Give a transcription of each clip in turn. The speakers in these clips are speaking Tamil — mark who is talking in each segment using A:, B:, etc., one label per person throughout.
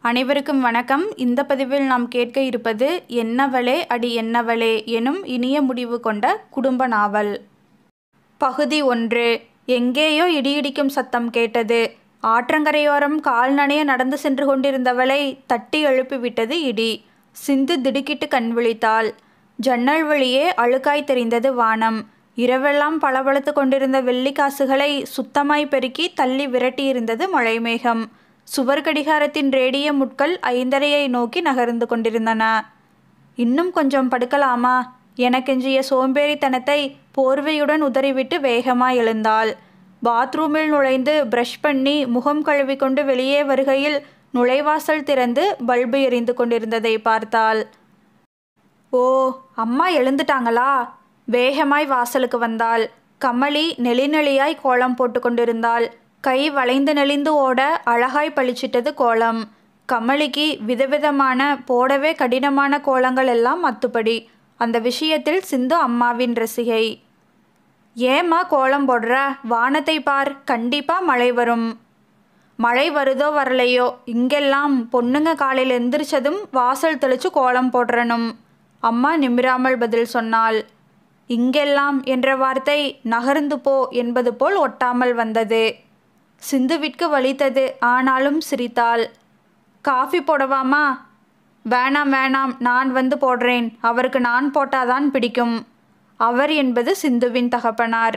A: அனைவருக்கும் வணக்கம் இந்த பதிவில் நாம் கேட்க இருப்பது என்னவளே அடி என்னவளே எனும் இனிய முடிவு கொண்ட குடும்ப நாவல் பகுதி ஒன்று எங்கேயோ இடியிடிக்கும் சத்தம் கேட்டது ஆற்றங்கரையோரம் கால் நனைய நடந்து சென்று கொண்டிருந்தவளை தட்டி எழுப்பிவிட்டது இடி சிந்து திடுக்கிட்டு கண் விழித்தாள் ஜன்னல் வழியே அழுக்காய் தெரிந்தது வானம் இரவெல்லாம் பளபளத்து கொண்டிருந்த வெள்ளிக்காசுகளை சுத்தமாய் பெருக்கி தள்ளி விரட்டியிருந்தது மழைமேகம் சுவர் கடிகாரத்தின் ரேடிய முட்கள் ஐந்தரையை நோக்கி நகர்ந்து கொண்டிருந்தன இன்னும் கொஞ்சம் படுக்கலாமா எனக்கெஞ்சிய சோம்பேறித்தனத்தை போர்வையுடன் உதறிவிட்டு வேகமாய் எழுந்தாள் பாத்ரூமில் நுழைந்து ப்ரஷ் பண்ணி முகம் கழுவிக்கொண்டு வெளியே வருகையில் நுழைவாசல் திறந்து பல்பு எரிந்து கொண்டிருந்ததை பார்த்தாள் ஓ அம்மா எழுந்துட்டாங்களா வேகமாய் வாசலுக்கு வந்தாள் கமலி நெளிநெளியாய் கோலம் போட்டு கொண்டிருந்தாள் கை வளைந்து நெளிந்து ஓட அழகாய் பளிச்சிட்டது கோலம் கமலிக்கு விதவிதமான போடவே கடினமான கோலங்கள் எல்லாம் அத்துப்படி அந்த விஷயத்தில் சிந்து அம்மாவின் ரசிகை ஏம்மா கோலம் போடுற வானத்தை பார் கண்டிப்பா மழை வரும் மழை வருதோ வரலையோ இங்கெல்லாம் பொண்ணுங்க காலையில் எந்திரிச்சதும் வாசல் தெளிச்சு கோலம் போடுறனும் அம்மா நிமிராமல் பதில் சொன்னாள் இங்கெல்லாம் என்ற வார்த்தை நகர்ந்து போ என்பது போல் ஒட்டாமல் வந்தது சிந்துவிற்கு வலித்தது ஆனாலும் சிரித்தாள் காஃபி போடவாமா வேணாம் வேணாம் நான் வந்து போடுறேன் அவருக்கு நான் போட்டாதான் பிடிக்கும் அவர் என்பது சிந்துவின் தகப்பனார்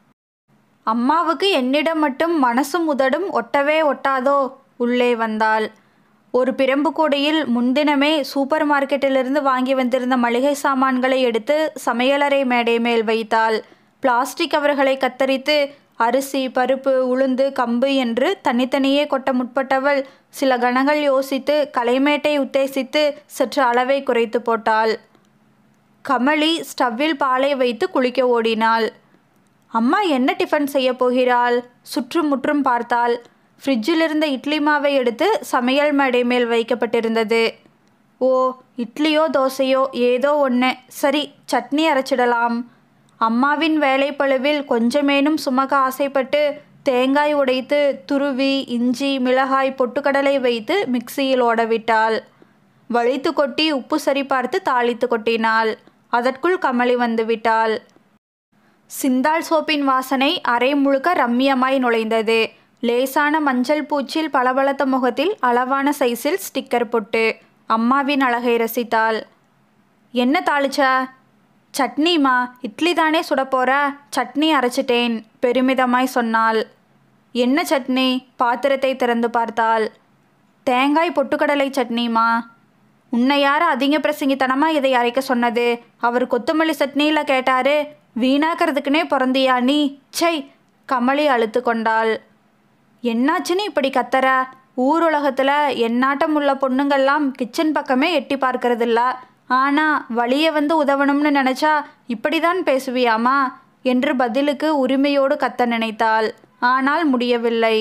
A: அம்மாவுக்கு என்னிடம் மட்டும் மனசும் உதடும் ஒட்டவே ஒட்டாதோ உள்ளே வந்தாள் ஒரு பிரம்பு கூடையில் முன்தினமே சூப்பர் மார்க்கெட்டிலிருந்து வாங்கி வந்திருந்த மளிகை சாமான்களை எடுத்து சமையலறை மேடை மேல் வைத்தாள் பிளாஸ்டிக் கவர்களை கத்தரித்து அரிசி பருப்பு உளுந்து கம்பு என்று தனித்தனியே கொட்ட முற்பட்டவள் சில கணங்கள் யோசித்து கலைமேட்டை உத்தேசித்து சற்று அளவை குறைத்து போட்டாள் கமலி ஸ்டவ்வில் பாலை வைத்து குளிக்க ஓடினாள் அம்மா என்ன டிஃபன் செய்ய போகிறாள் சுற்றும் முற்றும் பார்த்தாள் ஃப்ரிட்ஜில் இருந்த இட்லி மாவை எடுத்து சமையல் மேடை மேல் வைக்கப்பட்டிருந்தது ஓ இட்லியோ தோசையோ ஏதோ ஒன்று சரி சட்னி அரைச்சிடலாம் அம்மாவின் வேலைப்பழுவில் கொஞ்சமேனும் சுமக்க ஆசைப்பட்டு தேங்காய் உடைத்து துருவி இஞ்சி மிளகாய் பொட்டுக்கடலை வைத்து மிக்சியில் ஓடவிட்டாள் வழித்து கொட்டி உப்பு சரி பார்த்து தாளித்து கொட்டினாள் அதற்குள் கமலி வந்து விட்டாள் சிந்தாள் சோப்பின் வாசனை அரை முழுக்க ரம்மியமாய் நுழைந்தது லேசான மஞ்சள் பூச்சில் பளபளத்த முகத்தில் அளவான சைஸில் ஸ்டிக்கர் பொட்டு அம்மாவின் அழகை ரசித்தாள் என்ன தாளிச்ச சட்னிமா இட்லி தானே சுட போற சட்னி அரைச்சிட்டேன் பெருமிதமாய் சொன்னாள் என்ன சட்னி பாத்திரத்தை திறந்து பார்த்தாள் தேங்காய் பொட்டுக்கடலை சட்னிமா உன்னை யார் அதிக பிரசங்கித்தனமாக இதை அரைக்க சொன்னது அவர் கொத்தமல்லி சட்னியில் கேட்டாரு வீணாக்கிறதுக்குனே பிறந்தியா நீ சை கமலி அழுத்து கொண்டாள் என்னாச்சுன்னு இப்படி கத்தற ஊர் உலகத்தில் எந்நாட்டம் உள்ள பொண்ணுங்கள்லாம் கிச்சன் பக்கமே எட்டி பார்க்கறதில்ல ஆனால் வழியை வந்து உதவணும்னு நினச்சா இப்படிதான் பேசுவியாமா என்று பதிலுக்கு உரிமையோடு கத்த நினைத்தாள் ஆனால் முடியவில்லை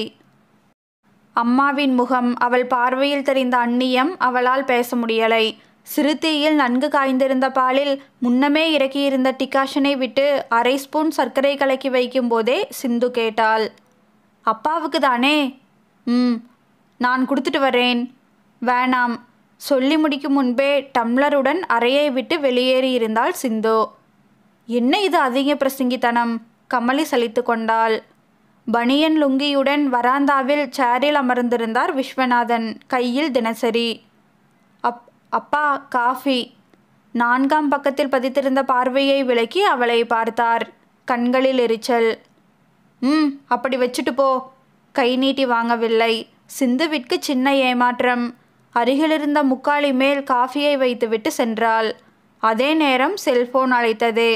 A: அம்மாவின் முகம் அவள் பார்வையில் தெரிந்த அந்நியம் அவளால் பேச முடியலை சிறுத்தீயில் நன்கு காய்ந்திருந்த பாலில் முன்னமே இறக்கியிருந்த டிகாஷனை விட்டு அரை ஸ்பூன் சர்க்கரை கலக்கி வைக்கும் போதே சிந்து கேட்டாள் அப்பாவுக்கு தானே ம் நான் கொடுத்துட்டு வரேன் வேணாம் சொல்லி முடிக்கும் முன்பே டம்ளருடன் அறையை விட்டு வெளியேறி இருந்தாள் சிந்து என்ன இது அதிக பிரசங்கித்தனம் கமலி சலித்து கொண்டாள் பனியன் லுங்கியுடன் வராந்தாவில் சேரில் அமர்ந்திருந்தார் விஸ்வநாதன் கையில் தினசரி அப் அப்பா காஃபி நான்காம் பக்கத்தில் பதித்திருந்த பார்வையை விலக்கி அவளை பார்த்தார் கண்களில் எரிச்சல் ம் அப்படி வச்சுட்டு போ கை நீட்டி வாங்கவில்லை சிந்துவிற்கு சின்ன ஏமாற்றம் அருகிலிருந்த முக்காலி மேல் காஃபியை வைத்துவிட்டு சென்றாள் அதே நேரம் செல்போன் அழைத்தது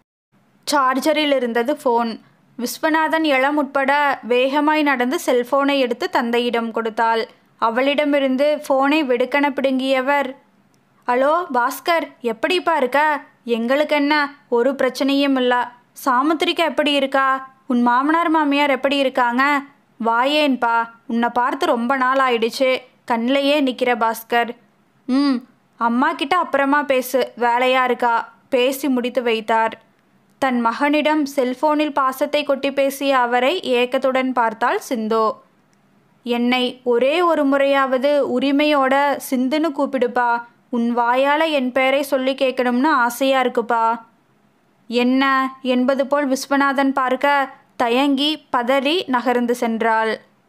A: சார்ஜரில் இருந்தது ஃபோன் விஸ்வநாதன் இளம் உட்பட வேகமாய் நடந்து செல்போனை எடுத்து தந்தையிடம் கொடுத்தாள் அவளிடமிருந்து ஃபோனை வெடுக்கென பிடுங்கியவர் ஹலோ பாஸ்கர் எப்படிப்பா இருக்க எங்களுக்கு என்ன ஒரு பிரச்சனையும் இல்லை சாமுத்திரிக்கா எப்படி இருக்கா உன் மாமனார் மாமியார் எப்படி இருக்காங்க வாயேன்பா உன்னை பார்த்து ரொம்ப நாள் ஆயிடுச்சு கண்ணிலேயே நிற்கிற பாஸ்கர் ம் அம்மா கிட்ட அப்புறமா பேசு வேலையா இருக்கா பேசி முடித்து வைத்தார் தன் மகனிடம் செல்போனில் பாசத்தை கொட்டி பேசிய அவரை ஏக்கத்துடன் பார்த்தாள் சிந்து என்னை ஒரே ஒரு முறையாவது உரிமையோட சிந்துன்னு கூப்பிடுப்பா உன் வாயால் என் பெயரை சொல்லி கேட்கணும்னு ஆசையாக இருக்குப்பா என்ன என்பது போல் விஸ்வநாதன் பார்க்க தயங்கி பதறி நகர்ந்து சென்றாள்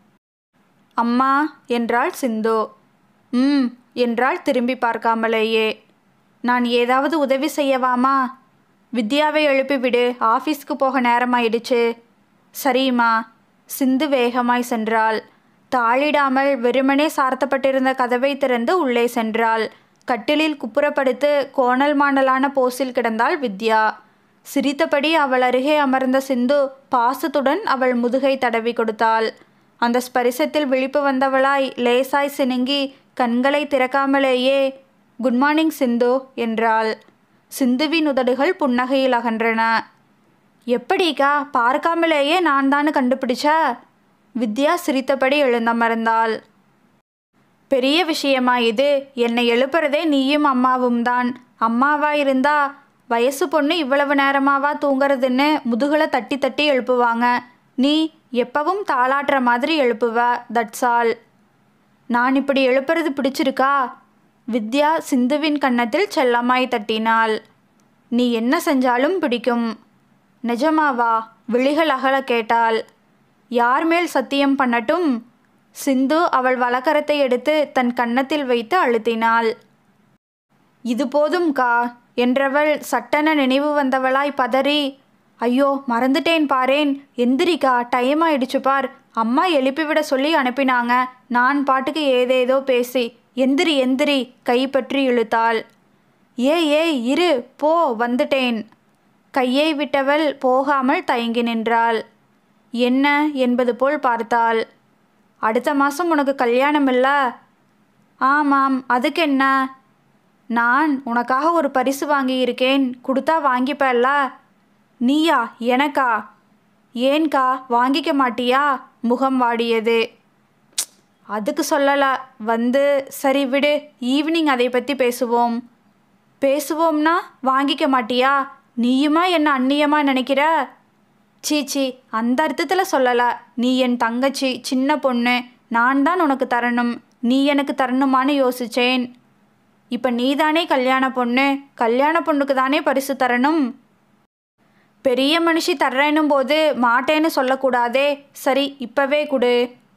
A: அம்மா என்றாள் சிந்து ம் என்றாள் திரும்பி பார்க்காமலேயே நான் ஏதாவது உதவி செய்யவாமா வித்யாவை எழுப்பிவிடு ஆஃபீஸ்க்கு போக நேரமாயிடுச்சு சரிம்மா சிந்து வேகமாய் சென்றாள் தாளிடாமல் வெறுமனே சார்த்தப்பட்டிருந்த கதவை திறந்து உள்ளே சென்றாள் கட்டிலில் குப்புறப்படுத்து கோணல் மாண்டலான போஸில் கிடந்தாள் வித்யா சிரித்தபடி அவள் அருகே அமர்ந்த சிந்து பாசத்துடன் அவள் முதுகை தடவி கொடுத்தாள் அந்த ஸ்பரிசத்தில் விழிப்பு வந்தவளாய் லேசாய் சினுங்கி கண்களை திறக்காமலேயே குட் மார்னிங் சிந்து என்றாள் சிந்துவின் உதடுகள் புன்னகையில் அகன்றன எப்படிக்கா பார்க்காமலேயே நான் தான் கண்டுபிடிச்ச வித்யா சிரித்தபடி எழுந்தமர்ந்தாள் பெரிய விஷயமா இது என்னை எழுப்புறதே நீயும் அம்மாவும் தான் அம்மாவா இருந்தா வயசு பொண்ணு இவ்வளவு நேரமாவா தூங்குறதுன்னு முதுகுல தட்டி தட்டி எழுப்புவாங்க நீ எப்பவும் தாளாட்டுற மாதிரி எழுப்புவ தட்ஸ் ஆல் நான் இப்படி எழுப்புறது பிடிச்சிருக்கா வித்யா சிந்துவின் கன்னத்தில் செல்லமாய் தட்டினாள் நீ என்ன செஞ்சாலும் பிடிக்கும் நிஜமாவா விழிகள் அகல கேட்டாள் யார் மேல் சத்தியம் பண்ணட்டும் சிந்து அவள் வலக்கரத்தை எடுத்து தன் கன்னத்தில் வைத்து அழுத்தினாள் இது போதும்கா என்றவள் சட்டென நினைவு வந்தவளாய் பதறி ஐயோ மறந்துட்டேன் பாரேன் எந்திரிக்கா டைம் ஆயிடுச்சு பார் அம்மா எழுப்பிவிட சொல்லி அனுப்பினாங்க நான் பாட்டுக்கு ஏதேதோ பேசி எந்திரி எந்திரி கைப்பற்றி இழுத்தாள் ஏ ஏய் இரு போ வந்துட்டேன் கையை விட்டவள் போகாமல் தயங்கி நின்றாள் என்ன என்பது போல் பார்த்தாள் அடுத்த மாதம் உனக்கு கல்யாணம் இல்ல ஆமாம் அதுக்கு என்ன நான் உனக்காக ஒரு பரிசு வாங்கியிருக்கேன் கொடுத்தா வாங்கிப்பல்ல நீயா எனக்கா ஏன்கா வாங்கிக்க மாட்டியா முகம் வாடியது ப்ச், அதுக்கு சொல்லலை வந்து சரி விடு ஈவினிங் அதை பற்றி பேசுவோம் பேசுவோம்னா வாங்கிக்க மாட்டியா நீயுமா என்ன அந்நியமா நினைக்கிற சீச்சி அந்த அர்த்தத்தில் சொல்லலை நீ என் தங்கச்சி சின்ன பொண்ணு நான் தான் உனக்கு தரணும் நீ எனக்கு தரணுமான்னு யோசிச்சேன் இப்போ நீதானே கல்யாண பொண்ணு கல்யாண பொண்ணுக்கு தானே பரிசு தரணும் பெரிய மனுஷி தர்றேன்னும் போது மாட்டேன்னு சொல்லக்கூடாதே சரி இப்போவே கொடு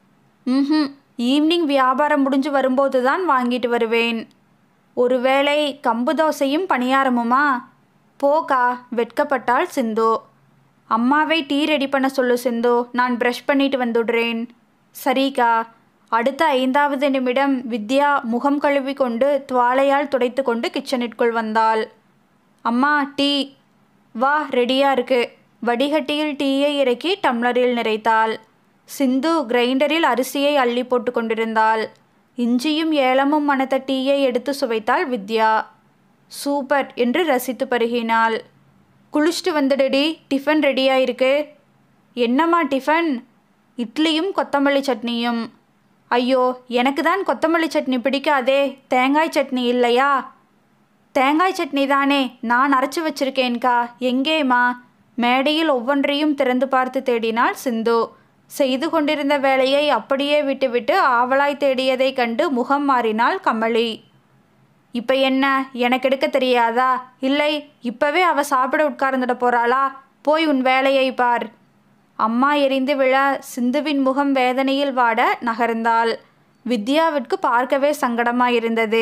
A: ம் ஈவினிங் வியாபாரம் முடிஞ்சு வரும்போது தான் வாங்கிட்டு வருவேன் ஒருவேளை கம்பு தோசையும் பணியாரமுமா போக்கா வெட்கப்பட்டாள் சிந்து அம்மாவை டீ ரெடி பண்ண சொல்லு சிந்து நான் ப்ரஷ் பண்ணிட்டு வந்துடுறேன் சரிக்கா அடுத்த ஐந்தாவது நிமிடம் வித்யா முகம் கழுவி கொண்டு துவாலையால் துடைத்து கொண்டு கிச்சனிற்குள் வந்தாள் அம்மா டீ வா ரெடியா இருக்கு வடிகட்டியில் டீயை இறக்கி டம்ளரில் நிறைத்தாள் சிந்து கிரைண்டரில் அரிசியை அள்ளி போட்டு கொண்டிருந்தாள் இஞ்சியும் ஏலமும் மணத்த டீயை எடுத்து சுவைத்தாள் வித்யா சூப்பர் என்று ரசித்து பருகினாள் குளிச்சுட்டு வந்துடுடி டிஃபன் ரெடியா இருக்கு என்னம்மா டிஃபன் இட்லியும் கொத்தமல்லி சட்னியும் ஐயோ எனக்கு தான் கொத்தமல்லி சட்னி பிடிக்காதே தேங்காய் சட்னி இல்லையா தேங்காய் சட்னி தானே நான் அரைச்சு வச்சிருக்கேன்க்கா எங்கேம்மா மேடையில் ஒவ்வொன்றையும் திறந்து பார்த்து தேடினாள் சிந்து செய்து கொண்டிருந்த வேலையை அப்படியே விட்டுவிட்டு ஆவலாய் தேடியதைக் கண்டு முகம் மாறினாள் கமலி இப்போ என்ன எனக்கு எடுக்க தெரியாதா இல்லை இப்பவே அவ சாப்பிட உட்கார்ந்துட போறாளா போய் உன் வேலையை பார் அம்மா எரிந்து விழ சிந்துவின் முகம் வேதனையில் வாட நகர்ந்தாள் வித்யாவிற்கு பார்க்கவே சங்கடமாயிருந்தது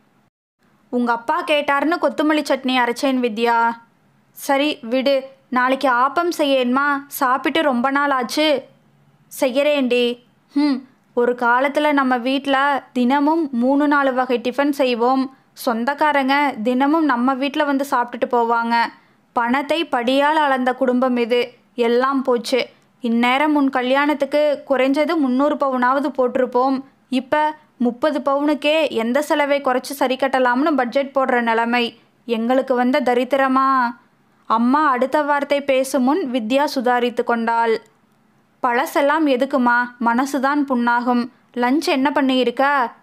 A: உங்க அப்பா கேட்டார்னு கொத்தமல்லி சட்னி அரைச்சேன் வித்யா சரி விடு நாளைக்கு ஆப்பம் செய்யேன்மா சாப்பிட்டு ரொம்ப நாள் ஆச்சு செய்யறேன்டி ம் ஒரு காலத்தில் நம்ம வீட்டில் தினமும் மூணு நாலு வகை டிஃபன் செய்வோம் சொந்தக்காரங்க தினமும் நம்ம வீட்டில் வந்து சாப்பிட்டுட்டு போவாங்க பணத்தை படியால் அளந்த குடும்பம் இது எல்லாம் போச்சு இந்நேரம் உன் கல்யாணத்துக்கு குறைஞ்சது முந்நூறு பவுனாவது போட்டிருப்போம் இப்போ முப்பது பவுனுக்கே எந்த செலவை குறைச்சி சரி கட்டலாம்னு பட்ஜெட் போடுற நிலைமை எங்களுக்கு வந்த தரித்திரமா அம்மா அடுத்த வார்த்தை பேசும் முன் வித்யா சுதாரித்து கொண்டாள் பழசெல்லாம் எதுக்குமா மனசுதான் புண்ணாகும் லஞ்ச் என்ன பண்ணியிருக்க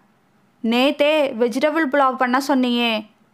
A: நேத்தே வெஜிடபிள் புலாவ் பண்ண சொன்னியே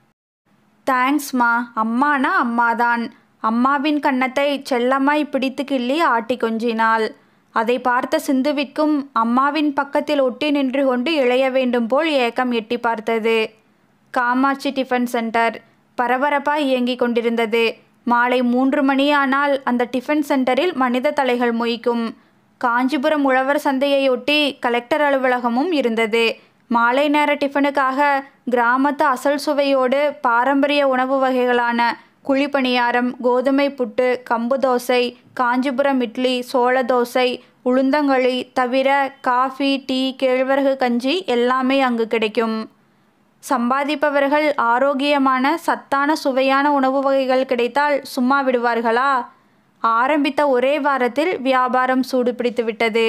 A: தேங்க்ஸ்மா அம்மானா அம்மாதான் அம்மாவின் கன்னத்தை செல்லமாய் பிடித்து கிள்ளி ஆட்டி கொஞ்சினாள் அதை பார்த்த சிந்துவிற்கும் அம்மாவின் பக்கத்தில் ஒட்டி நின்று கொண்டு இழைய வேண்டும் போல் ஏக்கம் எட்டி பார்த்தது காமாட்சி டிஃபன் சென்டர் பரபரப்பாய் இயங்கிக் கொண்டிருந்தது மாலை மூன்று மணியானால் அந்த டிஃபன் சென்டரில் மனித தலைகள் மொய்க்கும் காஞ்சிபுரம் உழவர் சந்தையையொட்டி கலெக்டர் அலுவலகமும் இருந்தது மாலை நேர டிஃபனுக்காக கிராமத்து அசல் சுவையோடு பாரம்பரிய உணவு வகைகளான குழிப்பணியாரம் கோதுமை புட்டு கம்பு தோசை காஞ்சிபுரம் இட்லி சோள தோசை உளுந்தங்களி தவிர காஃபி டீ கேழ்வரகு கஞ்சி எல்லாமே அங்கு கிடைக்கும் சம்பாதிப்பவர்கள் ஆரோக்கியமான சத்தான சுவையான உணவு வகைகள் கிடைத்தால் சும்மா விடுவார்களா ஆரம்பித்த ஒரே வாரத்தில் வியாபாரம் சூடு பிடித்து விட்டது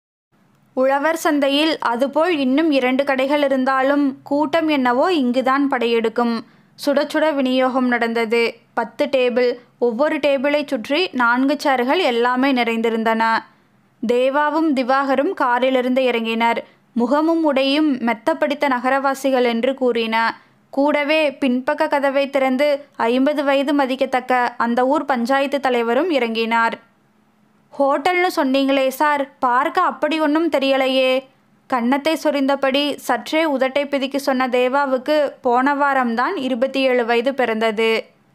A: உழவர் சந்தையில் அதுபோல் இன்னும் இரண்டு கடைகள் இருந்தாலும் கூட்டம் என்னவோ இங்குதான் படையெடுக்கும் சுட சுட விநியோகம் நடந்தது பத்து டேபிள் ஒவ்வொரு டேபிளை சுற்றி நான்கு சேர்கள் எல்லாமே நிறைந்திருந்தன தேவாவும் திவாகரும் காரிலிருந்து இறங்கினர் முகமும் உடையும் மெத்தப்படித்த நகரவாசிகள் என்று கூறின கூடவே பின்பக்க கதவை திறந்து ஐம்பது வயது மதிக்கத்தக்க அந்த ஊர் பஞ்சாயத்து தலைவரும் இறங்கினார் ஹோட்டல்னு சொன்னீங்களே சார் பார்க்க அப்படி ஒன்றும் தெரியலையே கன்னத்தை சொரிந்தபடி சற்றே உதட்டை பிதுக்கி சொன்ன தேவாவுக்கு போன வாரம்தான் இருபத்தி ஏழு வயது பிறந்தது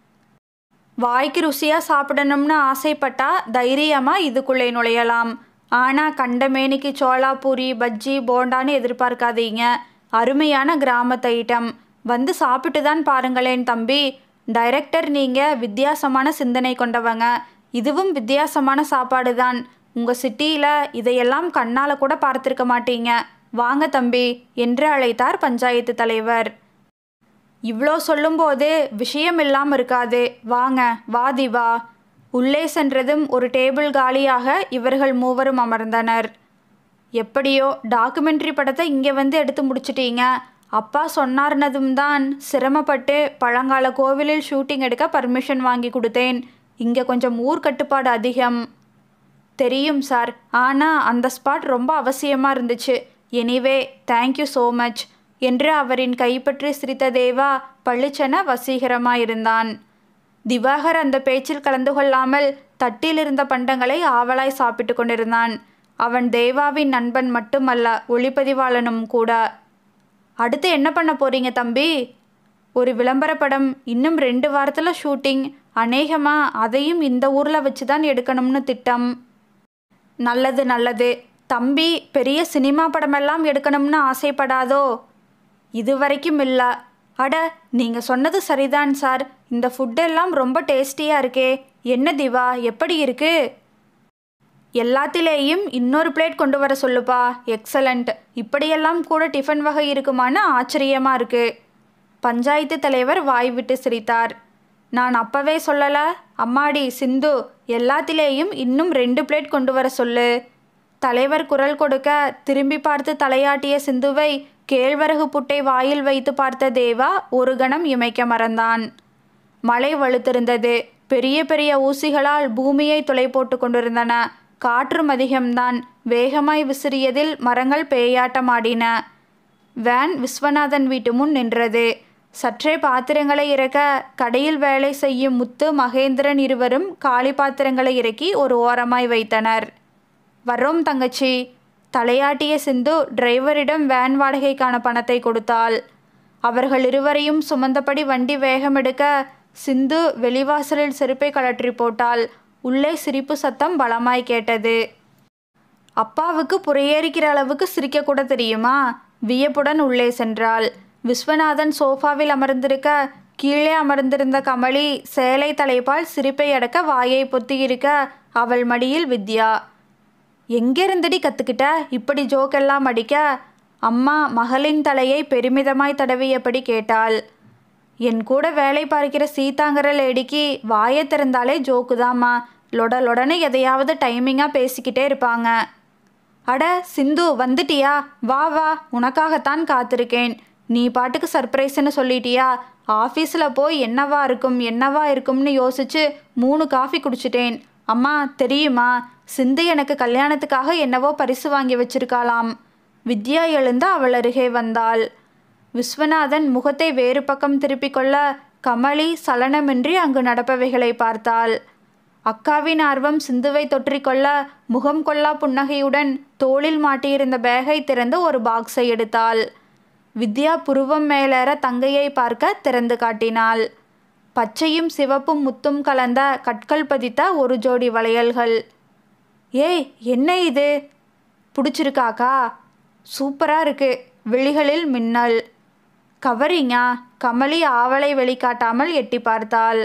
A: வாய்க்கு ருசியாக சாப்பிடணும்னு ஆசைப்பட்டா தைரியமாக இதுக்குள்ளே நுழையலாம் ஆனால் கண்டமேனிக்கு சோளா பூரி பஜ்ஜி போண்டான்னு எதிர்பார்க்காதீங்க அருமையான கிராமத்து ஐட்டம் வந்து சாப்பிட்டு தான் பாருங்களேன் தம்பி டைரக்டர் நீங்கள் வித்தியாசமான சிந்தனை கொண்டவங்க இதுவும் வித்தியாசமான சாப்பாடு தான் உங்கள் சிட்டியில் இதையெல்லாம் கண்ணால் கூட பார்த்துருக்க மாட்டீங்க வாங்க தம்பி என்று அழைத்தார் பஞ்சாயத்து தலைவர் இவ்வளோ சொல்லும்போது விஷயம் இல்லாமல் இருக்காது வாங்க வா திவா உள்ளே சென்றதும் ஒரு டேபிள் காலியாக இவர்கள் மூவரும் அமர்ந்தனர் எப்படியோ டாக்குமெண்ட்ரி படத்தை இங்கே வந்து எடுத்து முடிச்சிட்டீங்க அப்பா சொன்னார்னதும் தான் சிரமப்பட்டு பழங்கால கோவிலில் ஷூட்டிங் எடுக்க பர்மிஷன் வாங்கி கொடுத்தேன் இங்கே கொஞ்சம் ஊர் கட்டுப்பாடு அதிகம் தெரியும் சார் ஆனால் அந்த ஸ்பாட் ரொம்ப அவசியமாக இருந்துச்சு எனிவே தேங்க்யூ ஸோ மச் என்று அவரின் கைப்பற்றி சிரித்த தேவா பளிச்சென வசீகரமாயிருந்தான் திவாகர் அந்த பேச்சில் கலந்து கொள்ளாமல் தட்டில் இருந்த பண்டங்களை ஆவலாய் சாப்பிட்டு கொண்டிருந்தான் அவன் தேவாவின் நண்பன் மட்டுமல்ல ஒளிப்பதிவாளனும் கூட அடுத்து என்ன பண்ண போறீங்க தம்பி ஒரு விளம்பர படம் இன்னும் ரெண்டு வாரத்தில் ஷூட்டிங் அநேகமாக அதையும் இந்த ஊரில் வச்சு தான் எடுக்கணும்னு திட்டம் நல்லது நல்லது தம்பி பெரிய சினிமா படமெல்லாம் எடுக்கணும்னு ஆசைப்படாதோ இது வரைக்கும் இல்லை அட நீங்கள் சொன்னது சரிதான் சார் இந்த ஃபுட்டெல்லாம் ரொம்ப டேஸ்டியாக இருக்கே என்ன திவா எப்படி இருக்கு எல்லாத்திலேயும் இன்னொரு பிளேட் கொண்டு வர சொல்லுப்பா எக்ஸலண்ட் இப்படியெல்லாம் கூட டிஃபன் வகை இருக்குமான்னு ஆச்சரியமாக இருக்கு பஞ்சாயத்து தலைவர் வாய் விட்டு சிரித்தார் நான் அப்பவே சொல்லல அம்மாடி சிந்து எல்லாத்திலேயும் இன்னும் ரெண்டு பிளேட் கொண்டு வர சொல்லு தலைவர் குரல் கொடுக்க திரும்பி பார்த்து தலையாட்டிய சிந்துவை கேழ்வரகு புட்டை வாயில் வைத்து பார்த்த தேவா ஒரு கணம் இமைக்க மறந்தான் மழை வலுத்திருந்தது பெரிய பெரிய ஊசிகளால் பூமியை துளை போட்டு கொண்டிருந்தன காற்றும் அதிகம்தான் வேகமாய் விசிறியதில் மரங்கள் பேயாட்டமாடின வேன் விஸ்வநாதன் வீட்டு முன் நின்றது சற்றே பாத்திரங்களை இறக்க கடையில் வேலை செய்யும் முத்து மகேந்திரன் இருவரும் காலி பாத்திரங்களை இறக்கி ஒரு ஓரமாய் வைத்தனர் வர்றோம் தங்கச்சி தலையாட்டிய சிந்து டிரைவரிடம் வேன் வாடகைக்கான பணத்தை கொடுத்தாள் அவர்கள் இருவரையும் சுமந்தபடி வண்டி வேகம் எடுக்க சிந்து வெளிவாசலில் செருப்பை கழற்றி போட்டாள் உள்ளே சிரிப்பு சத்தம் பலமாய் கேட்டது அப்பாவுக்கு புறையேறிக்கிற அளவுக்கு சிரிக்கக்கூட தெரியுமா வியப்புடன் உள்ளே சென்றாள் விஸ்வநாதன் சோஃபாவில் அமர்ந்திருக்க கீழே அமர்ந்திருந்த கமலி சேலை தலைப்பால் சிரிப்பை அடக்க வாயை பொத்தியிருக்க அவள் மடியில் வித்யா எங்கேருந்தடி கற்றுக்கிட்ட இப்படி ஜோக்கெல்லாம் அடிக்க அம்மா மகளின் தலையை பெருமிதமாய் தடவியபடி கேட்டாள் என் கூட வேலை பார்க்கிற சீதாங்கிற லேடிக்கு வாயை திறந்தாலே ஜோக்குதாம்மா லொட லொடன்னு எதையாவது டைமிங்காக பேசிக்கிட்டே இருப்பாங்க அட சிந்து வந்துட்டியா வா வா உனக்காகத்தான் காத்திருக்கேன் நீ பாட்டுக்கு சர்ப்ரைஸ்னு சொல்லிட்டியா ஆஃபீஸில் போய் என்னவா இருக்கும் என்னவா இருக்கும்னு யோசிச்சு மூணு காஃபி குடிச்சிட்டேன் அம்மா தெரியுமா சிந்து எனக்கு கல்யாணத்துக்காக என்னவோ பரிசு வாங்கி வச்சிருக்காளாம் வித்யா எழுந்து அவள் அருகே வந்தாள் விஸ்வநாதன் முகத்தை வேறு பக்கம் திருப்பிக் கொள்ள கமலி சலனமின்றி அங்கு நடப்பவைகளை பார்த்தாள் அக்காவின் ஆர்வம் சிந்துவை தொற்றிக்கொள்ள முகம் கொள்ளா புன்னகையுடன் தோளில் மாட்டியிருந்த பேகை திறந்து ஒரு பாக்ஸை எடுத்தாள் வித்யா புருவம் மேலேற தங்கையை பார்க்க திறந்து காட்டினாள் பச்சையும் சிவப்பும் முத்தும் கலந்த கற்கள் பதித்த ஒரு ஜோடி வளையல்கள் ஏய் என்ன இது பிடிச்சிருக்காக்கா சூப்பராக இருக்கு விழிகளில் மின்னல் கவரிங்கா கமலி ஆவலை வெளிக்காட்டாமல் எட்டி பார்த்தாள்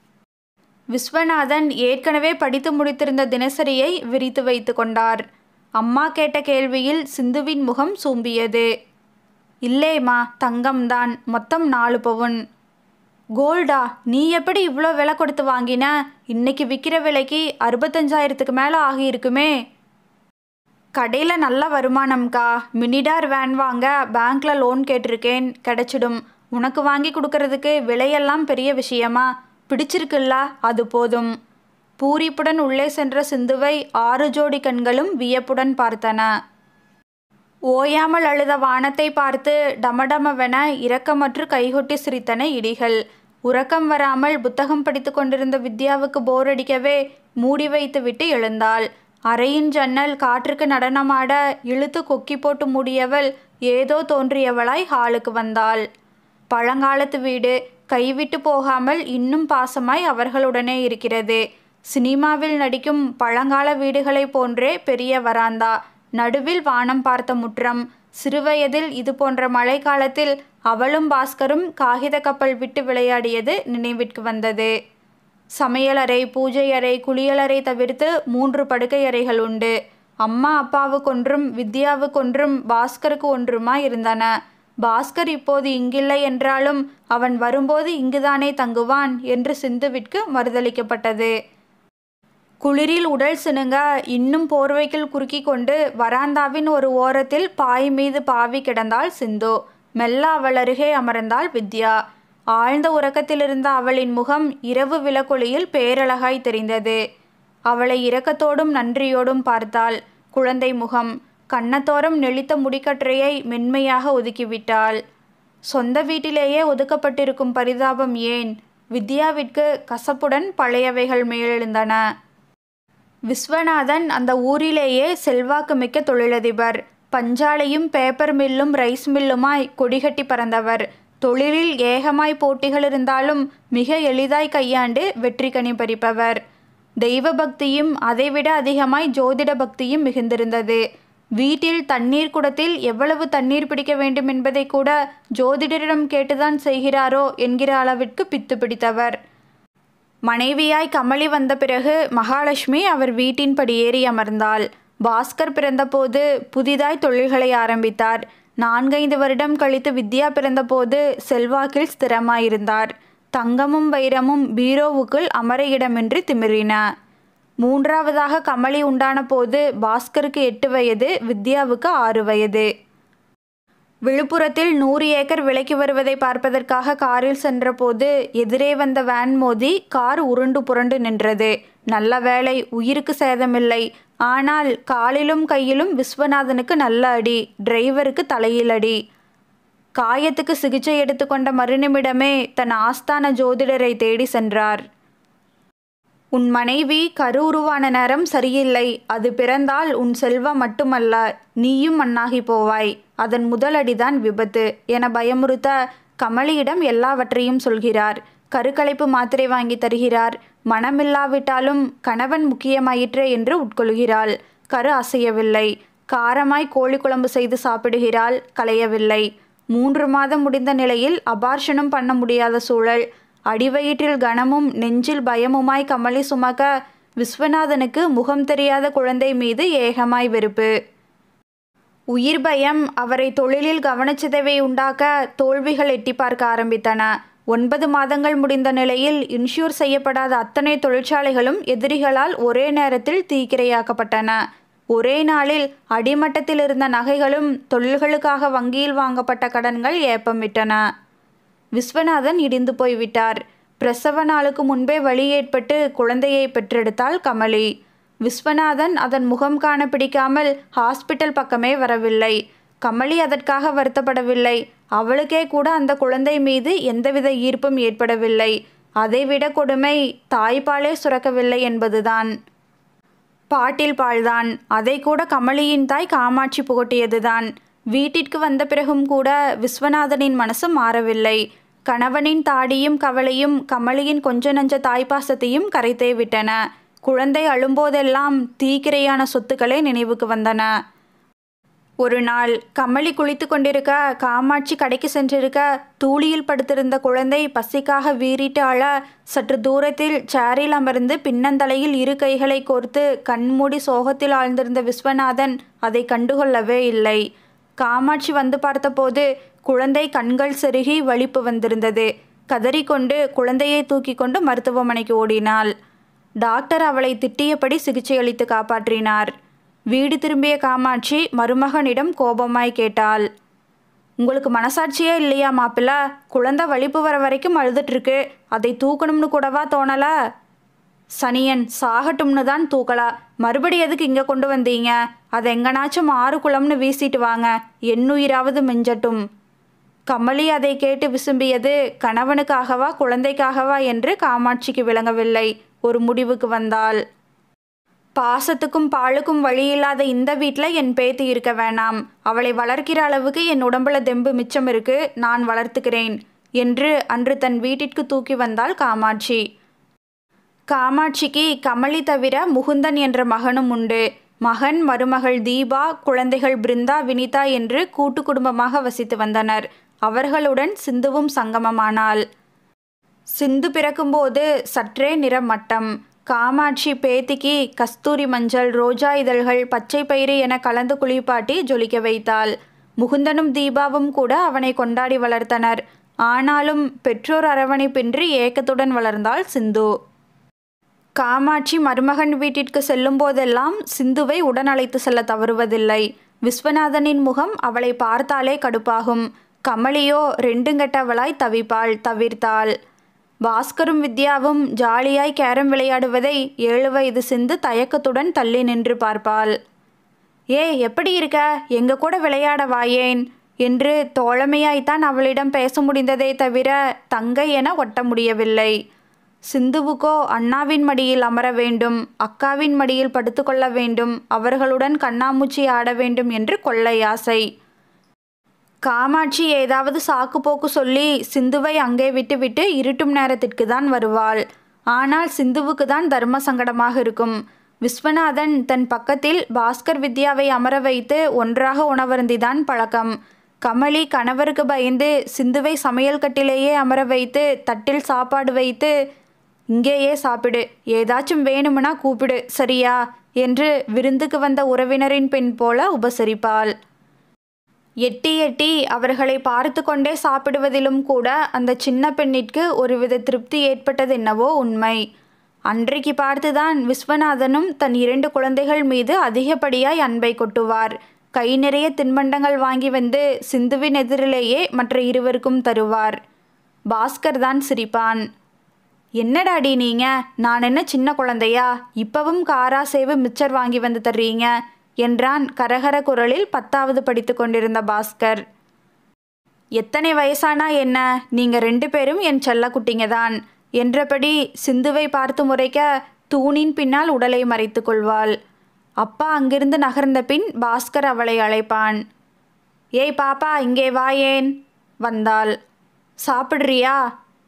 A: விஸ்வநாதன் ஏற்கனவே படித்து முடித்திருந்த தினசரியை விரித்து வைத்து கொண்டார் அம்மா கேட்ட கேள்வியில் சிந்துவின் முகம் சூம்பியது இல்லேம்மா தங்கம்தான் மொத்தம் நாலு பவுன் கோல்டா நீ எப்படி இவ்வளோ விலை கொடுத்து வாங்கின இன்னைக்கு விற்கிற விலைக்கு அறுபத்தஞ்சாயிரத்துக்கு மேலே ஆகியிருக்குமே கடையில் நல்ல வருமானம்க்கா மினிடார் வேன் வாங்க பேங்க்ல லோன் கேட்டிருக்கேன் கிடைச்சிடும் உனக்கு வாங்கி கொடுக்கறதுக்கு விலையெல்லாம் பெரிய விஷயமா பிடிச்சிருக்குல்ல அது போதும் பூரிப்புடன் உள்ளே சென்ற சிந்துவை ஆறு ஜோடி கண்களும் வியப்புடன் பார்த்தன ஓயாமல் அழுத வானத்தை பார்த்து டமடமவென இரக்கமற்று கைகொட்டி சிரித்தன இடிகள் உறக்கம் வராமல் புத்தகம் படித்து கொண்டிருந்த வித்யாவுக்கு போர் அடிக்கவே மூடி வைத்துவிட்டு எழுந்தாள் அறையின் ஜன்னல் காற்றுக்கு நடனமாட இழுத்து கொக்கி போட்டு மூடியவள் ஏதோ தோன்றியவளாய் ஹாலுக்கு வந்தாள் பழங்காலத்து வீடு கைவிட்டு போகாமல் இன்னும் பாசமாய் அவர்களுடனே இருக்கிறது சினிமாவில் நடிக்கும் பழங்கால வீடுகளைப் போன்றே பெரிய வராந்தா நடுவில் வானம் பார்த்த முற்றம் சிறுவயதில் இது போன்ற மழைக்காலத்தில் அவளும் பாஸ்கரும் காகித கப்பல் விட்டு விளையாடியது நினைவிற்கு வந்தது சமையலறை பூஜை அறை குளியலறை தவிர்த்து மூன்று படுக்கை அறைகள் உண்டு அம்மா அப்பாவுக்கொன்றும் வித்யாவுக்கொன்றும் பாஸ்கருக்கு ஒன்றுமா இருந்தன பாஸ்கர் இப்போது இங்கில்லை என்றாலும் அவன் வரும்போது இங்குதானே தங்குவான் என்று சிந்துவிற்கு மறுதளிக்கப்பட்டது குளிரில் உடல் சினுங்க இன்னும் போர்வைக்குள் குறுக்கி கொண்டு வராந்தாவின் ஒரு ஓரத்தில் பாய் மீது பாவி கிடந்தாள் சிந்து மெல்ல அவள் அருகே அமர்ந்தாள் வித்யா ஆழ்ந்த உறக்கத்திலிருந்த அவளின் முகம் இரவு விளக்கொளியில் பேரழகாய் தெரிந்தது அவளை இரக்கத்தோடும் நன்றியோடும் பார்த்தாள் குழந்தை முகம் கன்னத்தோரம் நெளித்த முடிக்கற்றையை மென்மையாக ஒதுக்கிவிட்டாள் சொந்த வீட்டிலேயே ஒதுக்கப்பட்டிருக்கும் பரிதாபம் ஏன் வித்யாவிற்கு கசப்புடன் பழையவைகள் மேலெழுந்தன விஸ்வநாதன் அந்த ஊரிலேயே செல்வாக்கு மிக்க தொழிலதிபர் பஞ்சாலையும் பேப்பர் மில்லும் ரைஸ் மில்லுமாய் கொடிகட்டி பறந்தவர் தொழிலில் ஏகமாய் போட்டிகள் இருந்தாலும் மிக எளிதாய் கையாண்டு வெற்றி கனி பறிப்பவர் தெய்வ பக்தியும் அதைவிட அதிகமாய் ஜோதிட பக்தியும் மிகுந்திருந்தது வீட்டில் தண்ணீர் குடத்தில் எவ்வளவு தண்ணீர் பிடிக்க வேண்டும் என்பதை கூட ஜோதிடரிடம் கேட்டுதான் செய்கிறாரோ என்கிற அளவிற்கு பித்து பிடித்தவர் மனைவியாய் கமலி வந்த பிறகு மகாலட்சுமி அவர் வீட்டின் படியேறி அமர்ந்தாள் பாஸ்கர் பிறந்தபோது புதிதாய் தொழில்களை ஆரம்பித்தார் நான்கைந்து வருடம் கழித்து வித்யா பிறந்தபோது செல்வாக்கில் ஸ்திரமாயிருந்தார் தங்கமும் வைரமும் பீரோவுக்குள் அமர இடமின்றி திமிரின மூன்றாவதாக கமலி உண்டான போது பாஸ்கருக்கு எட்டு வயது வித்யாவுக்கு ஆறு வயது விழுப்புரத்தில் நூறு ஏக்கர் விலைக்கு வருவதை பார்ப்பதற்காக காரில் சென்றபோது எதிரே வந்த வேன் மோதி கார் உருண்டு புரண்டு நின்றது நல்ல வேளை உயிருக்கு சேதமில்லை ஆனால் காலிலும் கையிலும் விஸ்வநாதனுக்கு நல்ல அடி டிரைவருக்கு தலையில் அடி காயத்துக்கு சிகிச்சை எடுத்துக்கொண்ட மறுநிமிடமே தன் ஆஸ்தான ஜோதிடரை தேடி சென்றார் உன் மனைவி கரு உருவான நேரம் சரியில்லை அது பிறந்தால் உன் செல்வம் மட்டுமல்ல நீயும் மண்ணாகி போவாய் அதன் முதலடிதான் விபத்து என பயமுறுத்த கமலியிடம் எல்லாவற்றையும் சொல்கிறார் கருக்கலைப்பு மாத்திரை வாங்கி தருகிறார் மனமில்லாவிட்டாலும் கணவன் முக்கியமாயிற்றே என்று உட்கொள்கிறாள் கரு அசையவில்லை காரமாய் கோழி குழம்பு செய்து சாப்பிடுகிறாள் களையவில்லை மூன்று மாதம் முடிந்த நிலையில் அபார்ஷனும் பண்ண முடியாத சூழல் அடிவயிற்றில் கனமும் நெஞ்சில் பயமுமாய் கமலி சுமக்க விஸ்வநாதனுக்கு முகம் தெரியாத குழந்தை மீது ஏகமாய் வெறுப்பு உயிர் பயம் அவரை தொழிலில் கவனச்சிதைவை உண்டாக்க தோல்விகள் எட்டி பார்க்க ஆரம்பித்தன ஒன்பது மாதங்கள் முடிந்த நிலையில் இன்ஷூர் செய்யப்படாத அத்தனை தொழிற்சாலைகளும் எதிரிகளால் ஒரே நேரத்தில் தீக்கிரையாக்கப்பட்டன ஒரே நாளில் அடிமட்டத்தில் இருந்த நகைகளும் தொழில்களுக்காக வங்கியில் வாங்கப்பட்ட கடன்கள் ஏப்பமிட்டன விஸ்வநாதன் இடிந்து போய்விட்டார் பிரசவ நாளுக்கு முன்பே வழி ஏற்பட்டு குழந்தையை பெற்றெடுத்தாள் கமலி விஸ்வநாதன் அதன் முகம் காண பிடிக்காமல் ஹாஸ்பிட்டல் பக்கமே வரவில்லை கமலி அதற்காக வருத்தப்படவில்லை அவளுக்கே கூட அந்த குழந்தை மீது எந்தவித ஈர்ப்பும் ஏற்படவில்லை அதைவிட கொடுமை தாய்ப்பாலே சுரக்கவில்லை என்பதுதான் பாட்டில் பால்தான் அதை கூட கமலியின் தாய் காமாட்சி புகட்டியதுதான் வீட்டிற்கு வந்த பிறகும் கூட விஸ்வநாதனின் மனசு மாறவில்லை கணவனின் தாடியும் கவலையும் கமலியின் கொஞ்ச நஞ்ச தாய்ப்பாசத்தையும் கரைத்தே விட்டன குழந்தை அழும்போதெல்லாம் தீக்கிரையான சொத்துக்களே நினைவுக்கு வந்தன ஒரு நாள் கமலி குளித்து கொண்டிருக்க காமாட்சி கடைக்கு சென்றிருக்க தூளியில் படுத்திருந்த குழந்தை பசிக்காக வீறிட்டு அழ சற்று தூரத்தில் சேரில் அமர்ந்து பின்னந்தலையில் இரு கைகளை கோர்த்து கண்மூடி சோகத்தில் ஆழ்ந்திருந்த விஸ்வநாதன் அதை கண்டுகொள்ளவே இல்லை காமாட்சி வந்து பார்த்தபோது குழந்தை கண்கள் செருகி வலிப்பு வந்திருந்தது கதறிக்கொண்டு குழந்தையை தூக்கி கொண்டு மருத்துவமனைக்கு ஓடினாள் டாக்டர் அவளை திட்டியபடி சிகிச்சை அளித்து காப்பாற்றினார் வீடு திரும்பிய காமாட்சி மருமகனிடம் கோபமாய் கேட்டாள் உங்களுக்கு மனசாட்சியே இல்லையா மாப்பிள்ள குழந்தை வலிப்பு வர வரைக்கும் அழுதுட்டுருக்கு அதை தூக்கணும்னு கூடவா தோணல சனியன் சாகட்டும்னு தான் தூக்கலா மறுபடி எதுக்கு இங்கே கொண்டு வந்தீங்க அதை எங்கனாச்சும் ஆறு குளம்னு வீசிட்டு வாங்க என்னுயிராவது மிஞ்சட்டும் கமலி அதை கேட்டு விசும்பியது கணவனுக்காகவா குழந்தைக்காகவா என்று காமாட்சிக்கு விளங்கவில்லை ஒரு முடிவுக்கு வந்தாள் பாசத்துக்கும் பாலுக்கும் வழியில்லாத இந்த வீட்டில் என் பேத்தி இருக்க வேணாம் அவளை வளர்க்கிற அளவுக்கு என் உடம்புல தெம்பு மிச்சம் இருக்கு நான் வளர்த்துக்கிறேன் என்று அன்று தன் வீட்டிற்கு தூக்கி வந்தாள் காமாட்சி காமாட்சிக்கு கமலி தவிர முகுந்தன் என்ற மகனும் உண்டு மகன் மருமகள் தீபா குழந்தைகள் பிருந்தா வினிதா என்று கூட்டு குடும்பமாக வசித்து வந்தனர் அவர்களுடன் சிந்துவும் சங்கமமானாள் சிந்து பிறக்கும்போது சற்றே நிறமட்டம் காமாட்சி பேத்திக்கு கஸ்தூரி மஞ்சள் ரோஜா இதழ்கள் பச்சை பயிறு என கலந்து குளிப்பாட்டி ஜொலிக்க வைத்தாள் முகுந்தனும் தீபாவும் கூட அவனை கொண்டாடி வளர்த்தனர் ஆனாலும் பெற்றோர் அரவணைப்பின்றி ஏக்கத்துடன் வளர்ந்தாள் சிந்து காமாட்சி மருமகன் வீட்டிற்கு செல்லும் போதெல்லாம் சிந்துவை உடன் அழைத்து செல்ல தவறுவதில்லை விஸ்வநாதனின் முகம் அவளை பார்த்தாலே கடுப்பாகும் கமலியோ ரெண்டுங்கெட்டவளாய் தவிப்பாள் தவிர்த்தாள் பாஸ்கரும் வித்யாவும் ஜாலியாய் கேரம் விளையாடுவதை ஏழு வயது சிந்து தயக்கத்துடன் தள்ளி நின்று பார்ப்பாள் ஏ எப்படி இருக்க எங்க கூட விளையாட வாயேன் என்று தோழமையாய்த்தான் அவளிடம் பேச முடிந்ததே தவிர தங்கை என ஒட்ட முடியவில்லை சிந்துவுக்கோ அண்ணாவின் மடியில் அமர வேண்டும் அக்காவின் மடியில் படுத்துக்கொள்ள வேண்டும் அவர்களுடன் கண்ணாமூச்சி ஆட வேண்டும் என்று கொள்ளை ஆசை காமாட்சி ஏதாவது சாக்கு போக்கு சொல்லி சிந்துவை அங்கே விட்டுவிட்டு இருட்டும் நேரத்திற்கு தான் வருவாள் ஆனால் சிந்துவுக்கு தான் தர்ம சங்கடமாக இருக்கும் விஸ்வநாதன் தன் பக்கத்தில் பாஸ்கர் வித்யாவை அமர வைத்து ஒன்றாக உணவருந்திதான் பழக்கம் கமலி கணவருக்கு பயந்து சிந்துவை சமையல் கட்டிலேயே அமர வைத்து தட்டில் சாப்பாடு வைத்து இங்கேயே சாப்பிடு ஏதாச்சும் வேணும்னா கூப்பிடு சரியா என்று விருந்துக்கு வந்த உறவினரின் பெண் போல உபசரிப்பாள் எட்டி எட்டி அவர்களை பார்த்து கொண்டே சாப்பிடுவதிலும் கூட அந்த சின்ன பெண்ணிற்கு ஒருவித திருப்தி ஏற்பட்டது என்னவோ உண்மை அன்றைக்கு பார்த்துதான் விஸ்வநாதனும் தன் இரண்டு குழந்தைகள் மீது அதிகப்படியாய் அன்பை கொட்டுவார் கை நிறைய தின்பண்டங்கள் வாங்கி வந்து சிந்துவின் எதிரிலேயே மற்ற இருவருக்கும் தருவார் பாஸ்கர் தான் சிரிப்பான் என்னடாடி நீங்க நான் என்ன சின்ன குழந்தையா இப்பவும் காரா சேவு மிச்சர் வாங்கி வந்து தர்றீங்க என்றான் கரகர குரலில் பத்தாவது படித்து கொண்டிருந்த பாஸ்கர் எத்தனை வயசானா என்ன நீங்க ரெண்டு பேரும் என் செல்ல குட்டிங்க தான் என்றபடி சிந்துவை பார்த்து முறைக்க தூணின் பின்னால் உடலை மறைத்து கொள்வாள் அப்பா அங்கிருந்து நகர்ந்த பின் பாஸ்கர் அவளை அழைப்பான் ஏய் பாப்பா இங்கே வாயேன் வந்தாள் சாப்பிட்றியா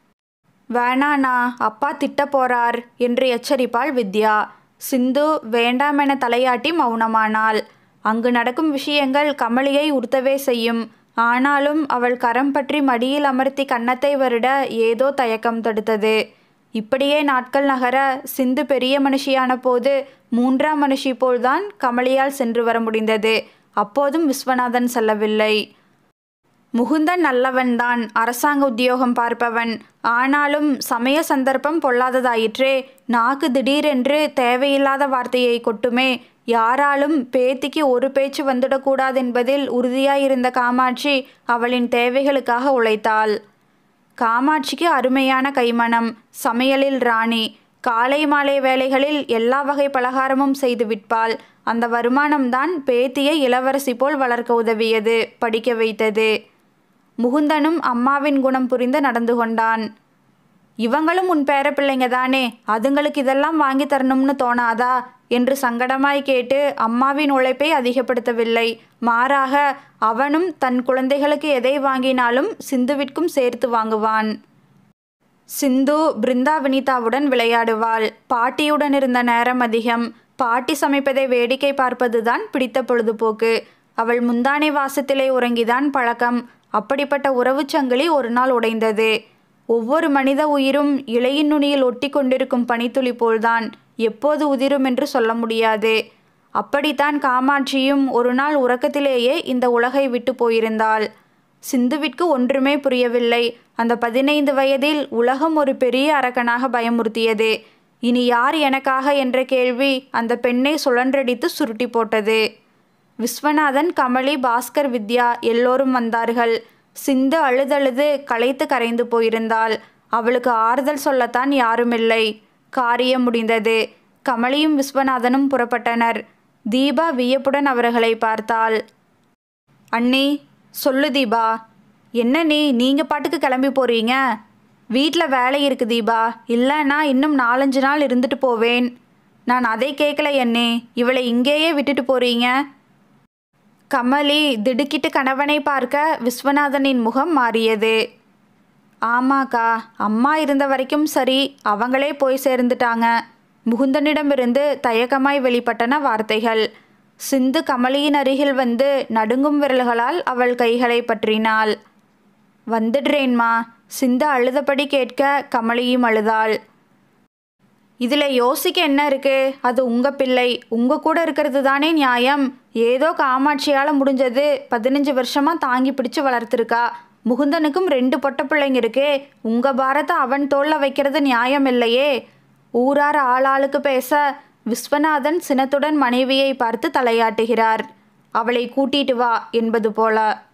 A: வேணாண்ணா அப்பா திட்ட போறார் என்று எச்சரிப்பாள் வித்யா சிந்து வேண்டாமென தலையாட்டி மௌனமானாள் அங்கு நடக்கும் விஷயங்கள் கமலியை உறுத்தவே செய்யும் ஆனாலும் அவள் கரம் பற்றி மடியில் அமர்த்தி கன்னத்தை வருட ஏதோ தயக்கம் தடுத்தது இப்படியே நாட்கள் நகர சிந்து பெரிய மனுஷியான போது மூன்றாம் மனுஷி போல்தான் கமலியால் சென்று வர முடிந்தது அப்போதும் விஸ்வநாதன் செல்லவில்லை முகுந்தன் நல்லவன்தான் அரசாங்க உத்தியோகம் பார்ப்பவன் ஆனாலும் சமய சந்தர்ப்பம் பொல்லாததாயிற்றே நாக்கு திடீரென்று தேவையில்லாத வார்த்தையை கொட்டுமே யாராலும் பேத்திக்கு ஒரு பேச்சு வந்துடக்கூடாதென்பதில் உறுதியாயிருந்த காமாட்சி அவளின் தேவைகளுக்காக உழைத்தாள் காமாட்சிக்கு அருமையான கைமணம் சமையலில் ராணி காலை மாலை வேளைகளில் எல்லா வகை பலகாரமும் செய்து விற்பாள் அந்த வருமானம்தான் பேத்தியை இளவரசி போல் வளர்க்க உதவியது படிக்க வைத்தது முகுந்தனும் அம்மாவின் குணம் புரிந்து நடந்து கொண்டான் இவங்களும் உன் பேர பிள்ளைங்க தானே அதுங்களுக்கு இதெல்லாம் வாங்கி தரணும்னு தோணாதா என்று சங்கடமாய் கேட்டு அம்மாவின் உழைப்பை அதிகப்படுத்தவில்லை மாறாக அவனும் தன் குழந்தைகளுக்கு எதை வாங்கினாலும் சிந்துவிற்கும் சேர்த்து வாங்குவான் சிந்து பிருந்தா வினிதாவுடன் விளையாடுவாள் பாட்டியுடன் இருந்த நேரம் அதிகம் பாட்டி சமைப்பதை வேடிக்கை பார்ப்பதுதான் பிடித்த பொழுதுபோக்கு அவள் முந்தானை வாசத்திலே உறங்கிதான் பழக்கம் அப்படிப்பட்ட உறவுச் சங்கிலி ஒரு நாள் உடைந்தது ஒவ்வொரு மனித உயிரும் இலையின் நுனியில் ஒட்டி கொண்டிருக்கும் பனித்துளி போல்தான் எப்போது உதிரும் என்று சொல்ல முடியாது அப்படித்தான் காமாட்சியும் ஒரு நாள் உறக்கத்திலேயே இந்த உலகை விட்டு போயிருந்தாள் சிந்துவிற்கு ஒன்றுமே புரியவில்லை அந்த பதினைந்து வயதில் உலகம் ஒரு பெரிய அரக்கனாக பயமுறுத்தியது இனி யார் எனக்காக என்ற கேள்வி அந்த பெண்ணை சுழன்றடித்து சுருட்டி போட்டது விஸ்வநாதன் கமலி பாஸ்கர் வித்யா எல்லோரும் வந்தார்கள் சிந்து அழுதழுது களைத்து கரைந்து போயிருந்தாள் அவளுக்கு ஆறுதல் சொல்லத்தான் யாருமில்லை காரியம் முடிந்தது கமலியும் விஸ்வநாதனும் புறப்பட்டனர் தீபா வியப்புடன் அவர்களை பார்த்தாள் அண்ணி சொல்லு தீபா என்ன நீ நீங்கள் பாட்டுக்கு கிளம்பி போகிறீங்க வீட்டில் வேலை இருக்கு தீபா இல்லைன்னா இன்னும் நாலஞ்சு நாள் இருந்துட்டு போவேன் நான் அதை கேட்கல என்னே இவளை இங்கேயே விட்டுட்டு போகிறீங்க கமலி திடுக்கிட்டு கணவனை பார்க்க விஸ்வநாதனின் முகம் மாறியது ஆமாக்கா அம்மா இருந்த வரைக்கும் சரி அவங்களே போய் சேர்ந்துட்டாங்க முகுந்தனிடமிருந்து தயக்கமாய் வெளிப்பட்டன வார்த்தைகள் சிந்து கமலியின் அருகில் வந்து நடுங்கும் விரல்களால் அவள் கைகளை பற்றினாள் வந்துடுறேன்மா சிந்து அழுதபடி கேட்க கமலியும் அழுதாள் இதில் யோசிக்க என்ன இருக்கு அது உங்கள் பிள்ளை உங்கள் கூட இருக்கிறது தானே நியாயம் ஏதோ காமாட்சியால் முடிஞ்சது பதினஞ்சு வருஷமாக தாங்கி பிடிச்சு வளர்த்துருக்கா முகுந்தனுக்கும் ரெண்டு பொட்ட பிள்ளைங்க இருக்கே உங்கள் பாரத்தை அவன் தோளில் வைக்கிறது நியாயம் இல்லையே ஊரார் ஆளாளுக்கு பேச விஸ்வநாதன் சினத்துடன் மனைவியை பார்த்து தலையாட்டுகிறார் அவளை கூட்டிட்டு வா என்பது போல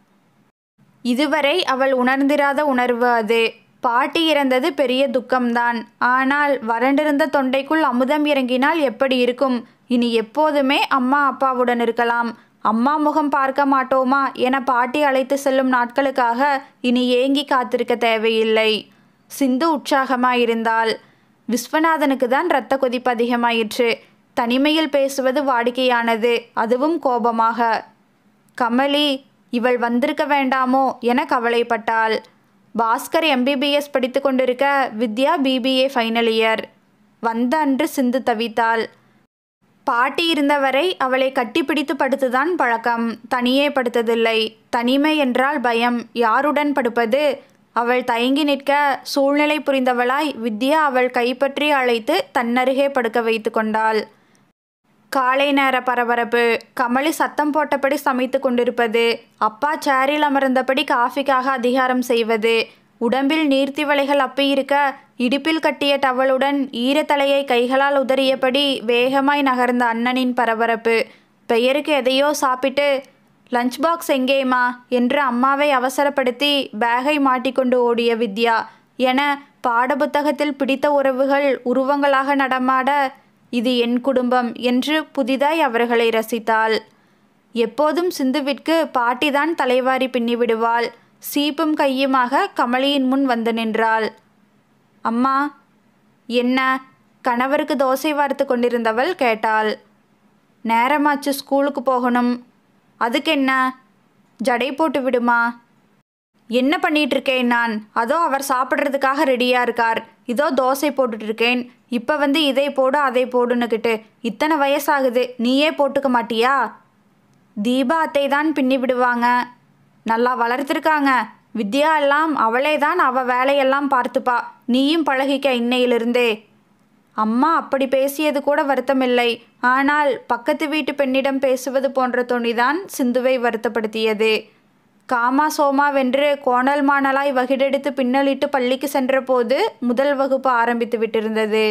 A: இதுவரை அவள் உணர்ந்திராத உணர்வு அது பாட்டி இறந்தது பெரிய துக்கம்தான் ஆனால் வறண்டிருந்த தொண்டைக்குள் அமுதம் இறங்கினால் எப்படி இருக்கும் இனி எப்போதுமே அம்மா அப்பாவுடன் இருக்கலாம் அம்மா முகம் பார்க்க மாட்டோமா என பாட்டி அழைத்து செல்லும் நாட்களுக்காக இனி ஏங்கி காத்திருக்க தேவையில்லை சிந்து உற்சாகமாயிருந்தாள் விஸ்வநாதனுக்கு தான் இரத்த கொதிப்பு அதிகமாயிற்று தனிமையில் பேசுவது வாடிக்கையானது அதுவும் கோபமாக கமலி இவள் வந்திருக்க வேண்டாமோ என கவலைப்பட்டாள் பாஸ்கர் எம்பிபிஎஸ் படித்து கொண்டிருக்க வித்யா பிபிஏ ஃபைனல் இயர் வந்த அன்று சிந்து தவித்தாள் பாட்டி இருந்தவரை அவளை கட்டிப்பிடித்து படுத்துதான் பழக்கம் தனியே படுத்ததில்லை தனிமை என்றால் பயம் யாருடன் படுப்பது அவள் தயங்கி நிற்க சூழ்நிலை புரிந்தவளாய் வித்யா அவள் கைப்பற்றி அழைத்து தன்னருகே படுக்க வைத்து கொண்டாள் காலை நேர பரபரப்பு கமலி சத்தம் போட்டபடி சமைத்து கொண்டிருப்பது அப்பா சேரில் அமர்ந்தபடி காஃபிக்காக அதிகாரம் செய்வது உடம்பில் நீர்த்திவளைகள் அப்பியிருக்க இடுப்பில் கட்டிய டவலுடன் ஈரத்தலையை கைகளால் உதறியபடி வேகமாய் நகர்ந்த அண்ணனின் பரபரப்பு பெயருக்கு எதையோ சாப்பிட்டு லஞ்ச் பாக்ஸ் எங்கேம்மா என்று அம்மாவை அவசரப்படுத்தி பேகை மாட்டிக்கொண்டு ஓடிய வித்யா என பாடப்புத்தகத்தில் பிடித்த உறவுகள் உருவங்களாக நடமாட இது என் குடும்பம் என்று புதிதாய் அவர்களை ரசித்தாள் எப்போதும் சிந்துவிற்கு பாட்டிதான் தலைவாரி பின்னி விடுவாள் சீப்பும் கையுமாக கமலியின் முன் வந்து நின்றாள் அம்மா என்ன கணவருக்கு தோசை வார்த்து கொண்டிருந்தவள் கேட்டாள் நேரமாச்சு ஸ்கூலுக்கு போகணும் அதுக்கு என்ன ஜடை போட்டு விடுமா என்ன பண்ணிட்டு இருக்கேன் நான் அதோ அவர் சாப்பிட்றதுக்காக ரெடியா இருக்கார் இதோ தோசை போட்டுட்டு இருக்கேன் இப்போ வந்து இதை போடு அதை போடுன்னுக்கிட்டு இத்தனை வயசாகுது நீயே போட்டுக்க மாட்டியா தீபா அத்தை தான் பின்னி விடுவாங்க நல்லா வளர்த்துருக்காங்க வித்யா எல்லாம் அவளே தான் அவ வேலையெல்லாம் பார்த்துப்பா நீயும் பழகிக்க இன்னையிலிருந்தே அம்மா அப்படி பேசியது கூட வருத்தமில்லை ஆனால் பக்கத்து வீட்டு பெண்ணிடம் பேசுவது போன்ற துணிதான் சிந்துவை வருத்தப்படுத்தியது காமா சோமா வென்று கோணல் மாணலாய் வகிடெடுத்து பின்னலிட்டு பள்ளிக்கு சென்றபோது முதல் வகுப்பு ஆரம்பித்து விட்டிருந்தது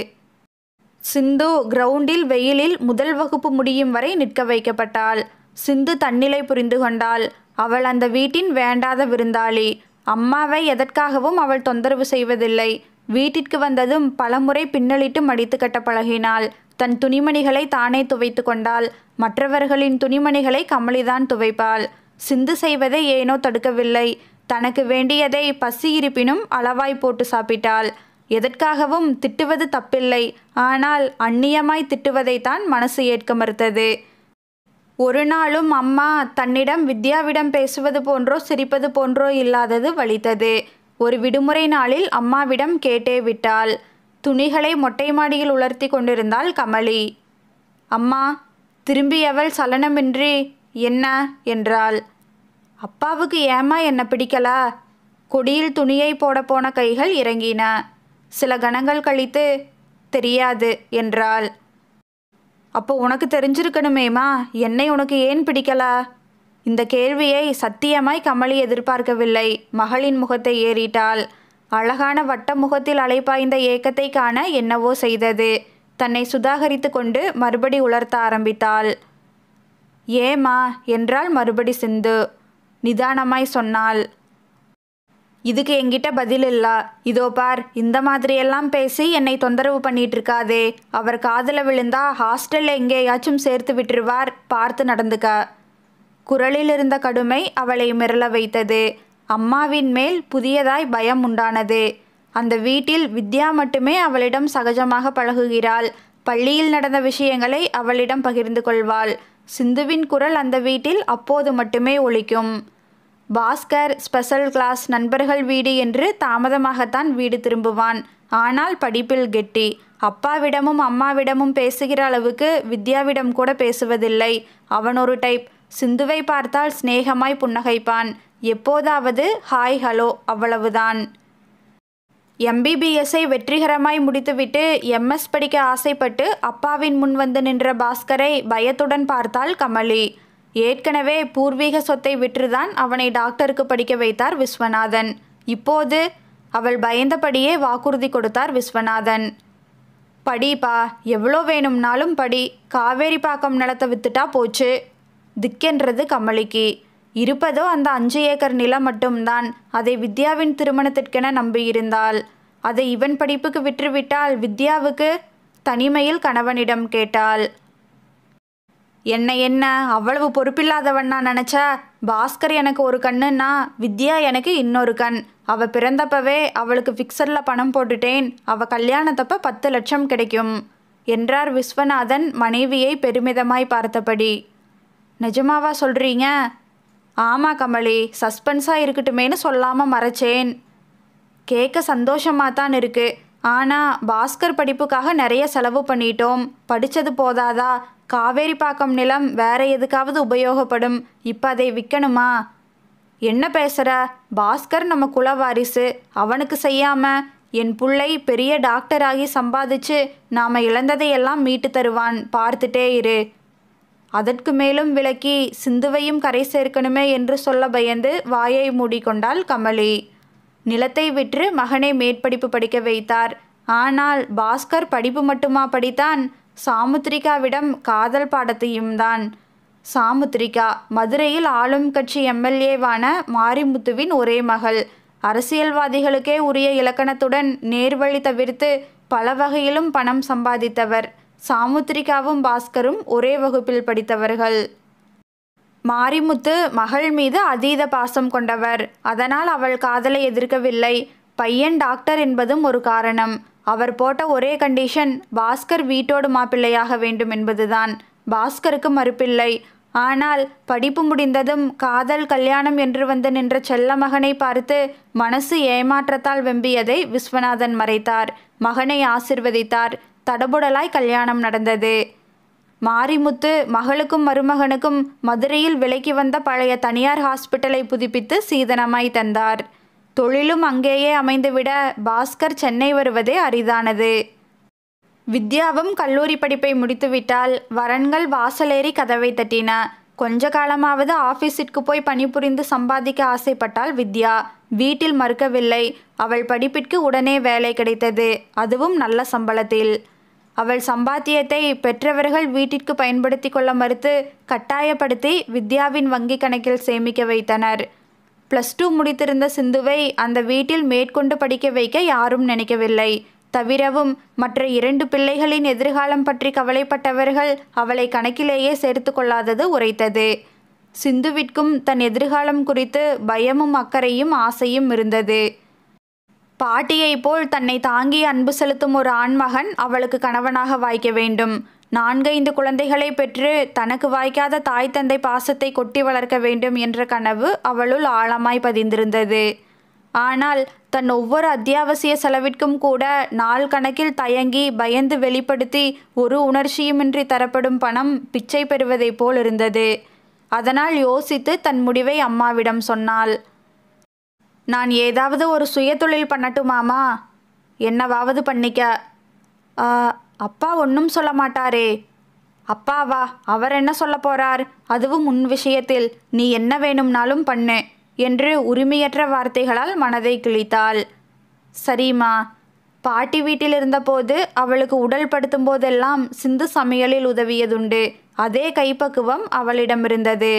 A: சிந்து கிரவுண்டில் வெயிலில் முதல் வகுப்பு முடியும் வரை நிற்க வைக்கப்பட்டாள் சிந்து தன்னிலை புரிந்து கொண்டாள் அவள் அந்த வீட்டின் வேண்டாத விருந்தாளி அம்மாவை எதற்காகவும் அவள் தொந்தரவு செய்வதில்லை வீட்டிற்கு வந்ததும் பலமுறை பின்னலிட்டு மடித்து கட்ட பழகினாள் தன் துணிமணிகளை தானே துவைத்து கொண்டாள் மற்றவர்களின் துணிமணிகளை கமலிதான் துவைப்பாள் சிந்து செய்வதை ஏனோ தடுக்கவில்லை தனக்கு வேண்டியதை பசி இருப்பினும் அளவாய் போட்டு சாப்பிட்டாள் எதற்காகவும் திட்டுவது தப்பில்லை ஆனால் அந்நியமாய் திட்டுவதைத்தான் மனசு ஏற்க மறுத்தது ஒரு நாளும் அம்மா தன்னிடம் வித்யாவிடம் பேசுவது போன்றோ சிரிப்பது போன்றோ இல்லாதது வலித்தது ஒரு விடுமுறை நாளில் அம்மாவிடம் கேட்டே விட்டாள் துணிகளை மொட்டை மாடியில் உலர்த்தி கொண்டிருந்தாள் கமலி அம்மா திரும்பியவள் சலனமின்றி என்ன என்றாள் அப்பாவுக்கு ஏமா என்ன பிடிக்கல கொடியில் துணியை போட போன கைகள் இறங்கின சில கணங்கள் கழித்து தெரியாது என்றாள் அப்போ உனக்கு தெரிஞ்சிருக்கணுமேமா என்னை உனக்கு ஏன் பிடிக்கல இந்த கேள்வியை சத்தியமாய் கமலி எதிர்பார்க்கவில்லை மகளின் முகத்தை ஏறிட்டாள் அழகான வட்ட முகத்தில் அலைப்பாய்ந்த ஏக்கத்தை காண என்னவோ செய்தது தன்னை சுதாகரித்து கொண்டு மறுபடி உலர்த்த ஆரம்பித்தாள் ஏமா என்றாள் மறுபடி சிந்து நிதானமாய் சொன்னாள் இதுக்கு என்கிட்ட பதில் இல்ல இதோ பார் இந்த மாதிரியெல்லாம் பேசி என்னை தொந்தரவு பண்ணிட்டு இருக்காதே அவர் காதல விழுந்தா ஹாஸ்டல்ல எங்கேயாச்சும் சேர்த்து விட்டுருவார் பார்த்து நடந்துக்க குரலில் இருந்த கடுமை அவளை மிரள வைத்தது அம்மாவின் மேல் புதியதாய் பயம் உண்டானது அந்த வீட்டில் வித்யா மட்டுமே அவளிடம் சகஜமாக பழகுகிறாள் பள்ளியில் நடந்த விஷயங்களை அவளிடம் பகிர்ந்து கொள்வாள் சிந்துவின் குரல் அந்த வீட்டில் அப்போது மட்டுமே ஒலிக்கும் பாஸ்கர் ஸ்பெஷல் கிளாஸ் நண்பர்கள் வீடு என்று தாமதமாகத்தான் வீடு திரும்புவான் ஆனால் படிப்பில் கெட்டி அப்பாவிடமும் அம்மாவிடமும் பேசுகிற அளவுக்கு வித்யாவிடம் கூட பேசுவதில்லை அவன் ஒரு டைப் சிந்துவை பார்த்தால் சிநேகமாய் புன்னகைப்பான் எப்போதாவது ஹாய் ஹலோ அவ்வளவுதான் எம்பிபிஎஸ்ஐ வெற்றிகரமாய் முடித்துவிட்டு எம்எஸ் படிக்க ஆசைப்பட்டு அப்பாவின் முன் வந்து நின்ற பாஸ்கரை பயத்துடன் பார்த்தாள் கமலி ஏற்கனவே பூர்வீக சொத்தை விற்றுதான் அவனை டாக்டருக்கு படிக்க வைத்தார் விஸ்வநாதன் இப்போது அவள் பயந்தபடியே வாக்குறுதி கொடுத்தார் விஸ்வநாதன் படிப்பா எவ்வளோ வேணும்னாலும் படி காவேரி பாக்கம் நிலத்தை வித்துட்டா போச்சு திக்கென்றது கமலிக்கு இருப்பதோ அந்த அஞ்சு ஏக்கர் நிலம் மட்டும்தான் அதை வித்யாவின் திருமணத்திற்கென நம்பியிருந்தாள் அதை இவன் படிப்புக்கு விற்றுவிட்டால் வித்யாவுக்கு தனிமையில் கணவனிடம் கேட்டாள் என்ன என்ன அவ்வளவு பொறுப்பில்லாதவன் நான் நினச்சா பாஸ்கர் எனக்கு ஒரு கண்ணுன்னா வித்யா எனக்கு இன்னொரு கண் அவ பிறந்தப்பவே அவளுக்கு ஃபிக்சரில் பணம் போட்டுட்டேன் அவ கல்யாணத்தப்ப பத்து லட்சம் கிடைக்கும் என்றார் விஸ்வநாதன் மனைவியை பெருமிதமாய் பார்த்தபடி நிஜமாவா சொல்கிறீங்க ஆமா கமலி சஸ்பென்ஸாக இருக்கட்டுமேனு சொல்லாமல் மறைச்சேன் கேட்க சந்தோஷமாக தான் இருக்கு ஆனால் பாஸ்கர் படிப்புக்காக நிறைய செலவு பண்ணிட்டோம் படித்தது போதாதா காவேரி பாக்கம் நிலம் வேற எதுக்காவது உபயோகப்படும் இப்போ அதை விற்கணுமா என்ன பேசுற பாஸ்கர் நம்ம குலவாரிசு அவனுக்கு செய்யாம என் புள்ளை பெரிய டாக்டராகி சம்பாதிச்சு நாம இழந்ததையெல்லாம் மீட்டு தருவான் பார்த்துட்டே இரு அதற்கு மேலும் விளக்கி சிந்துவையும் கரை சேர்க்கணுமே என்று சொல்ல பயந்து வாயை மூடிக்கொண்டாள் கமலி நிலத்தை விற்று மகனை மேற்படிப்பு படிக்க வைத்தார் ஆனால் பாஸ்கர் படிப்பு மட்டுமா படித்தான் சாமுத்திரிகாவிடம் காதல் பாடத்தையும் தான் சாமுத்திரிகா மதுரையில் ஆளும் கட்சி எம்எல்ஏவான மாரிமுத்துவின் ஒரே மகள் அரசியல்வாதிகளுக்கே உரிய இலக்கணத்துடன் நேர்வழி தவிர்த்து பல வகையிலும் பணம் சம்பாதித்தவர் சாமுத்திரிகாவும் பாஸ்கரும் ஒரே வகுப்பில் படித்தவர்கள் மாரிமுத்து மகள் மீது அதீத பாசம் கொண்டவர் அதனால் அவள் காதலை எதிர்க்கவில்லை பையன் டாக்டர் என்பதும் ஒரு காரணம் அவர் போட்ட ஒரே கண்டிஷன் பாஸ்கர் வீட்டோடு மாப்பிள்ளையாக வேண்டும் என்பதுதான் பாஸ்கருக்கு மறுப்பில்லை ஆனால் படிப்பு முடிந்ததும் காதல் கல்யாணம் என்று வந்து நின்ற செல்ல மகனை பார்த்து மனசு ஏமாற்றத்தால் வெம்பியதை விஸ்வநாதன் மறைத்தார் மகனை ஆசிர்வதித்தார் தடபுடலாய் கல்யாணம் நடந்தது மாரிமுத்து மகளுக்கும் மருமகனுக்கும் மதுரையில் விலைக்கு வந்த பழைய தனியார் ஹாஸ்பிட்டலை புதுப்பித்து சீதனமாய் தந்தார் தொழிலும் அங்கேயே அமைந்துவிட பாஸ்கர் சென்னை வருவதே அரிதானது வித்யாவும் கல்லூரி படிப்பை முடித்துவிட்டால் வரன்கள் வாசலேறி கதவை தட்டின கொஞ்ச காலமாவது ஆஃபீஸிற்கு போய் பணிபுரிந்து சம்பாதிக்க ஆசைப்பட்டாள் வித்யா வீட்டில் மறுக்கவில்லை அவள் படிப்பிற்கு உடனே வேலை கிடைத்தது அதுவும் நல்ல சம்பளத்தில் அவள் சம்பாத்தியத்தை பெற்றவர்கள் வீட்டிற்கு பயன்படுத்தி கொள்ள மறுத்து கட்டாயப்படுத்தி வித்யாவின் வங்கி கணக்கில் சேமிக்க வைத்தனர் ப்ளஸ் டூ முடித்திருந்த சிந்துவை அந்த வீட்டில் மேற்கொண்டு படிக்க வைக்க யாரும் நினைக்கவில்லை தவிரவும் மற்ற இரண்டு பிள்ளைகளின் எதிர்காலம் பற்றி கவலைப்பட்டவர்கள் அவளை கணக்கிலேயே சேர்த்து கொள்ளாதது உரைத்தது சிந்துவிற்கும் தன் எதிர்காலம் குறித்து பயமும் அக்கறையும் ஆசையும் இருந்தது பாட்டியைப் போல் தன்னை தாங்கி அன்பு செலுத்தும் ஒரு ஆண்மகன் அவளுக்கு கணவனாக வாய்க்க வேண்டும் நான்கைந்து குழந்தைகளை பெற்று தனக்கு வாய்க்காத தாய் தந்தை பாசத்தை கொட்டி வளர்க்க வேண்டும் என்ற கனவு அவளுள் ஆழமாய் பதிந்திருந்தது ஆனால் தன் ஒவ்வொரு அத்தியாவசிய செலவிற்கும் கூட நாள் கணக்கில் தயங்கி பயந்து வெளிப்படுத்தி ஒரு உணர்ச்சியுமின்றி தரப்படும் பணம் பிச்சை பெறுவதைப் போல் இருந்தது அதனால் யோசித்து தன் முடிவை அம்மாவிடம் சொன்னாள் நான் ஏதாவது ஒரு சுயதொழில் பண்ணட்டுமாமா என்னவாவது பண்ணிக்க "ஆ, அப்பா ஒன்றும் சொல்ல மாட்டாரே அப்பாவா அவர் என்ன சொல்ல போறார் அதுவும் உன் விஷயத்தில் நீ என்ன வேணும்னாலும் பண்ணு என்று உரிமையற்ற வார்த்தைகளால் மனதை கிழித்தாள் சரிம்மா பாட்டி வீட்டில் இருந்தபோது அவளுக்கு உடல் படுத்தும் போதெல்லாம் சிந்து சமையலில் உதவியதுண்டு அதே கைப்பக்குவம் அவளிடம் இருந்தது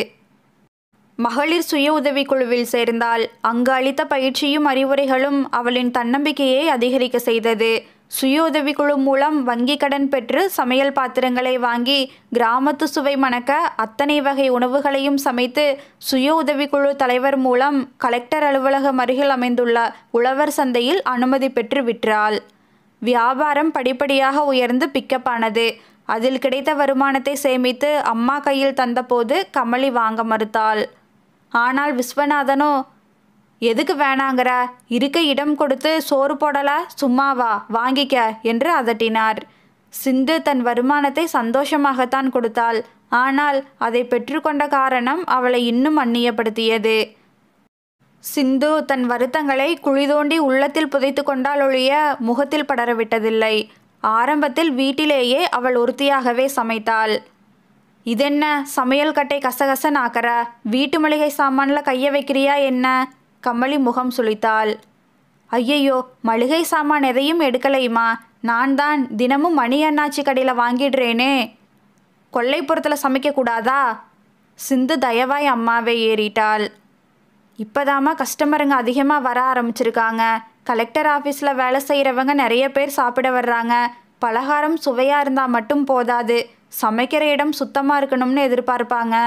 A: மகளிர் சுய உதவிக்குழுவில் சேர்ந்தாள் அங்கு அளித்த பயிற்சியும் அறிவுரைகளும் அவளின் தன்னம்பிக்கையை அதிகரிக்க செய்தது சுய உதவிக்குழு மூலம் வங்கி கடன் பெற்று சமையல் பாத்திரங்களை வாங்கி கிராமத்து சுவை மணக்க அத்தனை வகை உணவுகளையும் சமைத்து சுய உதவிக்குழு தலைவர் மூலம் கலெக்டர் அலுவலகம் அருகில் அமைந்துள்ள உழவர் சந்தையில் அனுமதி பெற்று விற்றாள் வியாபாரம் படிப்படியாக உயர்ந்து பிக்கப்பானது அதில் கிடைத்த வருமானத்தை சேமித்து அம்மா கையில் தந்தபோது கமலி வாங்க மறுத்தாள் ஆனால் விஸ்வநாதனோ எதுக்கு வேணாங்கிற இருக்க இடம் கொடுத்து சோறு போடல சும்மாவா வாங்கிக்க என்று அதட்டினார் சிந்து தன் வருமானத்தை சந்தோஷமாகத்தான் கொடுத்தாள் ஆனால் அதை பெற்றுக்கொண்ட காரணம் அவளை இன்னும் அந்நியப்படுத்தியது சிந்து தன் வருத்தங்களை குழி தோண்டி உள்ளத்தில் புதைத்து கொண்டால் ஒழிய முகத்தில் படரவிட்டதில்லை ஆரம்பத்தில் வீட்டிலேயே அவள் ஒருத்தியாகவே சமைத்தாள் இதென்ன சமையல் கட்டை கசகசன்னு ஆக்கற வீட்டு மளிகை சாமான்ல கைய வைக்கிறியா என்ன கமலி முகம் சுளித்தாள் ஐயையோ மளிகை சாமான் எதையும் எடுக்கலையுமா நான் தான் தினமும் மணி அண்ணாச்சி கடையில் வாங்கிடுறேனே கொல்லைப்புறத்தில் சமைக்கக்கூடாதா சிந்து தயவாய் அம்மாவை ஏறிட்டாள் இப்போதாம்மா கஸ்டமருங்க அதிகமாக வர ஆரம்பிச்சிருக்காங்க கலெக்டர் ஆஃபீஸில் வேலை செய்கிறவங்க நிறைய பேர் சாப்பிட வர்றாங்க பலகாரம் சுவையாக இருந்தால் மட்டும் போதாது சமைக்கிற இடம் சுத்தமாக இருக்கணும்னு எதிர்பார்ப்பாங்க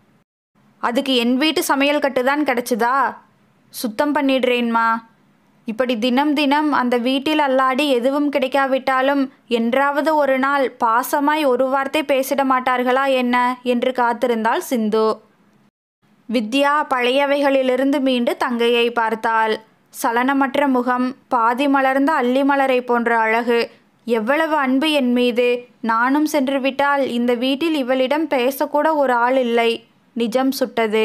A: அதுக்கு என் வீட்டு சமையல் கட்டு தான் கிடச்சிதா சுத்தம் பண்ணிடுறேன்மா இப்படி தினம் தினம் அந்த வீட்டில் அல்லாடி எதுவும் கிடைக்காவிட்டாலும் என்றாவது ஒரு நாள் பாசமாய் ஒரு வார்த்தை பேசிட மாட்டார்களா என்ன என்று காத்திருந்தாள் சிந்து வித்யா பழையவைகளிலிருந்து மீண்டு தங்கையை பார்த்தாள் சலனமற்ற முகம் பாதி மலர்ந்த அல்லி மலரை போன்ற அழகு எவ்வளவு அன்பு என் மீது நானும் சென்று விட்டால் இந்த வீட்டில் இவளிடம் பேசக்கூட ஒரு ஆள் இல்லை நிஜம் சுட்டது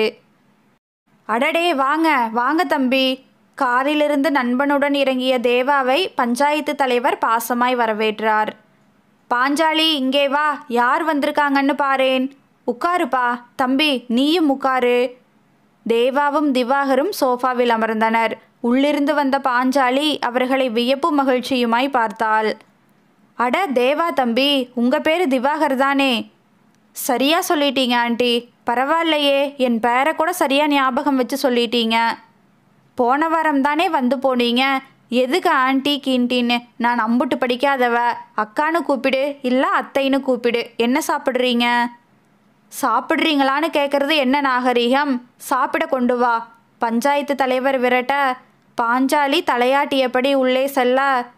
A: அடடே வாங்க வாங்க தம்பி காரிலிருந்து நண்பனுடன் இறங்கிய தேவாவை பஞ்சாயத்து தலைவர் பாசமாய் வரவேற்றார் பாஞ்சாலி இங்கே வா யார் வந்திருக்காங்கன்னு பாரேன் உட்காருப்பா தம்பி நீயும் உட்காரு தேவாவும் திவாகரும் சோஃபாவில் அமர்ந்தனர் உள்ளிருந்து வந்த பாஞ்சாலி அவர்களை வியப்பு மகிழ்ச்சியுமாய் பார்த்தாள் அட தேவா தம்பி உங்க பேரு திவாகர் தானே சரியா சொல்லிட்டீங்க ஆண்டி பரவாயில்லையே என் பேரை கூட சரியா ஞாபகம் வச்சு சொல்லிட்டீங்க போன வாரம் தானே வந்து போனீங்க எதுக்கு ஆண்டி கீண்டின்னு நான் அம்புட்டு படிக்காதவ அக்கான்னு கூப்பிடு இல்லை அத்தைன்னு கூப்பிடு என்ன சாப்பிட்றீங்க சாப்பிட்றீங்களான்னு கேட்குறது என்ன நாகரீகம் சாப்பிட கொண்டு வா பஞ்சாயத்து தலைவர் விரட்ட பாஞ்சாலி தலையாட்டியபடி உள்ளே செல்ல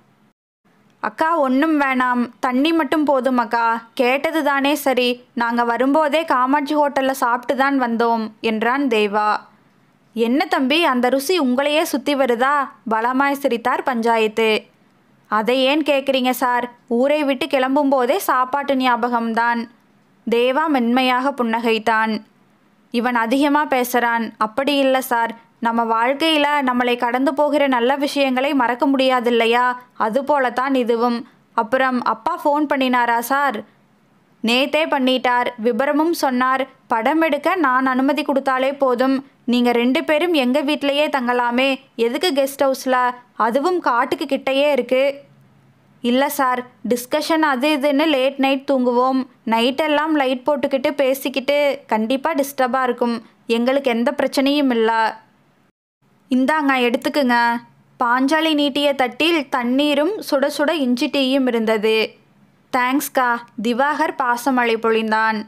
A: அக்கா ஒன்றும் வேணாம் தண்ணி மட்டும் போதும் அக்கா கேட்டது தானே சரி நாங்கள் வரும்போதே காமாட்சி ஹோட்டலில் சாப்பிட்டு தான் வந்தோம் என்றான் தேவா என்ன தம்பி அந்த ருசி உங்களையே சுற்றி வருதா பலமாய் சிரித்தார் பஞ்சாயத்து அதை ஏன் கேட்குறீங்க சார் ஊரை விட்டு கிளம்பும் போதே சாப்பாட்டு ஞாபகம்தான் தேவா மென்மையாக புன்னகைத்தான் இவன் அதிகமாக பேசுகிறான் அப்படி இல்லை சார் நம்ம வாழ்க்கையில் நம்மளை கடந்து போகிற நல்ல விஷயங்களை மறக்க முடியாது இல்லையா அதுபோலத்தான் இதுவும் அப்புறம் அப்பா ஃபோன் பண்ணினாரா சார் நேத்தே பண்ணிட்டார் விபரமும் சொன்னார் படம் எடுக்க நான் அனுமதி கொடுத்தாலே போதும் நீங்கள் ரெண்டு பேரும் எங்கள் வீட்டிலையே தங்கலாமே எதுக்கு கெஸ்ட் ஹவுஸில் அதுவும் காட்டுக்கு கிட்டேயே இருக்கு இல்லை சார் டிஸ்கஷன் அது இதுன்னு லேட் நைட் தூங்குவோம் நைட்டெல்லாம் லைட் போட்டுக்கிட்டு பேசிக்கிட்டு கண்டிப்பாக டிஸ்டர்பாக இருக்கும் எங்களுக்கு எந்த பிரச்சனையும் இல்லை இந்தாங்க எடுத்துக்குங்க பாஞ்சாலி நீட்டிய தட்டில் தண்ணீரும் சுட சுட இஞ்சி டீயும் இருந்தது தேங்க்ஸ்கா திவாகர் பாசமழை பொழிந்தான்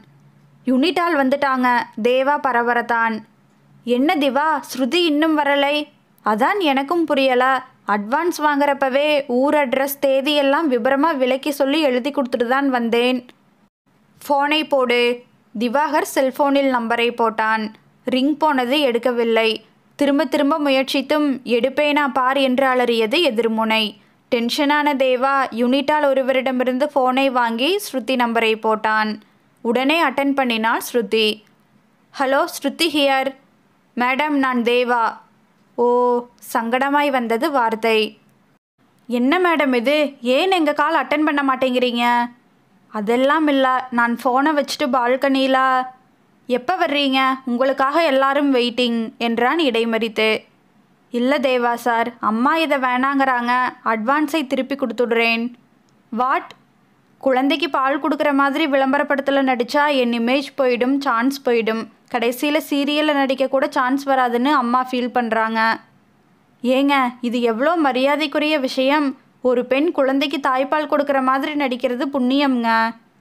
A: யூனிட்டால் வந்துட்டாங்க தேவா பரபரத்தான் என்ன திவா ஸ்ருதி இன்னும் வரலை அதான் எனக்கும் புரியல அட்வான்ஸ் வாங்குறப்பவே ஊர் அட்ரஸ் தேதியெல்லாம் விபரமாக விலக்கி சொல்லி எழுதி கொடுத்துட்டு தான் வந்தேன் ஃபோனை போடு திவாகர் செல்போனில் நம்பரை போட்டான் ரிங் போனது எடுக்கவில்லை திரும்ப திரும்ப முயற்சித்தும் எடுப்பேனா பார் என்று அலறியது எதிர்முனை டென்ஷனான தேவா யூனிட்டால் ஒருவரிடமிருந்து ஃபோனை வாங்கி ஸ்ருதி நம்பரை போட்டான் உடனே அட்டன் பண்ணினாள் Shruti hello Shruti here madam நான் தேவா ஓ சங்கடமாய் வந்தது வார்த்தை என்ன மேடம் இது ஏன் எங்கள் கால் அட்டன் பண்ண மாட்டேங்கிறீங்க அதெல்லாம் இல்லை நான் ஃபோனை வச்சுட்டு பால்கனியில் எப்போ வர்றீங்க உங்களுக்காக எல்லாரும் வெயிட்டிங் என்றான் இடைமறித்து இல்லை தேவா சார் அம்மா இதை வேணாங்கிறாங்க அட்வான்ஸை திருப்பி கொடுத்துடுறேன் வாட் குழந்தைக்கு பால் கொடுக்குற மாதிரி விளம்பரப்படத்தில் நடித்தா என் இமேஜ் போயிடும் சான்ஸ் போயிடும் கடைசியில் சீரியலில் நடிக்க கூட சான்ஸ் வராதுன்னு அம்மா ஃபீல் பண்ணுறாங்க ஏங்க இது எவ்வளோ மரியாதைக்குரிய விஷயம் ஒரு பெண் குழந்தைக்கு தாய்ப்பால் கொடுக்குற மாதிரி நடிக்கிறது புண்ணியம்ங்க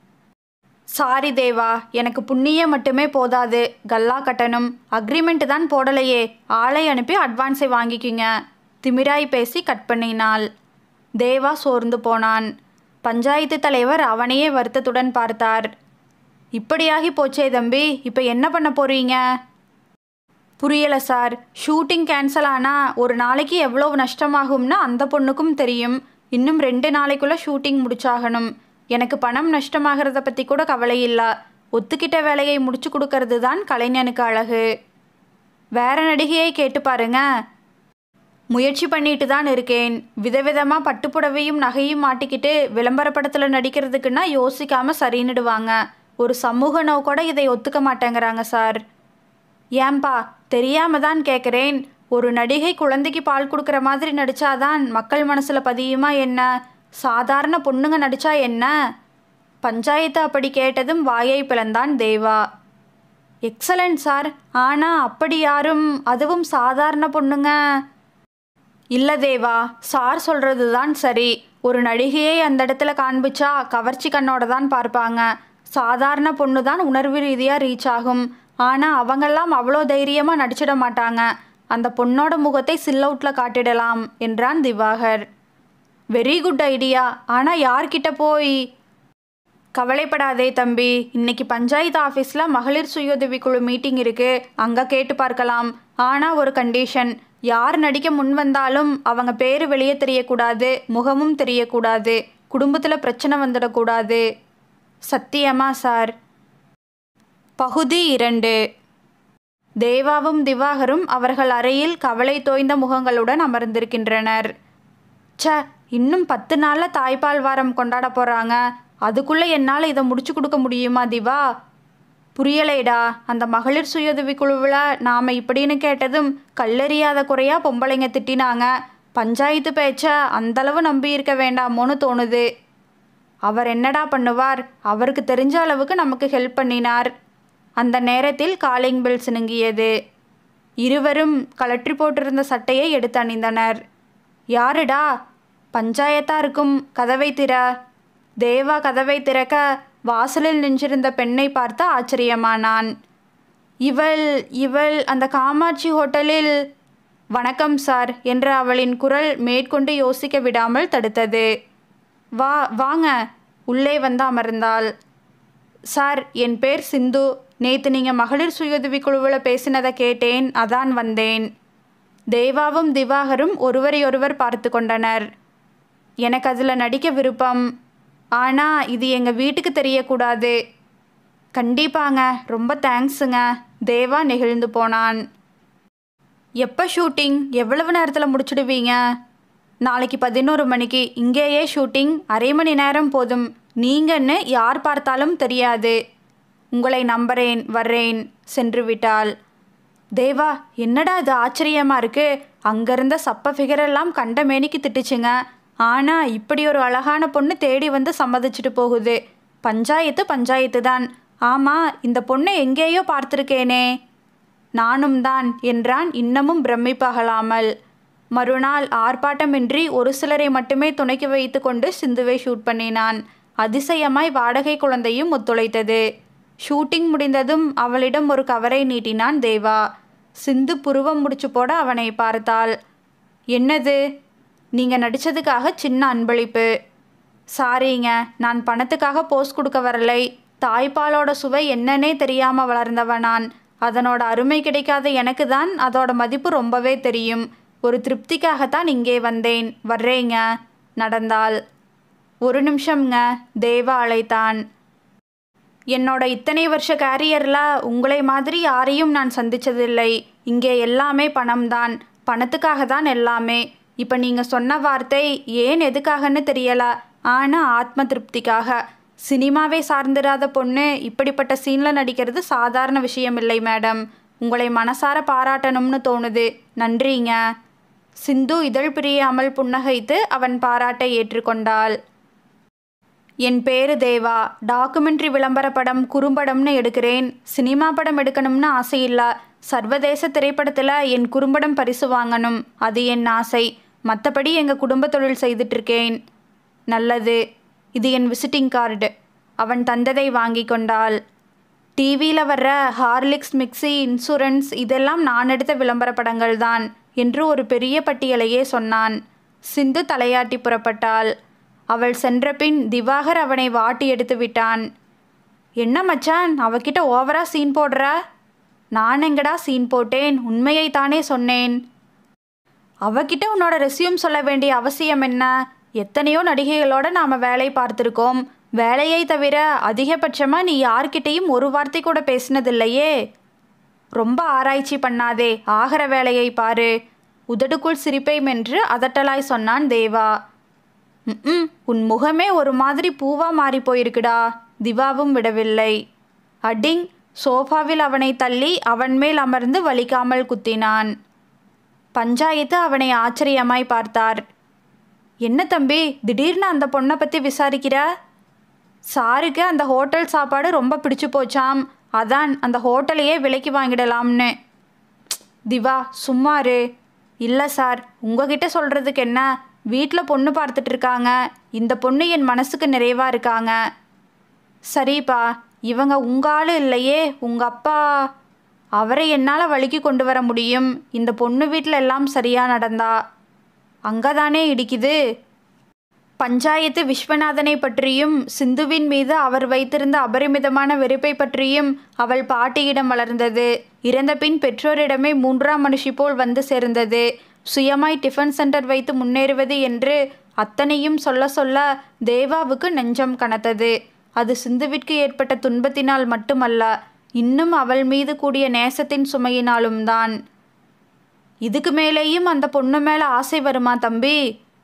A: சாரி தேவா எனக்கு புண்ணியம் மட்டுமே போதாது கல்லா கட்டணும் அக்ரிமெண்ட் தான் போடலையே ஆளை அனுப்பி அட்வான்ஸை வாங்கிக்குங்க திமிராய் பேசி கட் பண்ணினாள் தேவா சோர்ந்து போனான் பஞ்சாயத்து தலைவர் அவனையே வருத்தத்துடன் பார்த்தார் இப்படியாகி போச்சே தம்பி இப்போ என்ன பண்ண போறீங்க புரியலை சார் ஷூட்டிங் கேன்சல் ஆனால் ஒரு நாளைக்கு எவ்வளோ நஷ்டமாகும்னு அந்த பொண்ணுக்கும் தெரியும் இன்னும் ரெண்டு நாளைக்குள்ளே ஷூட்டிங் முடிச்சாகணும் எனக்கு பணம் நஷ்டமாகிறத பற்றி கூட கவலை இல்லை ஒத்துக்கிட்ட வேலையை முடிச்சு கொடுக்கறது தான் கலைஞனுக்கு அழகு வேற நடிகையை கேட்டு பாருங்க முயற்சி பண்ணிட்டு தான் இருக்கேன் விதவிதமாக பட்டுப்புடவையும் நகையும் மாட்டிக்கிட்டு விளம்பரப்படத்தில் நடிக்கிறதுக்குன்னா யோசிக்காமல் சரின்னுடுவாங்க ஒரு சமூக நோக்கோட இதை ஒத்துக்க மாட்டேங்கிறாங்க சார் ஏன்பா தெரியாம தான் கேட்குறேன் ஒரு நடிகை குழந்தைக்கு பால் கொடுக்குற மாதிரி நடிச்சாதான் மக்கள் மனசில் பதியுமா என்ன சாதாரண பொண்ணுங்க நடிச்சா என்ன பஞ்சாயத்து அப்படி கேட்டதும் வாயை பிளந்தான் தேவா எக்ஸலண்ட் சார் ஆனால் அப்படி யாரும் அதுவும் சாதாரண பொண்ணுங்க இல்லை தேவா சார் சொல்கிறது தான் சரி ஒரு நடிகையை அந்த இடத்துல காண்பிச்சா கவர்ச்சி கண்ணோட தான் பார்ப்பாங்க சாதாரண பொண்ணு தான் உணர்வு ரீதியாக ரீச் ஆகும் ஆனால் அவங்கெல்லாம் அவ்வளோ தைரியமாக நடிச்சிட மாட்டாங்க அந்த பொண்ணோட முகத்தை சில் அவுட்டில் காட்டிடலாம் என்றான் திவாகர் வெரி குட் ஐடியா ஆனால் யார்கிட்ட போய் கவலைப்படாதே தம்பி இன்னைக்கு பஞ்சாயத்து ஆஃபீஸில் மகளிர் சுயோதவி குழு மீட்டிங் இருக்கு அங்கே கேட்டு பார்க்கலாம் ஆனால் ஒரு கண்டிஷன் யார் நடிக்க முன் வந்தாலும் அவங்க பேர் வெளியே தெரியக்கூடாது முகமும் தெரியக்கூடாது குடும்பத்தில் பிரச்சனை வந்துடக்கூடாது சத்தியமா சார் பகுதி இரண்டு தேவாவும் திவாகரும் அவர்கள் அறையில் கவலை தோய்ந்த முகங்களுடன் அமர்ந்திருக்கின்றனர் ச்ச இன்னும் பத்து நாளில் தாய்ப்பால் வாரம் கொண்டாட போகிறாங்க அதுக்குள்ளே என்னால் இதை முடிச்சு கொடுக்க முடியுமா திவா புரியலைடா அந்த மகளிர் சுயஉதவி குழுவில் நாம் இப்படின்னு கேட்டதும் கல்லறியாத குறையாக பொம்பளைங்க திட்டினாங்க பஞ்சாயத்து பேச்ச அந்தளவு நம்பி இருக்க வேண்டாமோன்னு தோணுது அவர் என்னடா பண்ணுவார் அவருக்கு தெரிஞ்ச அளவுக்கு நமக்கு ஹெல்ப் பண்ணினார் அந்த நேரத்தில் காலிங் பெல் சினுங்கியது இருவரும் கலற்றி போட்டிருந்த சட்டையை எடுத்து அணிந்தனர் யாருடா பஞ்சாயத்தா இருக்கும் கதவை திற தேவா கதவை திறக்க வாசலில் நின்றிருந்த பெண்ணை பார்த்து ஆச்சரியமானான் இவள் இவள் அந்த காமாட்சி ஹோட்டலில் வணக்கம் சார் என்ற அவளின் குரல் மேற்கொண்டு யோசிக்க விடாமல் தடுத்தது வா வாங்க உள்ளே வந்து அமர்ந்தாள் சார் என் பேர் சிந்து நேற்று நீங்கள் மகளிர் சுயஉதவி குழுவில் பேசினதை கேட்டேன் அதான் வந்தேன் தேவாவும் திவாகரும் ஒருவரையொருவர் பார்த்து கொண்டனர் எனக்கு அதில் நடிக்க விருப்பம் ஆனால் இது எங்கள் வீட்டுக்கு தெரியக்கூடாது கண்டிப்பாங்க ரொம்ப தேங்க்ஸுங்க தேவா நெகிழ்ந்து போனான் எப்போ ஷூட்டிங் எவ்வளவு நேரத்தில் முடிச்சிடுவீங்க நாளைக்கு பதினோரு மணிக்கு இங்கேயே ஷூட்டிங் அரை மணி நேரம் போதும் நீங்கன்னு யார் பார்த்தாலும் தெரியாது உங்களை நம்புறேன் வர்றேன் சென்று விட்டாள் தேவா என்னடா இது ஆச்சரியமா இருக்கு அங்கிருந்த சப்ப ஃபிகரெல்லாம் கண்ட மேனிக்கு திட்டுச்சுங்க ஆனால் இப்படி ஒரு அழகான பொண்ணு தேடி வந்து சம்மதிச்சுட்டு போகுது பஞ்சாயத்து பஞ்சாயத்து தான் ஆமாம் இந்த பொண்ணை எங்கேயோ பார்த்துருக்கேனே நானும் தான் என்றான் இன்னமும் பிரமிப்பகலாமல் மறுநாள் ஆர்ப்பாட்டமின்றி ஒரு சிலரை மட்டுமே துணைக்கு வைத்து கொண்டு சிந்துவை ஷூட் பண்ணினான் அதிசயமாய் வாடகை குழந்தையும் ஒத்துழைத்தது ஷூட்டிங் முடிந்ததும் அவளிடம் ஒரு கவரை நீட்டினான் தேவா சிந்து புருவம் முடிச்சு போட அவனை பார்த்தாள் என்னது நீங்கள் நடித்ததுக்காக சின்ன அன்பளிப்பு சாரிங்க நான் பணத்துக்காக போஸ் கொடுக்க வரலை தாய்ப்பாலோட சுவை என்னன்னே தெரியாமல் வளர்ந்தவன் நான் அதனோட அருமை கிடைக்காத எனக்கு தான் அதோட மதிப்பு ரொம்பவே தெரியும் ஒரு திருப்திக்காகத்தான் இங்கே வந்தேன் வர்றேங்க நடந்தாள் ஒரு நிமிஷம்ங்க தேவா அழைத்தான் என்னோட இத்தனை வருஷ கேரியரில் உங்களை மாதிரி யாரையும் நான் சந்திச்சதில்லை இங்கே எல்லாமே பணம்தான் பணத்துக்காக தான் எல்லாமே இப்போ நீங்கள் சொன்ன வார்த்தை ஏன் எதுக்காகன்னு தெரியல ஆனால் ஆத்ம திருப்திக்காக சினிமாவே சார்ந்திராத பொண்ணு இப்படிப்பட்ட சீனில் நடிக்கிறது சாதாரண விஷயம் இல்லை மேடம் உங்களை மனசார பாராட்டணும்னு தோணுது நன்றிங்க சிந்து இதழ் பிரியாமல் புன்னகைத்து அவன் பாராட்டை ஏற்றுக்கொண்டாள் என் பேரு தேவா டாக்குமெண்ட்ரி விளம்பர படம் குறும்படம்னு எடுக்கிறேன் சினிமா படம் எடுக்கணும்னு ஆசை இல்லை சர்வதேச திரைப்படத்தில் என் குறும்படம் பரிசு வாங்கணும் அது என் ஆசை மற்றபடி எங்கள் குடும்ப தொழில் செய்துட்ருக்கேன் நல்லது இது என் விசிட்டிங் கார்டு அவன் தந்ததை வாங்கி கொண்டாள் டிவியில் வர்ற ஹார்லிக்ஸ் மிக்ஸி இன்சூரன்ஸ் இதெல்லாம் நான் எடுத்த விளம்பர படங்கள் தான் என்று ஒரு பெரிய பட்டியலையே சொன்னான் சிந்து தலையாட்டி புறப்பட்டாள் அவள் சென்றபின் திவாகர் அவனை வாட்டி எடுத்து விட்டான் என்ன மச்சான் அவகிட்ட ஓவரா சீன் போடுற நான் எங்கடா சீன் போட்டேன் உண்மையை தானே சொன்னேன் அவகிட்ட உன்னோட ரெஸ்யூம் சொல்ல வேண்டிய அவசியம் என்ன எத்தனையோ நடிகைகளோட நாம் வேலை பார்த்துருக்கோம் வேலையை தவிர அதிகபட்சமாக நீ யார்கிட்டேயும் ஒரு வார்த்தை கூட பேசினதில்லையே ரொம்ப ஆராய்ச்சி பண்ணாதே ஆகிற வேலையை பாரு உதடுக்குள் சிரிப்பை மென்று அதட்டலாய் சொன்னான் தேவா ம் உன் முகமே ஒரு மாதிரி பூவா மாறி போயிருக்குடா திவாவும் விடவில்லை அடிங் சோஃபாவில் அவனை தள்ளி அவன் மேல் அமர்ந்து வலிக்காமல் குத்தினான் பஞ்சாயத்து அவனை ஆச்சரியமாய் பார்த்தார் என்ன தம்பி திடீர்னு அந்த பொண்ணை பற்றி விசாரிக்கிற சாருக்கு அந்த ஹோட்டல் சாப்பாடு ரொம்ப பிடிச்சு போச்சாம் அதான் அந்த ஹோட்டலையே விலைக்கு வாங்கிடலாம்னு திவா சும்மாரு இல்லை சார் உங்ககிட்ட சொல்கிறதுக்கு என்ன வீட்டில் பொண்ணு பார்த்துட்டு இருக்காங்க இந்த பொண்ணு என் மனசுக்கு நிறைவாக இருக்காங்க சரிப்பா இவங்க உங்க ஆளு இல்லையே உங்கள் அப்பா அவரை என்னால் வழிக்கு கொண்டு வர முடியும் இந்த பொண்ணு வீட்டில் எல்லாம் சரியாக நடந்தா அங்கே தானே இடிக்குது பஞ்சாயத்து விஸ்வநாதனை பற்றியும் சிந்துவின் மீது அவர் வைத்திருந்த அபரிமிதமான வெறுப்பை பற்றியும் அவள் பாட்டியிடம் வளர்ந்தது இறந்த பின் பெற்றோரிடமே மூன்றாம் மனுஷி போல் வந்து சேர்ந்தது சுயமாய் டிஃபன் சென்டர் வைத்து முன்னேறுவது என்று அத்தனையும் சொல்ல சொல்ல தேவாவுக்கு நெஞ்சம் கனத்தது அது சிந்துவிற்கு ஏற்பட்ட துன்பத்தினால் மட்டுமல்ல இன்னும் அவள் மீது கூடிய நேசத்தின் சுமையினாலும் தான் இதுக்கு மேலேயும் அந்த பொண்ணு மேலே ஆசை வருமா தம்பி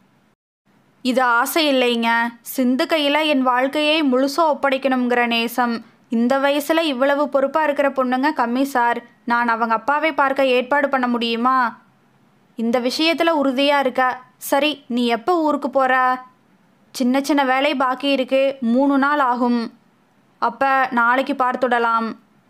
A: இது ஆசை இல்லைங்க சிந்து கையில் என் வாழ்க்கையை முழுசாக ஒப்படைக்கணுங்கிற நேசம் இந்த வயசில் இவ்வளவு பொறுப்பாக இருக்கிற பொண்ணுங்க கம்மி சார் நான் அவங்க அப்பாவை பார்க்க ஏற்பாடு பண்ண முடியுமா இந்த விஷயத்தில் உறுதியாக இருக்க சரி நீ எப்போ ஊருக்கு போகிற சின்ன சின்ன வேலை பாக்கி இருக்கு மூணு நாள் ஆகும் அப்போ நாளைக்கு பார்த்துடலாம்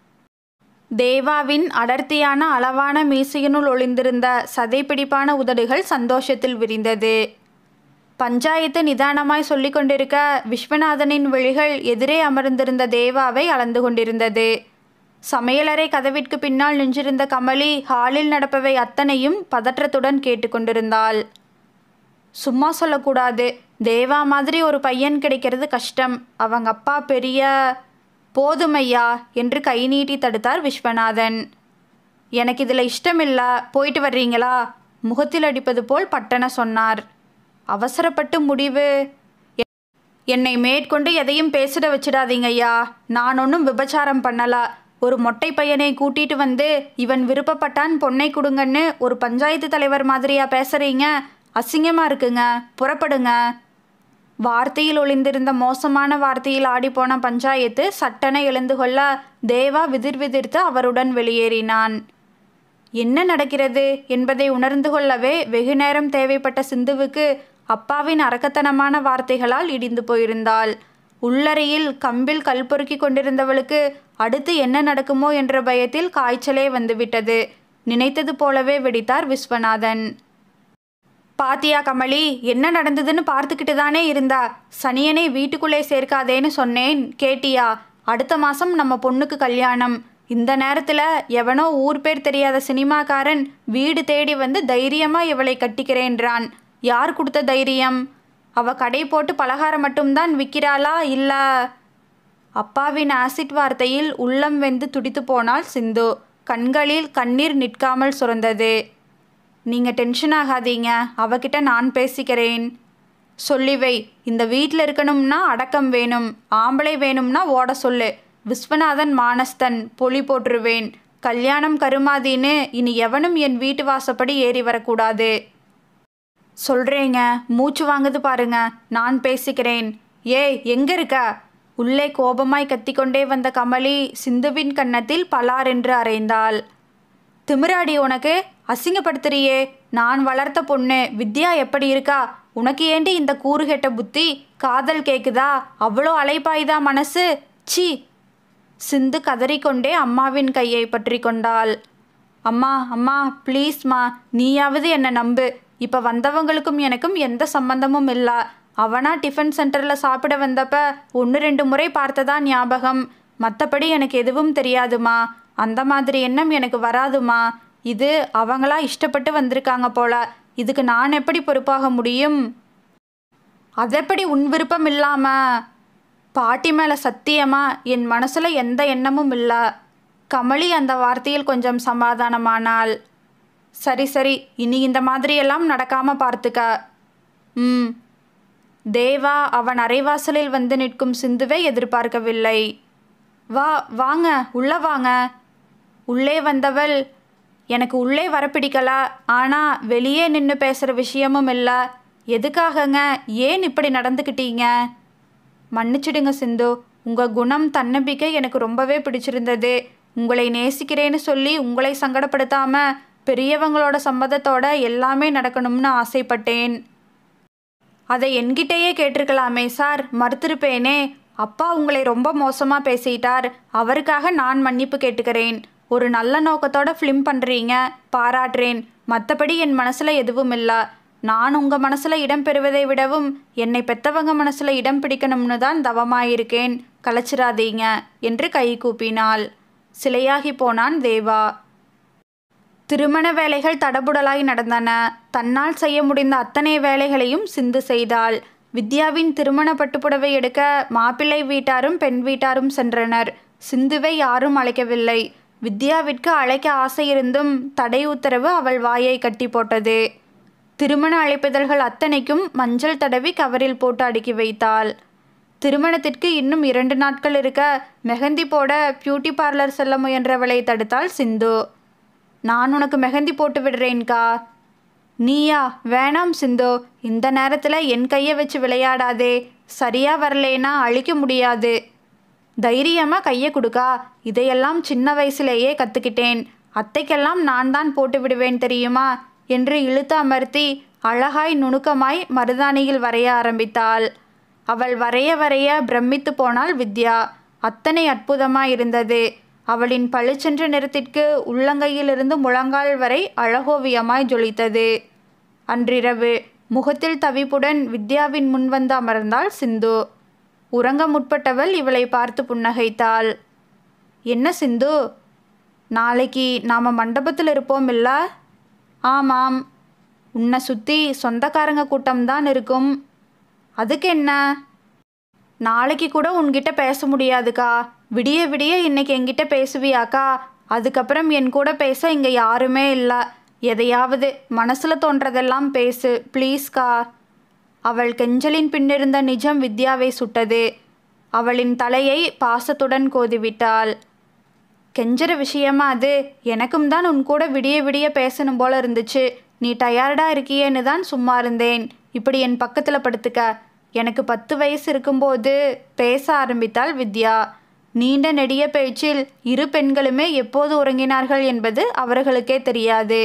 A: தேவாவின் அடர்த்தியான அளவான மீசையினுள் ஒளிந்திருந்த சதைப்பிடிப்பான உதடுகள் சந்தோஷத்தில் விரிந்தது பஞ்சாயத்து நிதானமாய் சொல்லிக் கொண்டிருக்க விஸ்வநாதனின் விழிகள் எதிரே அமர்ந்திருந்த தேவாவை அளந்து கொண்டிருந்தது சமையலறை கதவிற்கு பின்னால் நின்றிருந்த கமலி ஹாலில் நடப்பவை அத்தனையும் பதற்றத்துடன் கேட்டுக்கொண்டிருந்தாள் சும்மா சொல்லக்கூடாது தேவா மாதிரி ஒரு பையன் கிடைக்கிறது கஷ்டம் அவங்க அப்பா பெரிய போதுமையா என்று கை நீட்டி தடுத்தார் விஸ்வநாதன் எனக்கு இதில் இஷ்டமில்ல போயிட்டு வர்றீங்களா முகத்தில் அடிப்பது போல் பட்டன சொன்னார் அவசரப்பட்டு முடிவு எ- என்னை மேற்கொண்டு எதையும் பேசிட வச்சிடாதீங்க ஐயா நான் ஒன்றும் விபச்சாரம் பண்ணல ஒரு மொட்டை பையனை கூட்டிட்டு வந்து இவன் விருப்பப்பட்டான் பொண்ணை கொடுங்கன்னு ஒரு பஞ்சாயத்து தலைவர் மாதிரியா பேசுறீங்க அசிங்கமா இருக்குங்க புறப்படுங்க வார்த்தையில் ஒளிந்திருந்த மோசமான வார்த்தையில் ஆடிப்போன பஞ்சாயத்து சட்டென எழுந்து கொள்ள தேவா விதிர் விதிர்த்து அவருடன் வெளியேறினான் என்ன நடக்கிறது என்பதை உணர்ந்து கொள்ளவே வெகு நேரம் தேவைப்பட்ட சிந்துவுக்கு அப்பாவின் அரக்கத்தனமான வார்த்தைகளால் இடிந்து போயிருந்தாள் உள்ளறையில் கம்பில் கல் பொறுக்கி கொண்டிருந்தவளுக்கு அடுத்து என்ன நடக்குமோ என்ற பயத்தில் காய்ச்சலே வந்துவிட்டது நினைத்தது போலவே வெடித்தார் விஸ்வநாதன் பாத்தியா கமலி என்ன நடந்ததுன்னு பார்த்துக்கிட்டு தானே இருந்தா சனியனை வீட்டுக்குள்ளே சேர்க்காதேன்னு சொன்னேன் கேட்டியா அடுத்த மாசம் நம்ம பொண்ணுக்கு கல்யாணம் இந்த நேரத்தில் எவனோ ஊர் பேர் தெரியாத சினிமாக்காரன் வீடு தேடி வந்து தைரியமாக இவளை கட்டிக்கிறேன்றான் யார் கொடுத்த தைரியம் அவ கடை போட்டு பலகாரம் மட்டும்தான் விற்கிறாளா இல்லை அப்பாவின் ஆசிட் வார்த்தையில் உள்ளம் வெந்து துடித்து போனாள் சிந்து கண்களில் கண்ணீர் நிற்காமல் சுரந்தது நீங்கள் டென்ஷன் ஆகாதீங்க அவகிட்ட நான் பேசிக்கிறேன் சொல்லி வை இந்த வீட்டில் இருக்கணும்னா அடக்கம் வேணும் ஆம்பளை வேணும்னா ஓட சொல்லு விஸ்வநாதன் மானஸ்தன் பொலி போட்டுருவேன் கல்யாணம் கருமாதின்னு இனி எவனும் என் வீட்டு வாசப்படி ஏறி வரக்கூடாது சொல்கிறேங்க மூச்சு வாங்குது பாருங்க நான் பேசிக்கிறேன் ஏய் எங்க இருக்க உள்ளே கோபமாய் கத்திக்கொண்டே வந்த கமலி சிந்துவின் கன்னத்தில் பலார் என்று அறைந்தாள் திமிராடி உனக்கு அசிங்கப்படுத்துறியே நான் வளர்த்த பொண்ணு வித்யா எப்படி இருக்கா உனக்கு ஏண்டி இந்த கூறுகெட்ட புத்தி காதல் கேக்குதா அவ்வளோ அலைப்பாய்தா மனசு சி சிந்து கதறிக்கொண்டே அம்மாவின் கையை பற்றி கொண்டாள் அம்மா அம்மா ப்ளீஸ்மா நீயாவது என்னை நம்பு இப்போ வந்தவங்களுக்கும் எனக்கும் எந்த சம்பந்தமும் இல்லை அவனா டிஃபன் சென்டரில் சாப்பிட வந்தப்ப ஒன்று ரெண்டு முறை பார்த்ததா ஞாபகம் மற்றபடி எனக்கு எதுவும் தெரியாதுமா அந்த மாதிரி எண்ணம் எனக்கு வராதுமா இது அவங்களா இஷ்டப்பட்டு வந்திருக்காங்க போல இதுக்கு நான் எப்படி பொறுப்பாக முடியும் அதெப்படி உன் விருப்பம் இல்லாம பாட்டி மேலே சத்தியமா என் மனசில் எந்த எண்ணமும் இல்லை கமலி அந்த வார்த்தையில் கொஞ்சம் சமாதானமானாள் சரி சரி இனி இந்த மாதிரியெல்லாம் நடக்காம பார்த்துக்க ம் தேவா அவன் அரைவாசலில் வந்து நிற்கும் சிந்துவை எதிர்பார்க்கவில்லை வா வாங்க உள்ள வாங்க உள்ளே வந்தவள் எனக்கு உள்ளே வர பிடிக்கல ஆனால் வெளியே நின்று பேசுகிற விஷயமும் இல்லை எதுக்காகங்க ஏன் இப்படி நடந்துக்கிட்டீங்க மன்னிச்சிடுங்க சிந்து உங்கள் குணம் தன்னம்பிக்கை எனக்கு ரொம்பவே பிடிச்சிருந்தது உங்களை நேசிக்கிறேன்னு சொல்லி உங்களை சங்கடப்படுத்தாம பெரியவங்களோட சம்மதத்தோட எல்லாமே நடக்கணும்னு ஆசைப்பட்டேன் அதை என்கிட்டயே கேட்டிருக்கலாமே சார் மறுத்திருப்பேனே அப்பா உங்களை ரொம்ப மோசமாக பேசிட்டார் அவருக்காக நான் மன்னிப்பு கேட்டுக்கிறேன் ஒரு நல்ல நோக்கத்தோட ஃபிலிம் பண்ணுறீங்க பாராட்டுறேன் மற்றபடி என் மனசில் எதுவும் இல்லை நான் உங்கள் மனசில் இடம் பெறுவதை விடவும் என்னை பெத்தவங்க மனசில் இடம் பிடிக்கணும்னு தான் தவமாயிருக்கேன் கலைச்சிராதீங்க என்று கை கூப்பினாள் சிலையாகி போனான் தேவா திருமண வேலைகள் தடபுடலாய் நடந்தன தன்னால் செய்ய முடிந்த அத்தனை வேலைகளையும் சிந்து செய்தாள் வித்யாவின் திருமண பட்டுப்புடவை எடுக்க மாப்பிள்ளை வீட்டாரும் பெண் வீட்டாரும் சென்றனர் சிந்துவை யாரும் அழைக்கவில்லை வித்யாவிற்கு அழைக்க ஆசை இருந்தும் தடை உத்தரவு அவள் வாயை கட்டி போட்டது திருமண அழைப்பிதழ்கள் அத்தனைக்கும் மஞ்சள் தடவி கவரில் போட்டு அடுக்கி வைத்தாள் திருமணத்திற்கு இன்னும் இரண்டு நாட்கள் இருக்க மெஹந்தி போட பியூட்டி பார்லர் செல்ல முயன்றவளை தடுத்தாள் சிந்து நான் உனக்கு மெஹந்தி போட்டு விடுறேன்கா நீயா வேணாம் சிந்து இந்த நேரத்தில் என் கையை வச்சு விளையாடாதே சரியா வரலேனா அழிக்க முடியாது தைரியமாக கையை கொடுக்கா இதையெல்லாம் சின்ன வயசுலேயே கற்றுக்கிட்டேன் அத்தைக்கெல்லாம் நான் தான் போட்டு விடுவேன் தெரியுமா என்று இழுத்து அமர்த்தி அழகாய் நுணுக்கமாய் மருதாணியில் வரைய ஆரம்பித்தாள் அவள் வரைய வரைய பிரமித்து போனாள் வித்யா அத்தனை அற்புதமாய் இருந்தது அவளின் பளிச்சென்ற நிறத்திற்கு உள்ளங்கையிலிருந்து முழங்கால் வரை அழகோவியமாய் ஜொலித்தது அன்றிரவு முகத்தில் தவிப்புடன் வித்யாவின் முன் வந்து அமர்ந்தாள் சிந்து உறங்க முற்பட்டவள் இவளை பார்த்து புன்னகைத்தாள் என்ன சிந்து நாளைக்கு நாம் மண்டபத்தில் இருப்போம் இல்ல ஆமாம் உன்னை சுற்றி சொந்தக்காரங்க கூட்டம்தான் இருக்கும் அதுக்கு என்ன நாளைக்கு கூட உன்கிட்ட பேச முடியாதுக்கா விடிய விடிய இன்னைக்கு என்கிட்ட பேசுவியாக்கா அதுக்கப்புறம் என் கூட பேச இங்கே யாருமே இல்லை எதையாவது மனசில் தோன்றதெல்லாம் பேசு ப்ளீஸ்க்கா அவள் கெஞ்சலின் பின்னிருந்த நிஜம் வித்யாவை சுட்டது அவளின் தலையை பாசத்துடன் கோதிவிட்டாள் கெஞ்சற விஷயமா அது எனக்கும் தான் உன் கூட விடிய விடிய பேசணும் போல இருந்துச்சு நீ டயர்டா இருக்கியேன்னு தான் சும்மா இருந்தேன் இப்படி என் பக்கத்தில் படுத்துக்க எனக்கு பத்து வயசு இருக்கும்போது பேச ஆரம்பித்தாள் வித்யா நீண்ட நெடிய பேச்சில் இரு பெண்களுமே எப்போது உறங்கினார்கள் என்பது அவர்களுக்கே தெரியாது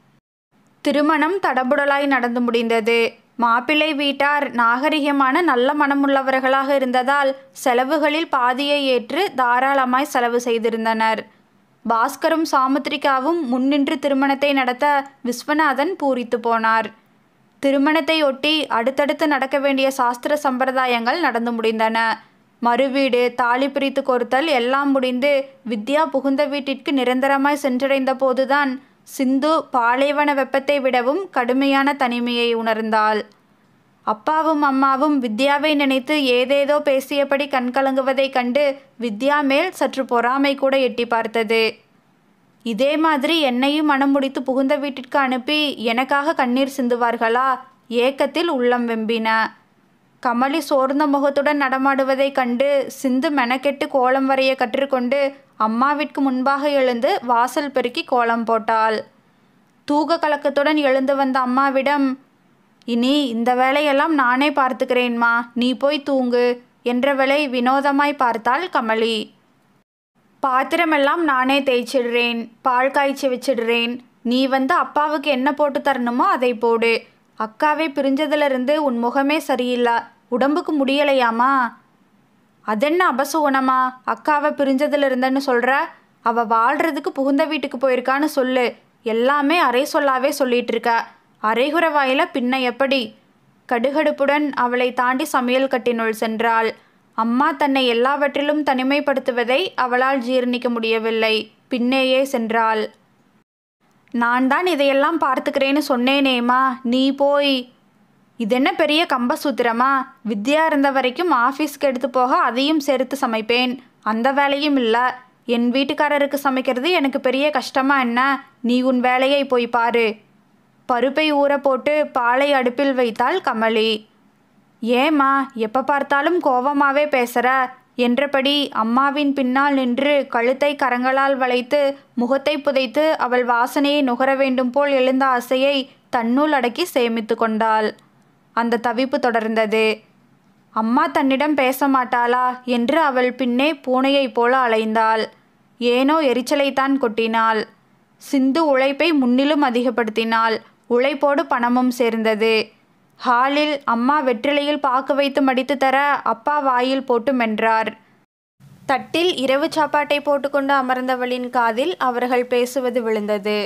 A: திருமணம் தடபுடலாய் நடந்து முடிந்தது மாப்பிள்ளை வீட்டார் நாகரிகமான நல்ல மனமுள்ளவர்களாக இருந்ததால் செலவுகளில் பாதியை ஏற்று தாராளமாய் செலவு செய்திருந்தனர் பாஸ்கரும் சாமுத்திரிகாவும் முன்னின்று திருமணத்தை நடத்த விஸ்வநாதன் பூரித்து போனார் திருமணத்தை ஒட்டி அடுத்தடுத்து நடக்க வேண்டிய சாஸ்திர சம்பிரதாயங்கள் நடந்து முடிந்தன மறுவீடு தாலி பிரித்து கொடுத்தல் எல்லாம் முடிந்து வித்யா புகுந்த வீட்டிற்கு நிரந்தரமாய் சென்றடைந்த போதுதான் சிந்து பாலைவன வெப்பத்தை விடவும் கடுமையான தனிமையை உணர்ந்தாள் அப்பாவும் அம்மாவும் வித்யாவை நினைத்து ஏதேதோ பேசியபடி கண்கலங்குவதைக் கண்டு வித்யா மேல் சற்று பொறாமை கூட எட்டி பார்த்தது இதே மாதிரி என்னையும் மனம் முடித்து புகுந்த வீட்டிற்கு அனுப்பி எனக்காக கண்ணீர் சிந்துவார்களா ஏக்கத்தில் உள்ளம் வெம்பின கமலி சோர்ந்த முகத்துடன் நடமாடுவதைக் கண்டு சிந்து மெனக்கெட்டு கோலம் வரைய கற்றுக்கொண்டு அம்மாவிற்கு முன்பாக எழுந்து வாசல் பெருக்கி கோலம் போட்டாள் தூக்க கலக்கத்துடன் எழுந்து வந்த அம்மாவிடம் இனி இந்த வேலையெல்லாம் நானே பார்த்துக்கிறேன்மா நீ போய் தூங்கு என்றவளை வினோதமாய் பார்த்தாள் கமலி பாத்திரமெல்லாம் நானே தேய்ச்சிடுறேன் பால் காய்ச்சி வச்சிடுறேன் நீ வந்து அப்பாவுக்கு என்ன போட்டு தரணுமோ அதை போடு அக்காவை பிரிஞ்சதிலிருந்து உன் முகமே சரியில்லை உடம்புக்கு முடியலையாமா அதென்ன அபசகுணமா அக்காவை பிரிஞ்சதுல இருந்தன்னு சொல்ற அவ வாழ்றதுக்கு புகுந்த வீட்டுக்கு போயிருக்கான்னு சொல்லு எல்லாமே அரை சொல்லாவே சொல்லிட்டு இருக்க அரைகுற வாயில பின்ன எப்படி கடுகடுப்புடன் அவளை தாண்டி சமையல் கட்டினுள் சென்றாள் அம்மா தன்னை எல்லாவற்றிலும் தனிமைப்படுத்துவதை அவளால் ஜீர்ணிக்க முடியவில்லை பின்னேயே சென்றாள் நான் தான் இதையெல்லாம் பார்த்துக்கிறேன்னு சொன்னேனேம்மா நீ போய் இதென்ன பெரிய கம்பசூத்திரமா வித்யா இருந்த வரைக்கும் ஆஃபீஸ்க்கு எடுத்து போக அதையும் சேர்த்து சமைப்பேன் அந்த வேலையும் இல்லை என் வீட்டுக்காரருக்கு சமைக்கிறது எனக்கு பெரிய கஷ்டமா என்ன நீ உன் வேலையை போய் பாரு பருப்பை ஊற போட்டு பாலை அடுப்பில் வைத்தாள் கமலி ஏம்மா எப்போ பார்த்தாலும் கோவமாவே பேசுற என்றபடி அம்மாவின் பின்னால் நின்று கழுத்தை கரங்களால் வளைத்து முகத்தை புதைத்து அவள் வாசனையை நுகர வேண்டும் போல் எழுந்த ஆசையை தன்னுள் அடக்கி சேமித்து கொண்டாள் அந்த தவிப்பு தொடர்ந்தது அம்மா தன்னிடம் பேச மாட்டாளா என்று அவள் பின்னே பூனையைப் போல அலைந்தாள் ஏனோ எரிச்சலைத்தான் கொட்டினாள் சிந்து உழைப்பை முன்னிலும் அதிகப்படுத்தினாள் உழைப்போடு பணமும் சேர்ந்தது ஹாலில் அம்மா வெற்றிலையில் பாக்கு வைத்து மடித்து தர அப்பா வாயில் போட்டு மென்றார் தட்டில் இரவு சாப்பாட்டை போட்டுக்கொண்டு அமர்ந்தவளின் காதில் அவர்கள் பேசுவது விழுந்தது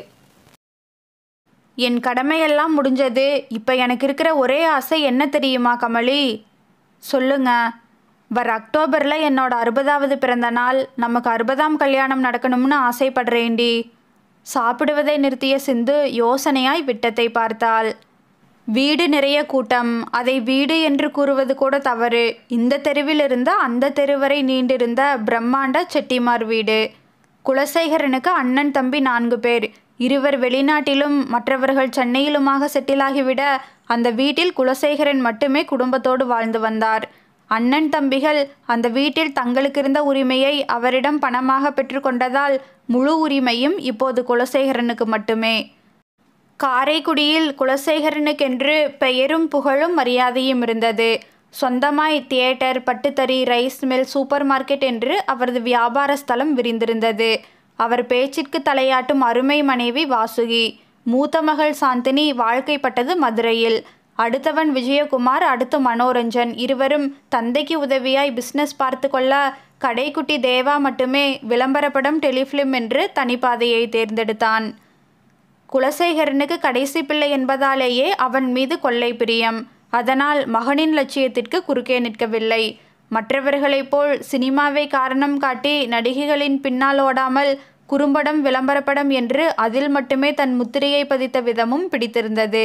A: என் கடமையெல்லாம் முடிஞ்சது இப்போ எனக்கு இருக்கிற ஒரே ஆசை என்ன தெரியுமா கமலி சொல்லுங்க வர அக்டோபரில் என்னோட அறுபதாவது பிறந்த நாள் நமக்கு அறுபதாம் கல்யாணம் நடக்கணும்னு ஆசைப்படுறேன்டி சாப்பிடுவதை நிறுத்திய சிந்து யோசனையாய் விட்டத்தை பார்த்தாள் வீடு நிறைய கூட்டம் அதை வீடு என்று கூறுவது கூட தவறு இந்த தெருவிலிருந்து அந்த தெரு வரை நீண்டிருந்த பிரம்மாண்ட செட்டிமார் வீடு குலசேகரனுக்கு அண்ணன் தம்பி நான்கு பேர் இருவர் வெளிநாட்டிலும் மற்றவர்கள் சென்னையிலுமாக செட்டிலாகிவிட அந்த வீட்டில் குலசேகரன் மட்டுமே குடும்பத்தோடு வாழ்ந்து வந்தார் அண்ணன் தம்பிகள் அந்த வீட்டில் தங்களுக்கு இருந்த உரிமையை அவரிடம் பணமாக பெற்றுக்கொண்டதால் முழு உரிமையும் இப்போது குலசேகரனுக்கு மட்டுமே காரைக்குடியில் குலசேகரனுக்கென்று பெயரும் புகழும் மரியாதையும் இருந்தது சொந்தமாய் தியேட்டர் பட்டுத்தறி ரைஸ் மில் சூப்பர் மார்க்கெட் என்று அவரது வியாபார ஸ்தலம் விரிந்திருந்தது அவர் பேச்சிற்கு தலையாட்டும் அருமை மனைவி வாசுகி மூத்த மகள் சாந்தினி வாழ்க்கைப்பட்டது மதுரையில் அடுத்தவன் விஜயகுமார் அடுத்து மனோரஞ்சன் இருவரும் தந்தைக்கு உதவியாய் பிஸ்னஸ் பார்த்து கொள்ள கடைக்குட்டி தேவா மட்டுமே விளம்பரப்படம் டெலிஃபிலிம் என்று தனிப்பாதையை தேர்ந்தெடுத்தான் குலசேகரனுக்கு கடைசி பிள்ளை என்பதாலேயே அவன் மீது கொள்ளை பிரியம் அதனால் மகனின் லட்சியத்திற்கு குறுக்கே நிற்கவில்லை மற்றவர்களைப் போல் சினிமாவை காரணம் காட்டி நடிகைகளின் பின்னால் ஓடாமல் குறும்படம் விளம்பரப்படம் என்று அதில் மட்டுமே தன் முத்திரையை பதித்த விதமும் பிடித்திருந்தது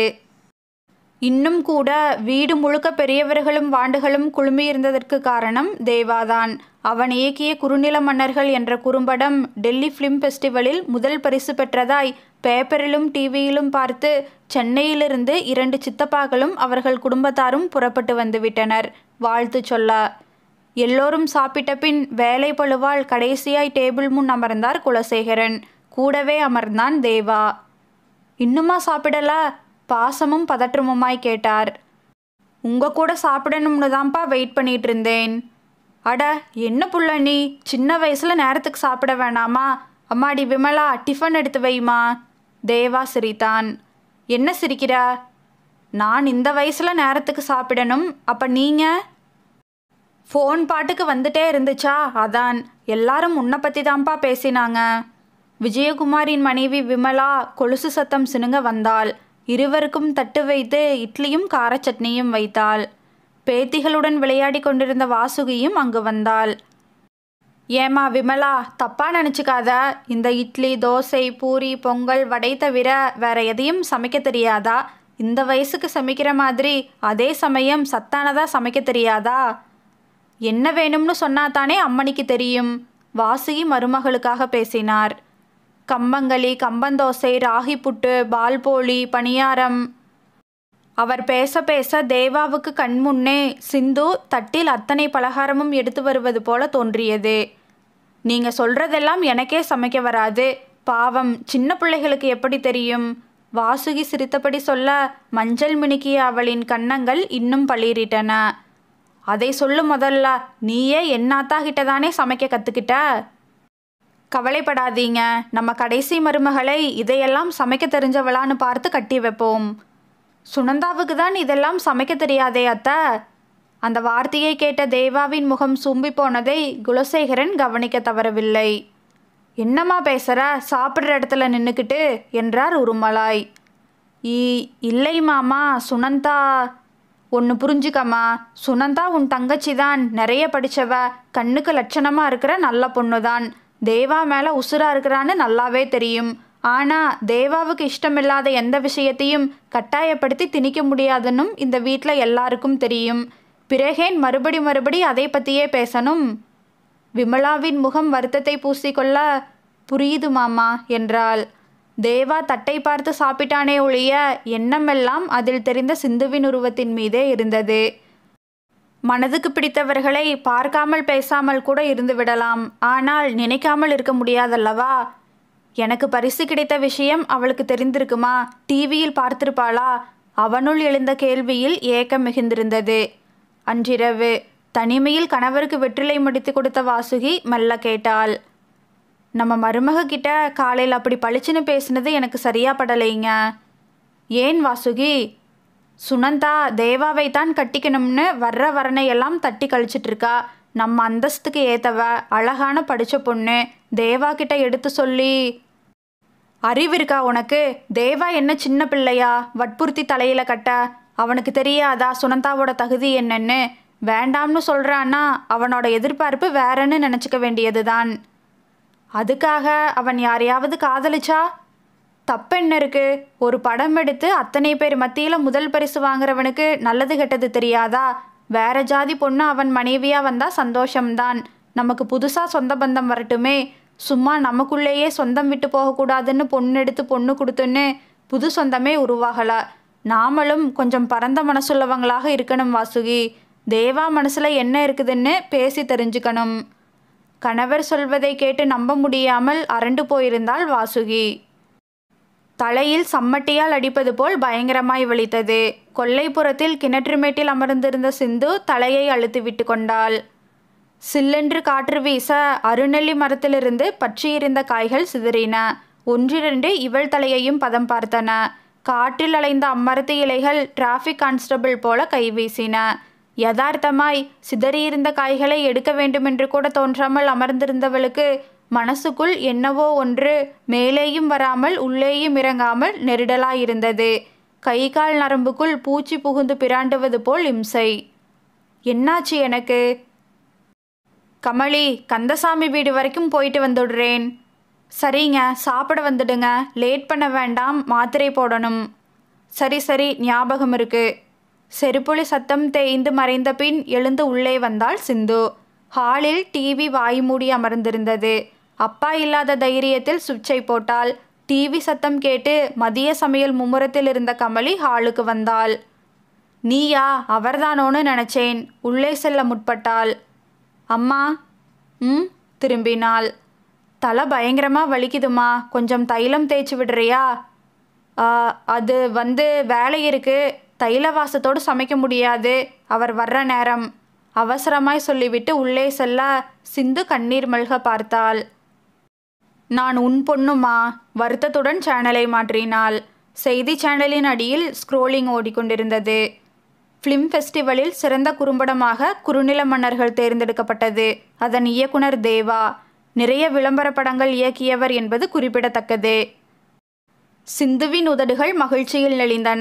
A: இன்னும் கூட வீடு முழுக்க பெரியவர்களும் வாண்டுகளும் குழுமியிருந்ததற்கு காரணம் தேவாதான் அவன் இயக்கிய குறுநில மன்னர்கள் என்ற குறும்படம் டெல்லி ஃபிலிம் ஃபெஸ்டிவலில் முதல் பரிசு பெற்றதாய் பேப்பரிலும் டிவியிலும் பார்த்து சென்னையிலிருந்து இரண்டு சித்தப்பாக்களும் அவர்கள் குடும்பத்தாரும் புறப்பட்டு வந்துவிட்டனர் வாழ்த்து சொல்ல எல்லோரும் சாப்பிட்ட பின் வேலை பழுவால் கடைசியாய் டேபிள் முன் அமர்ந்தார் குலசேகரன் கூடவே அமர்ந்தான் தேவா இன்னுமா சாப்பிடல பாசமும் பதற்றமுமாய் கேட்டார் உங்க கூட சாப்பிடணும்னு தான்ப்பா வெயிட் பண்ணிட்டு இருந்தேன் அட என்ன புள்ள நீ சின்ன வயசுல நேரத்துக்கு சாப்பிட வேணாமா அம்மாடி விமலா டிஃபன் எடுத்து வைமா தேவா சிரித்தான் என்ன சிரிக்கிறா நான் இந்த வயசுல நேரத்துக்கு சாப்பிடணும் அப்ப நீங்க ஃபோன் பாட்டுக்கு வந்துட்டே இருந்துச்சா அதான் எல்லாரும் உன்னை பற்றி தான்ப்பா பேசினாங்க விஜயகுமாரின் மனைவி விமலா கொலுசு சத்தம் சினுங்க வந்தாள் இருவருக்கும் தட்டு வைத்து இட்லியும் கார சட்னியும் வைத்தாள் பேத்திகளுடன் விளையாடி கொண்டிருந்த வாசுகியும் அங்கு வந்தாள் ஏமா விமலா தப்பா நினச்சிக்காத இந்த இட்லி தோசை பூரி பொங்கல் வடை தவிர வேற எதையும் சமைக்க தெரியாதா இந்த வயசுக்கு சமைக்கிற மாதிரி அதே சமயம் சத்தானதா சமைக்க தெரியாதா என்ன வேணும்னு சொன்னா தானே அம்மனிக்கு தெரியும் வாசுகி மருமகளுக்காக பேசினார் கம்பங்களி கம்பந்தோசை ராகி புட்டு பால்போலி பணியாரம் அவர் பேச பேச தேவாவுக்கு கண்முன்னே சிந்து தட்டில் அத்தனை பலகாரமும் எடுத்து வருவது போல தோன்றியது நீங்க சொல்றதெல்லாம் எனக்கே சமைக்க வராது பாவம் சின்ன பிள்ளைகளுக்கு எப்படி தெரியும் வாசுகி சிரித்தபடி சொல்ல மஞ்சள் மினுக்கிய அவளின் கன்னங்கள் இன்னும் பளிரிட்டன அதை சொல்லு முதல்ல நீயே என்னாத்தா கிட்ட தானே சமைக்க கத்துக்கிட்ட கவலைப்படாதீங்க நம்ம கடைசி மருமகளை இதையெல்லாம் சமைக்க தெரிஞ்சவளான்னு பார்த்து கட்டி வைப்போம் சுனந்தாவுக்கு தான் இதெல்லாம் சமைக்க தெரியாதே அத்தை அந்த வார்த்தையை கேட்ட தேவாவின் முகம் சூம்பி போனதை குலசேகரன் கவனிக்க தவறவில்லை என்னம்மா பேசுற சாப்பிட்ற இடத்துல நின்றுக்கிட்டு என்றார் உருமலாய் ஈ இல்லை மாமா சுனந்தா ஒன்று புரிஞ்சுக்கம்மா சுனந்தா உன் தங்கச்சி தான் நிறைய படிச்சவ கண்ணுக்கு லட்சணமாக இருக்கிற நல்ல பொண்ணு தான் தேவா மேலே உசுரா இருக்கிறான்னு நல்லாவே தெரியும் ஆனால் தேவாவுக்கு இஷ்டமில்லாத எந்த விஷயத்தையும் கட்டாயப்படுத்தி திணிக்க முடியாதுன்னும் இந்த வீட்டில் எல்லாருக்கும் தெரியும் பிறகேன் மறுபடி மறுபடி அதை பற்றியே பேசணும் விமலாவின் முகம் வருத்தத்தை பூசிக்கொள்ள புரியுது மாமா என்றாள் தேவா தட்டை பார்த்து சாப்பிட்டானே ஒழிய எண்ணமெல்லாம் அதில் தெரிந்த சிந்துவின் உருவத்தின் மீதே இருந்தது மனதுக்கு பிடித்தவர்களை பார்க்காமல் பேசாமல் கூட இருந்து விடலாம் ஆனால் நினைக்காமல் இருக்க முடியாதல்லவா எனக்கு பரிசு கிடைத்த விஷயம் அவளுக்கு தெரிந்திருக்குமா டிவியில் பார்த்திருப்பாளா அவனுள் எழுந்த கேள்வியில் ஏக்கம் மிகுந்திருந்தது அன்றிரவு தனிமையில் கணவருக்கு வெற்றிலை முடித்து கொடுத்த வாசுகி மெல்ல கேட்டாள் நம்ம மருமக கிட்ட காலையில் அப்படி பளிச்சுன்னு பேசினது எனக்கு சரியா படலைங்க ஏன் வாசுகி சுனந்தா தேவாவை தான் கட்டிக்கணும்னு வர்ற வரனையெல்லாம் தட்டி கழிச்சிட்டு இருக்கா நம்ம அந்தஸ்துக்கு ஏத்தவ அழகான படிச்ச பொண்ணு தேவா கிட்ட எடுத்து சொல்லி அறிவு இருக்கா உனக்கு தேவா என்ன சின்ன பிள்ளையா வற்புறுத்தி தலையில கட்ட அவனுக்கு தெரியாதா சுனந்தாவோட தகுதி என்னன்னு வேண்டாம்னு சொல்றான்னா அவனோட எதிர்பார்ப்பு வேறன்னு நினச்சிக்க வேண்டியதுதான் அதுக்காக அவன் யாரையாவது காதலிச்சா தப்பென்ன இருக்கு ஒரு படம் எடுத்து அத்தனை பேர் மத்தியில் முதல் பரிசு வாங்குறவனுக்கு நல்லது கெட்டது தெரியாதா வேற ஜாதி பொண்ணு அவன் மனைவியா வந்தா சந்தோஷம்தான் நமக்கு புதுசா சொந்த பந்தம் வரட்டுமே சும்மா நமக்குள்ளேயே சொந்தம் விட்டு போகக்கூடாதுன்னு பொண்ணு எடுத்து பொண்ணு கொடுத்துன்னு புது சொந்தமே உருவாகல நாமளும் கொஞ்சம் பரந்த மனசுள்ளவங்களாக இருக்கணும் வாசுகி தேவா மனசுல என்ன இருக்குதுன்னு பேசி தெரிஞ்சுக்கணும் கணவர் சொல்வதை கேட்டு நம்ப முடியாமல் அரண்டு போயிருந்தாள் வாசுகி தலையில் சம்மட்டியால் அடிப்பது போல் பயங்கரமாய் வலித்தது கொல்லைப்புறத்தில் கிணற்றுமேட்டில் அமர்ந்திருந்த சிந்து தலையை அழுத்தி விட்டு கொண்டாள் சில்லென்று காற்று வீச அருநெல்லி மரத்திலிருந்து பற்றியிருந்த காய்கள் சிதறின ஒன்றிரண்டு இவள் தலையையும் பதம் பார்த்தன காற்றில் அலைந்த அம்மரத்து இலைகள் டிராஃபிக் கான்ஸ்டபிள் போல கைவீசின யதார்த்தமாய் சிதறியிருந்த காய்களை எடுக்க வேண்டுமென்று கூட தோன்றாமல் அமர்ந்திருந்தவளுக்கு மனசுக்குள் என்னவோ ஒன்று மேலேயும் வராமல் உள்ளேயும் இறங்காமல் நெருடலாயிருந்தது கை கால் நரம்புக்குள் பூச்சி புகுந்து பிராண்டுவது போல் இம்சை என்னாச்சு எனக்கு கமலி கந்தசாமி வீடு வரைக்கும் போயிட்டு வந்துடுறேன் சரிங்க சாப்பிட வந்துடுங்க லேட் பண்ண வேண்டாம் மாத்திரை போடணும் சரி சரி ஞாபகம் இருக்கு செருப்புளி சத்தம் தேய்ந்து மறைந்த பின் எழுந்து உள்ளே வந்தாள் சிந்து ஹாலில் டிவி வாய் மூடி அமர்ந்திருந்தது அப்பா இல்லாத தைரியத்தில் சுவிட்சை போட்டாள் டிவி சத்தம் கேட்டு மதிய சமையல் மும்முரத்தில் இருந்த கமலி ஹாலுக்கு வந்தாள் நீயா அவர்தானோன்னு நினச்சேன் உள்ளே செல்ல முற்பட்டாள் அம்மா ம் திரும்பினாள் தலை பயங்கரமாக வலிக்குதுமா கொஞ்சம் தைலம் தேய்ச்சி விடுறியா "ஆ, அது வந்து வேலை இருக்கு தைல வாசத்தோடு சமைக்க முடியாது அவர் வர்ற நேரம் அவசரமாய் சொல்லிவிட்டு உள்ளே செல்ல சிந்து கண்ணீர் மல்க பார்த்தாள் நான் உன் பொண்ணுமா வருத்தத்துடன் சேனலை மாற்றினாள் செய்தி சேனலின் அடியில் ஸ்க்ரோலிங் ஓடிக்கொண்டிருந்தது ஃபிலிம் ஃபெஸ்டிவலில் சிறந்த குறும்படமாக குறுநில மன்னர்கள் தேர்ந்தெடுக்கப்பட்டது அதன் இயக்குனர் தேவா நிறைய விளம்பர படங்கள் இயக்கியவர் என்பது குறிப்பிடத்தக்கது சிந்துவின் உதடுகள் மகிழ்ச்சியில் நெளிந்தன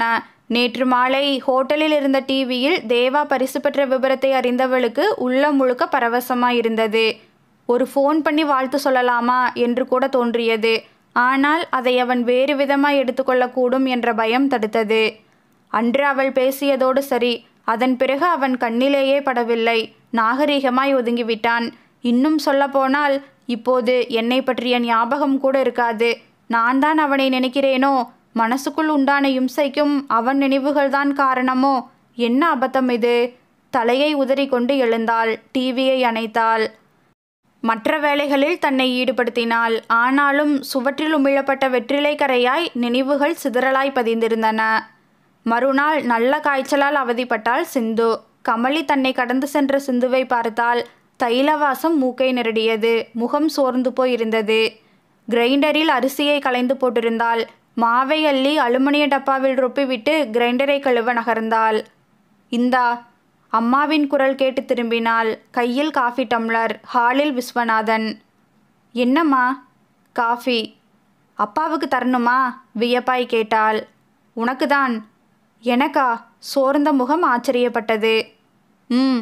A: நேற்று மாலை ஹோட்டலில் இருந்த டிவியில் தேவா பரிசு பெற்ற விபரத்தை அறிந்தவளுக்கு உள்ளம் முழுக்க பரவசமாயிருந்தது ஒரு ஃபோன் பண்ணி வாழ்த்து சொல்லலாமா என்று கூட தோன்றியது ஆனால் அதை அவன் வேறு விதமாய் எடுத்துக்கொள்ளக்கூடும் என்ற பயம் தடுத்தது அன்று அவள் பேசியதோடு சரி அதன் பிறகு அவன் கண்ணிலேயே படவில்லை நாகரிகமாய் ஒதுங்கிவிட்டான் இன்னும் சொல்லப்போனால் இப்போது என்னை பற்றிய ஞாபகம் கூட இருக்காது நான் தான் அவனை நினைக்கிறேனோ மனசுக்குள் உண்டான இம்சைக்கும் அவன் நினைவுகள்தான் காரணமோ என்ன அபத்தம் இது தலையை உதறிக்கொண்டு எழுந்தாள் டிவியை அணைத்தாள் மற்ற வேலைகளில் தன்னை ஈடுபடுத்தினாள் ஆனாலும் சுவற்றில் உமிழப்பட்ட வெற்றிலை கரையாய் நினைவுகள் சிதறலாய் பதிந்திருந்தன மறுநாள் நல்ல காய்ச்சலால் அவதிப்பட்டாள் சிந்து கமலி தன்னை கடந்து சென்ற சிந்துவை பார்த்தால் தைலவாசம் மூக்கை நெருடியது முகம் சோர்ந்து போயிருந்தது கிரைண்டரில் அரிசியை களைந்து போட்டிருந்தாள் மாவை அள்ளி அலுமினிய டப்பாவில் ரொப்பிவிட்டு கிரைண்டரை கழுவ நகர்ந்தாள் இந்தா அம்மாவின் குரல் கேட்டு திரும்பினாள் கையில் காஃபி டம்ளர் ஹாலில் விஸ்வநாதன் என்னம்மா காஃபி அப்பாவுக்கு தரணுமா வியப்பாய் கேட்டாள் உனக்கு தான் எனக்கா சோர்ந்த முகம் ஆச்சரியப்பட்டது ம்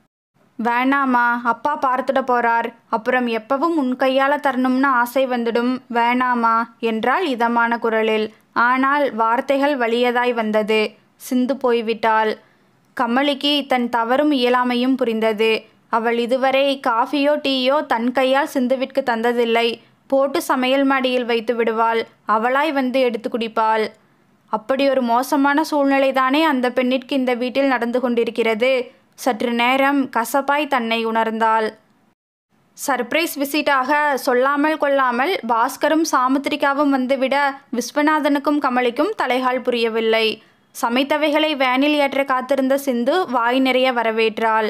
A: வேணாமா அப்பா பார்த்துட போறார் அப்புறம் எப்பவும் உன் கையால் தரணும்னு ஆசை வந்துடும் வேணாமா என்றாள் இதமான குரலில் ஆனால் வார்த்தைகள் வலியதாய் வந்தது சிந்து போய்விட்டாள் கமலிக்கு தன் தவறும் இயலாமையும் புரிந்தது அவள் இதுவரை காஃபியோ டீயோ தன் கையால் சிந்துவிற்கு தந்ததில்லை போட்டு சமையல் மாடியில் வைத்து விடுவாள் அவளாய் வந்து எடுத்து குடிப்பாள் அப்படி ஒரு மோசமான சூழ்நிலைதானே அந்த பெண்ணிற்கு இந்த வீட்டில் நடந்து கொண்டிருக்கிறது சற்று நேரம் கசப்பாய் தன்னை உணர்ந்தாள் சர்ப்ரைஸ் விசிட்டாக சொல்லாமல் கொள்ளாமல் பாஸ்கரும் சாமுத்திரிகாவும் வந்துவிட விஸ்வநாதனுக்கும் கமலிக்கும் தலைகால் புரியவில்லை சமைத்தவைகளை வேனில் ஏற்ற காத்திருந்த சிந்து வாய் நிறைய வரவேற்றாள்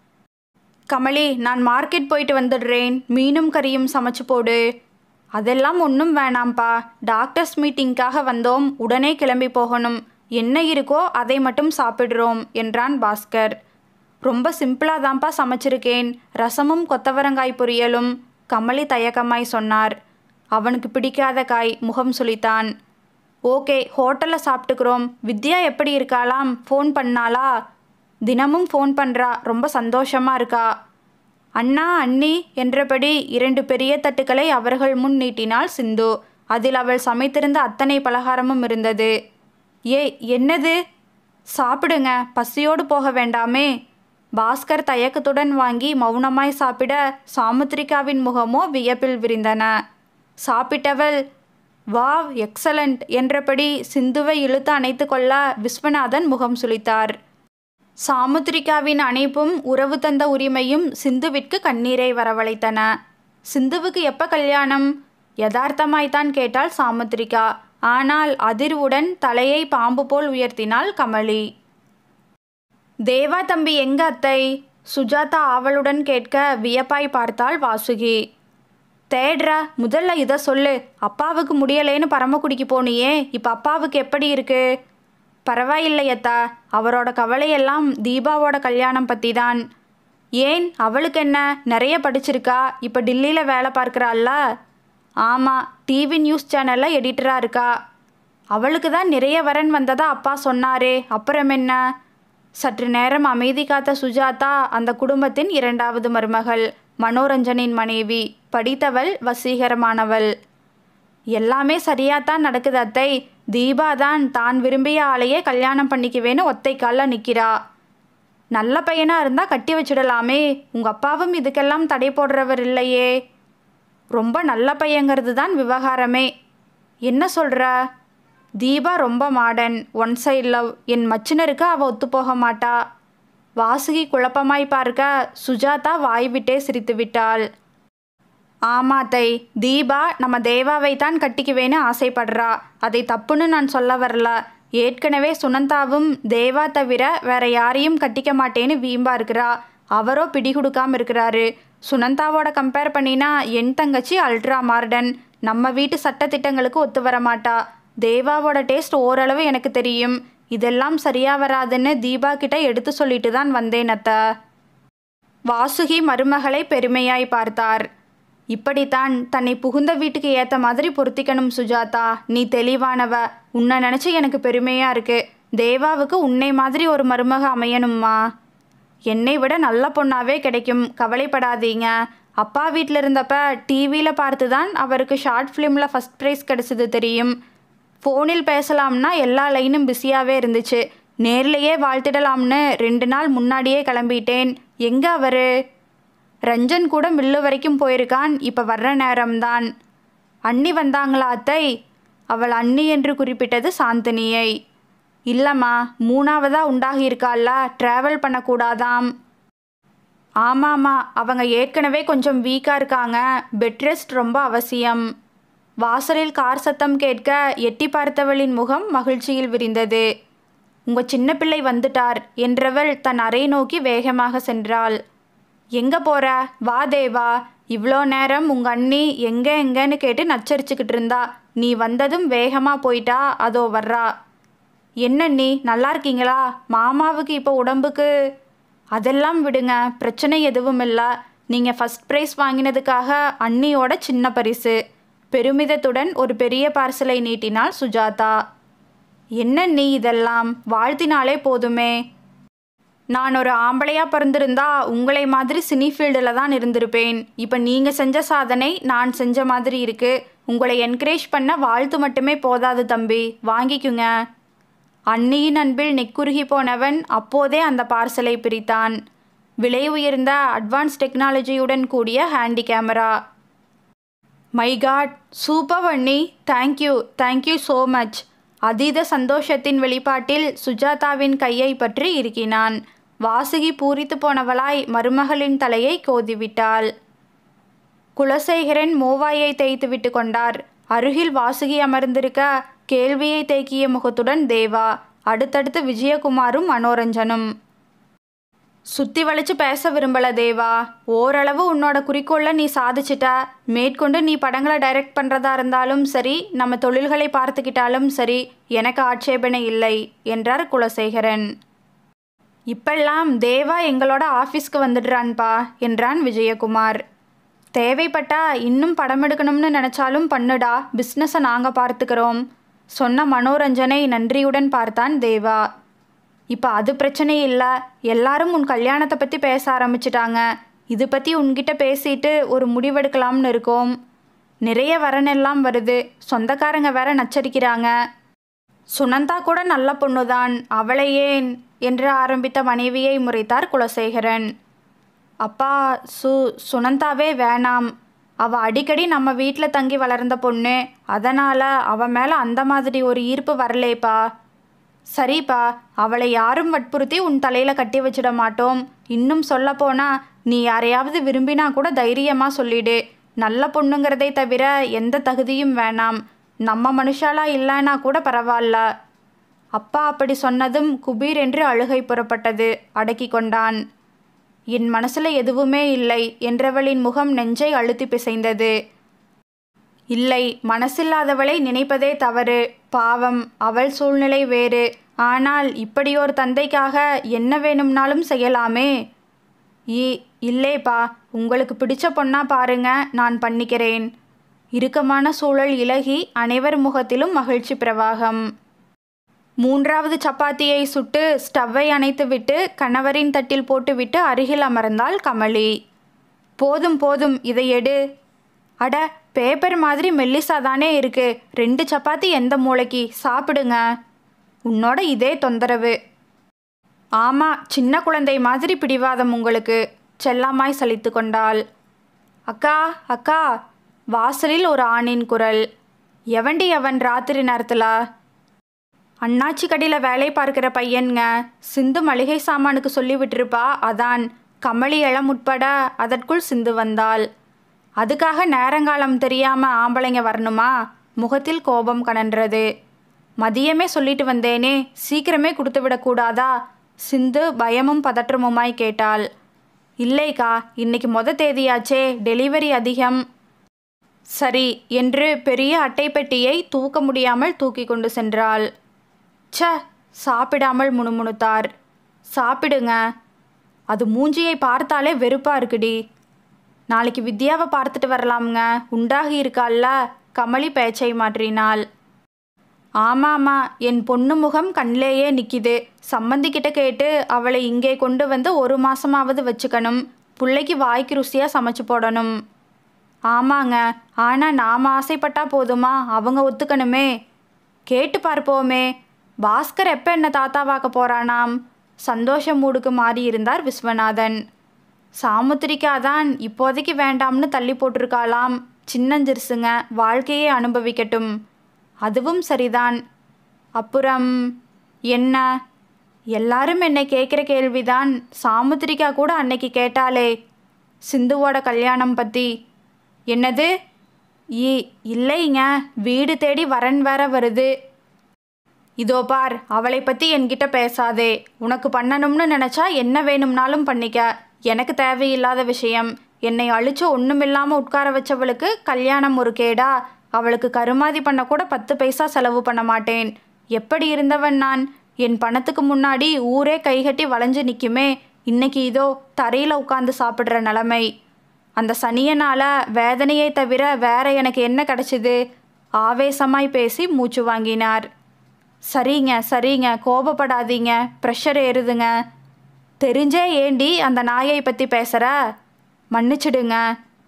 A: கமலி நான் மார்க்கெட் போயிட்டு வந்துடுறேன் மீனும் கறியும் சமைச்சு போடு அதெல்லாம் ஒன்றும் வேணாம்ப்பா டாக்டர்ஸ் மீட்டிங்காக வந்தோம் உடனே கிளம்பி போகணும் என்ன இருக்கோ அதை மட்டும் சாப்பிடுறோம் என்றான் பாஸ்கர் ரொம்ப சிம்பிளாக தான்ப்பா சமைச்சிருக்கேன் ரசமும் கொத்தவரங்காய் பொரியலும் கமலி தயக்கமாய் சொன்னார் அவனுக்கு பிடிக்காத காய் முகம் சுளித்தான் ஓகே ஹோட்டலில் சாப்பிட்டுக்கிறோம் வித்யா எப்படி இருக்காளாம் ஃபோன் பண்ணாளா தினமும் ஃபோன் பண்ணுறா ரொம்ப சந்தோஷமா இருக்கா அண்ணா அண்ணி என்றபடி இரண்டு பெரிய தட்டுக்களை அவர்கள் முன் நீட்டினாள் சிந்து அதில் அவள் சமைத்திருந்த அத்தனை பலகாரமும் இருந்தது ஏ என்னது சாப்பிடுங்க பசியோடு போக வேண்டாமே பாஸ்கர் தயக்கத்துடன் வாங்கி மௌனமாய் சாப்பிட சாமுத்திரிகாவின் முகமோ வியப்பில் விரிந்தன சாப்பிட்டவள் வாவ் எக்ஸலண்ட் என்றபடி சிந்துவை இழுத்து அணைத்து கொள்ள விஸ்வநாதன் முகம் சுளித்தார் சாமுத்திரிகாவின் அணைப்பும் உறவு தந்த உரிமையும் சிந்துவிற்கு கண்ணீரை வரவழைத்தன சிந்துவுக்கு எப்ப கல்யாணம் யதார்த்தமாய்த்தான் கேட்டாள் சாமுத்திரிகா ஆனால் அதிர்வுடன் தலையை பாம்பு போல் உயர்த்தினாள் கமலி தேவா தம்பி எங்க அத்தை சுஜாதா ஆவலுடன் கேட்க வியப்பாய் பார்த்தாள் வாசுகி தேடுற முதல்ல இதை சொல்லு அப்பாவுக்கு முடியலேன்னு பரமக்குடிக்கு போனியே இப்போ அப்பாவுக்கு எப்படி இருக்கு பரவாயில்லையத்தா அவரோட கவலையெல்லாம் தீபாவோட கல்யாணம் பற்றி தான் ஏன் அவளுக்கு என்ன நிறைய படிச்சிருக்கா இப்போ டில்லியில் வேலை பார்க்குறாள்ல ஆமாம் டிவி நியூஸ் சேனலில் எடிட்டராக இருக்கா அவளுக்கு தான் நிறைய வரன் வந்ததா அப்பா சொன்னாரே அப்புறம் என்ன சற்று நேரம் அமைதி காத்த சுஜாதா அந்த குடும்பத்தின் இரண்டாவது மருமகள் மனோரஞ்சனின் மனைவி படித்தவள் வசீகரமானவள் எல்லாமே சரியாத்தான் நடக்குது அத்தை தீபா தான் தான் விரும்பிய ஆளையே கல்யாணம் பண்ணிக்குவேன்னு ஒத்தை காலில் நிற்கிறா நல்ல பையனாக இருந்தால் கட்டி வச்சிடலாமே உங்கள் அப்பாவும் இதுக்கெல்லாம் தடை போடுறவர் இல்லையே ரொம்ப நல்ல பையங்கிறது தான் விவகாரமே என்ன சொல்கிற தீபா ரொம்ப மாடர்ன் ஒன் சைட் லவ் என் மச்சினருக்கு அவள் ஒத்து போக மாட்டா வாசுகி குழப்பமாய் பார்க்க சுஜாதா வாய்விட்டே சிரித்து விட்டாள் ஆமா தை தீபா நம்ம தேவாவை தான் கட்டிக்குவேன்னு ஆசைப்படுறா அதை தப்புன்னு நான் சொல்ல வரல ஏற்கனவே சுனந்தாவும் தேவா தவிர வேற யாரையும் கட்டிக்க மாட்டேன்னு வீம்பா இருக்கிறா அவரோ பிடி கொடுக்காம இருக்கிறாரு சுனந்தாவோட கம்பேர் பண்ணினா என் தங்கச்சி அல்ட்ரா மார்டன் நம்ம வீட்டு சட்டத்திட்டங்களுக்கு ஒத்து வர மாட்டா தேவாவோட டேஸ்ட் ஓரளவு எனக்கு தெரியும் இதெல்லாம் சரியா வராதுன்னு தீபா கிட்ட எடுத்து சொல்லிட்டு தான் வந்தேன் அத்தை வாசுகி மருமகளை பெருமையாய் பார்த்தார் இப்படித்தான் தன்னை புகுந்த வீட்டுக்கு ஏற்ற மாதிரி பொருத்திக்கணும் சுஜாதா நீ தெளிவானவ உன்னை நினச்சி எனக்கு பெருமையாக இருக்கு தேவாவுக்கு உன்னை மாதிரி ஒரு மருமக அமையணும்மா என்னை விட நல்ல பொண்ணாவே கிடைக்கும் கவலைப்படாதீங்க அப்பா வீட்டில் இருந்தப்ப டிவியில் பார்த்து தான் அவருக்கு ஷார்ட் ஃபிலிமில் ஃபஸ்ட் ப்ரைஸ் கிடச்சது தெரியும் ஃபோனில் பேசலாம்னா எல்லா லைனும் பிஸியாகவே இருந்துச்சு நேர்லேயே வாழ்த்திடலாம்னு ரெண்டு நாள் முன்னாடியே கிளம்பிட்டேன் எங்கே அவர் ரஞ்சன் கூட மில்லு வரைக்கும் போயிருக்கான் இப்போ வர்ற நேரம்தான் அண்ணி வந்தாங்களா அத்தை அவள் அண்ணி என்று குறிப்பிட்டது சாந்தினியை இல்லைம்மா மூணாவதா உண்டாகி இருக்கால்ல ட்ராவல் பண்ணக்கூடாதாம் ஆமாம்மா அவங்க ஏற்கனவே கொஞ்சம் வீக்காக இருக்காங்க பெட் ரெஸ்ட் ரொம்ப அவசியம் வாசலில் கார் சத்தம் கேட்க எட்டி பார்த்தவளின் முகம் மகிழ்ச்சியில் விரிந்தது உங்க சின்ன பிள்ளை வந்துட்டார் என்றவள் தன் அறை நோக்கி வேகமாக சென்றாள் எங்க போற வா தேவா இவ்வளோ நேரம் உங்க அண்ணி எங்க எங்கன்னு கேட்டு நச்சரிச்சுக்கிட்டு இருந்தா நீ வந்ததும் வேகமா போயிட்டா அதோ வர்றா என்ன நீ நல்லா இருக்கீங்களா மாமாவுக்கு இப்போ உடம்புக்கு அதெல்லாம் விடுங்க பிரச்சனை எதுவும் இல்லை நீங்கள் ஃபஸ்ட் ப்ரைஸ் வாங்கினதுக்காக அண்ணியோட சின்ன பரிசு பெருமிதத்துடன் ஒரு பெரிய பார்சலை நீட்டினாள் சுஜாதா என்ன நீ இதெல்லாம் வாழ்த்தினாலே போதுமே நான் ஒரு ஆம்பளையா பிறந்திருந்தா உங்களை மாதிரி சினி ஃபீல்டில் தான் இருந்திருப்பேன் இப்போ நீங்கள் செஞ்ச சாதனை நான் செஞ்ச மாதிரி இருக்கு உங்களை என்கரேஜ் பண்ண வாழ்த்து மட்டுமே போதாது தம்பி வாங்கிக்குங்க அன்னியின் அன்பில் நெக்குருகி போனவன் அப்போதே அந்த பார்சலை பிரித்தான் விலை உயர்ந்த அட்வான்ஸ் டெக்னாலஜியுடன் கூடிய handy camera my god super அண்ணி தேங்க்யூ தேங்க்யூ ஸோ மச் அதீத சந்தோஷத்தின் வெளிப்பாட்டில் சுஜாதாவின் கையை பற்றி இறுக்கினான் வாசுகி பூரித்து போனவளாய் மருமகளின் தலையை கோதிவிட்டாள் குலசேகரன் மோவாயை தேய்த்து விட்டு கொண்டார் அருகில் வாசுகி அமர்ந்திருக்க கேள்வியை தேக்கிய முகத்துடன் தேவா அடுத்தடுத்து விஜயகுமாரும் மனோரஞ்சனும் சுத்தி வளைச்சு பேச விரும்பல தேவா ஓரளவு உன்னோட குறிக்கோளை நீ சாதிச்சிட்ட மேற்கொண்டு நீ படங்களை டைரக்ட் பண்ணுறதா இருந்தாலும் சரி நம்ம தொழில்களை பார்த்துக்கிட்டாலும் சரி எனக்கு ஆட்சேபனை இல்லை என்றார் குலசேகரன் இப்பெல்லாம் தேவா எங்களோட ஆஃபீஸ்க்கு வந்துடுறான்பா என்றான் விஜயகுமார் தேவைப்பட்டா இன்னும் படம் எடுக்கணும்னு நினச்சாலும் பண்ணுடா பிஸ்னஸை நாங்கள் பார்த்துக்கிறோம் சொன்ன மனோரஞ்சனை நன்றியுடன் பார்த்தான் தேவா இப்போ அது பிரச்சனை இல்லை எல்லாரும் உன் கல்யாணத்தை பற்றி பேச ஆரம்பிச்சிட்டாங்க இது பற்றி உன்கிட்ட பேசிட்டு ஒரு முடிவெடுக்கலாம்னு இருக்கோம் நிறைய வரனெல்லாம் வருது சொந்தக்காரங்க வேற நச்சரிக்கிறாங்க சுனந்தா கூட நல்ல பொண்ணுதான் அவளை ஏன் என்று ஆரம்பித்த மனைவியை முறைத்தார் குலசேகரன் அப்பா சு சுனந்தாவே வேணாம் அவ அடிக்கடி நம்ம வீட்டில் தங்கி வளர்ந்த பொண்ணு அதனால் அவ மேலே அந்த மாதிரி ஒரு ஈர்ப்பு வரலேப்பா சரிப்பா அவளை யாரும் வற்புறுத்தி உன் தலையில் கட்டி வச்சிட மாட்டோம் இன்னும் சொல்லப்போனா நீ யாரையாவது விரும்பினா கூட தைரியமாக சொல்லிடு நல்ல பொண்ணுங்கிறதை தவிர எந்த தகுதியும் வேணாம் நம்ம மனுஷாலா இல்லைன்னா கூட பரவாயில்ல அப்பா அப்படி சொன்னதும் குபீர் என்று அழுகை புறப்பட்டது அடக்கி கொண்டான் என் மனசுல எதுவுமே இல்லை என்றவளின் முகம் நெஞ்சை அழுத்தி பிசைந்தது இல்லை மனசில்லாதவளை நினைப்பதே தவறு பாவம் அவள் சூழ்நிலை வேறு ஆனால் இப்படியோர் தந்தைக்காக என்ன வேணும்னாலும் செய்யலாமே ஈ இல்லேப்பா உங்களுக்கு பிடிச்ச பொண்ணா பாருங்க நான் பண்ணிக்கிறேன் இறுக்கமான சூழல் இலகி அனைவர் முகத்திலும் மகிழ்ச்சி பிரவாகம் மூன்றாவது சப்பாத்தியை சுட்டு ஸ்டவ்வை அணைத்துவிட்டு கணவரின் தட்டில் போட்டுவிட்டு அருகில் அமர்ந்தாள் கமலி போதும் போதும் இதை எடு அட பேப்பர் மாதிரி மெல்லிசா தானே இருக்கு ரெண்டு சப்பாத்தி எந்த மூளைக்கு சாப்பிடுங்க உன்னோட இதே தொந்தரவு ஆமா சின்ன குழந்தை மாதிரி பிடிவாதம் உங்களுக்கு செல்லமாய் சலித்து கொண்டாள் அக்கா அக்கா வாசலில் ஒரு ஆணின் குரல் எவண்டி அவன் ராத்திரி நேரத்தில் அண்ணாச்சி கடையில் வேலை பார்க்கிற பையன்ங்க சிந்து மளிகை சாமானுக்கு சொல்லி விட்டிருப்பா அதான் கமலி இளம் உட்பட அதற்குள் சிந்து வந்தாள் அதுக்காக நேரங்காலம் தெரியாம ஆம்பளைங்க வரணுமா முகத்தில் கோபம் கனன்றது மதியமே சொல்லிட்டு வந்தேனே சீக்கிரமே கொடுத்து விடக்கூடாதா சிந்து பயமும் பதற்றமுமாய் கேட்டாள் இல்லைக்கா இன்னைக்கு மொத தேதியாச்சே டெலிவரி அதிகம் சரி என்று பெரிய அட்டைப்பெட்டியை தூக்க முடியாமல் தூக்கி கொண்டு சென்றாள் ச்ச சாப்பிடாமல் முணுமுணுத்தார் சாப்பிடுங்க அது மூஞ்சியை பார்த்தாலே வெறுப்பா இருக்குடி நாளைக்கு வித்யாவை பார்த்துட்டு வரலாம்ங்க உண்டாகி இருக்கால்ல கமலி பேச்சை மாற்றினாள் ஆமாம்மா என் பொண்ணு முகம் கண்லேயே நிற்கிது சம்மந்திக்கிட்ட கேட்டு அவளை இங்கே கொண்டு வந்து ஒரு மாசமாவது வச்சுக்கணும் பிள்ளைக்கு வாய்க்கு ருசியாக சமைச்சு போடணும் ஆமாங்க ஆனால் நாம் ஆசைப்பட்டா போதுமா அவங்க ஒத்துக்கணுமே கேட்டு பார்ப்போமே பாஸ்கர் எப்போ என்ன தாத்தாவாக்க போறானாம் சந்தோஷ மூடுக்கு மாறி இருந்தார் விஸ்வநாதன் சாமுத்திரிக்கா தான் இப்போதைக்கு வேண்டாம்னு தள்ளி போட்டிருக்காளாம் சின்னஞ்சிறுசுங்க வாழ்க்கையை அனுபவிக்கட்டும் அதுவும் சரிதான் அப்புறம் என்ன எல்லாரும் என்னை கேட்குற கேள்விதான் சாமுத்திரிக்கா கூட அன்னைக்கு கேட்டாளே சிந்துவோட கல்யாணம் பற்றி என்னது இ இல்லைங்க வீடு தேடி வரன் வேற வருது இதோ பார் அவளை பற்றி என்கிட்ட பேசாதே உனக்கு பண்ணணும்னு நினச்சா என்ன வேணும்னாலும் பண்ணிக்க எனக்கு தேவையில்லாத விஷயம் என்னை அழிச்சு ஒன்றுமில்லாமல் உட்கார வச்சவளுக்கு கல்யாணம் ஒரு கேடா அவளுக்கு கருமாதி பண்ண கூட பத்து பைசா செலவு பண்ண மாட்டேன் எப்படி இருந்தவன் நான் என் பணத்துக்கு முன்னாடி ஊரே கைகட்டி வளைஞ்சு நிற்குமே இன்னைக்கு இதோ தரையில் உட்காந்து சாப்பிட்ற நிலைமை அந்த சனியனால வேதனையை தவிர வேற எனக்கு என்ன கிடைச்சிது ஆவேசமாய் பேசி மூச்சு வாங்கினார் சரிங்க சரிங்க கோபப்படாதீங்க ப்ரெஷர் ஏறுதுங்க தெரிஞ்சே ஏண்டி அந்த நாயை பற்றி பேசுகிற மன்னிச்சிடுங்க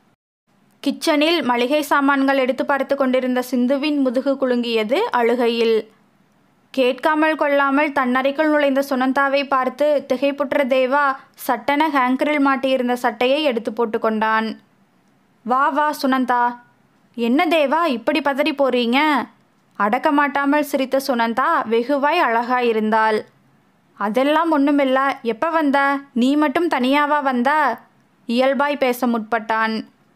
A: கிச்சனில் மளிகை சாமான்கள் எடுத்து பார்த்து கொண்டிருந்த சிந்துவின் முதுகு குலுங்கியது அழுகையில் கேட்காமல் கொள்ளாமல் தன்னறைக்குள் நுழைந்த சுனந்தாவை பார்த்து திகைப்புற்ற தேவா சட்டென ஹேங்கரில் மாட்டியிருந்த சட்டையை எடுத்து போட்டு கொண்டான் வா வா சுனந்தா என்ன தேவா இப்படி பதறி போறீங்க அடக்க மாட்டாமல் சிரித்த சுனந்தா வெகுவாய் அழகாய் இருந்தாள் அதெல்லாம் ஒண்ணுமில்ல எப்போ வந்த நீ மட்டும் தனியாவா வந்த இயல்பாய் பேச முற்பட்டான்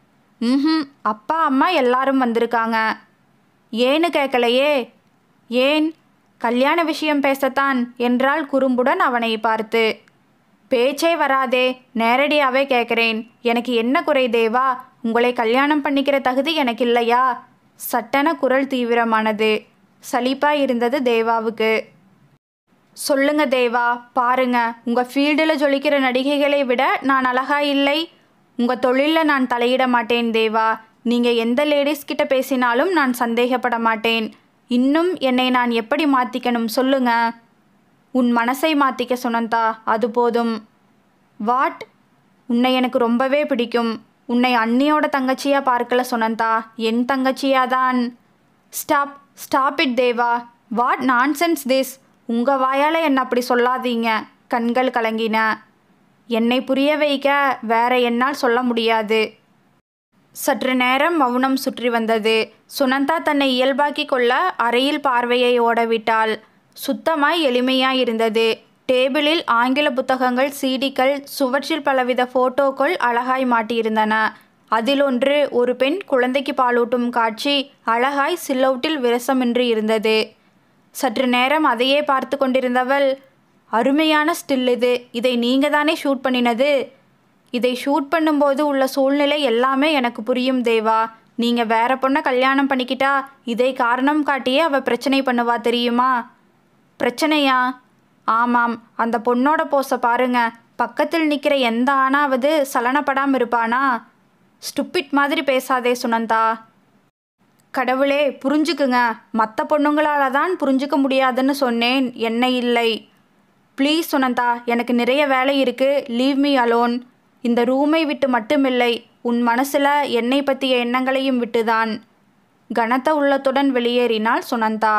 A: ம் அப்பா அம்மா எல்லாரும் வந்திருக்காங்க ஏன்னு கேட்கலையே ஏன் கல்யாண விஷயம் பேசத்தான் என்றாள் குறும்புடன் அவனை பார்த்து பேச்சே வராதே நேரடியாவே கேட்குறேன் எனக்கு என்ன குறை தேவா உங்களை கல்யாணம் பண்ணிக்கிற தகுதி எனக்கு இல்லையா சட்டென குரல் தீவிரமானது சலிப்பாய் இருந்தது தேவாவுக்கு சொல்லுங்க தேவா பாருங்க உங்க ஃபீல்டில் ஜொலிக்கிற நடிகைகளை விட நான் அழகா இல்லை உங்க தொழிலில் நான் தலையிட மாட்டேன் தேவா நீங்க எந்த லேடிஸ் கிட்ட பேசினாலும் நான் சந்தேகப்பட மாட்டேன் இன்னும் என்னை நான் எப்படி மாத்திக்கணும் சொல்லுங்க உன் மனசை மாத்திக்க சுனந்தா அது போதும் வாட் உன்னை எனக்கு ரொம்பவே பிடிக்கும் உன்னை அண்ணியோட தங்கச்சியா பார்க்கல சுனந்தா என் தங்கச்சியா தான் stop stop it Deva what nonsense this உங்கள் வாயால் என்ன அப்படி சொல்லாதீங்க கண்கள் கலங்கின என்னை புரிய வைக்க வேற என்னால் சொல்ல முடியாது சற்று நேரம் மௌனம் சுற்றி வந்தது சுனந்தா தன்னை இயல்பாக்கி கொள்ள அறையில் பார்வையை ஓடவிட்டாள் சுத்தமாய் எளிமையாய் இருந்தது டேபிளில் ஆங்கில புத்தகங்கள் சீடிக்கள் சுவற்றில் பலவித போட்டோக்கள் அழகாய் மாட்டியிருந்தன அதில் ஒன்று ஒரு பெண் குழந்தைக்கு பாலூட்டும் காட்சி அழகாய் சில்லவுட்டில் விரசமின்றி இருந்தது சற்று நேரம் அதையே பார்த்து கொண்டிருந்தவள் அருமையான ஸ்டில் இது இதை நீங்க தானே ஷூட் பண்ணினது இதை ஷூட் பண்ணும்போது உள்ள சூழ்நிலை எல்லாமே எனக்கு புரியும் தேவா நீங்க வேற பொண்ணை கல்யாணம் பண்ணிக்கிட்டா இதை காரணம் காட்டியே அவ பிரச்சனை பண்ணுவா தெரியுமா பிரச்சனையா ஆமாம் அந்த பொண்ணோட போஸை பாருங்க பக்கத்தில் நிற்கிற எந்த ஆணாவது சலனப்படாமல் இருப்பானா ஸ்டுப்பிட் மாதிரி பேசாதே சுனந்தா கடவுளே புரிஞ்சுக்குங்க மற்ற பொண்ணுங்களால தான் புரிஞ்சுக்க முடியாதுன்னு சொன்னேன் என்ன இல்லை ப்ளீஸ் சுனந்தா எனக்கு நிறைய வேலை இருக்கு லீவ் மீ அலோன் இந்த ரூமை விட்டு மட்டுமில்லை உன் மனசுல என்னை பற்றிய எண்ணங்களையும் விட்டுதான் கனத்த உள்ளத்துடன் வெளியேறினாள் சுனந்தா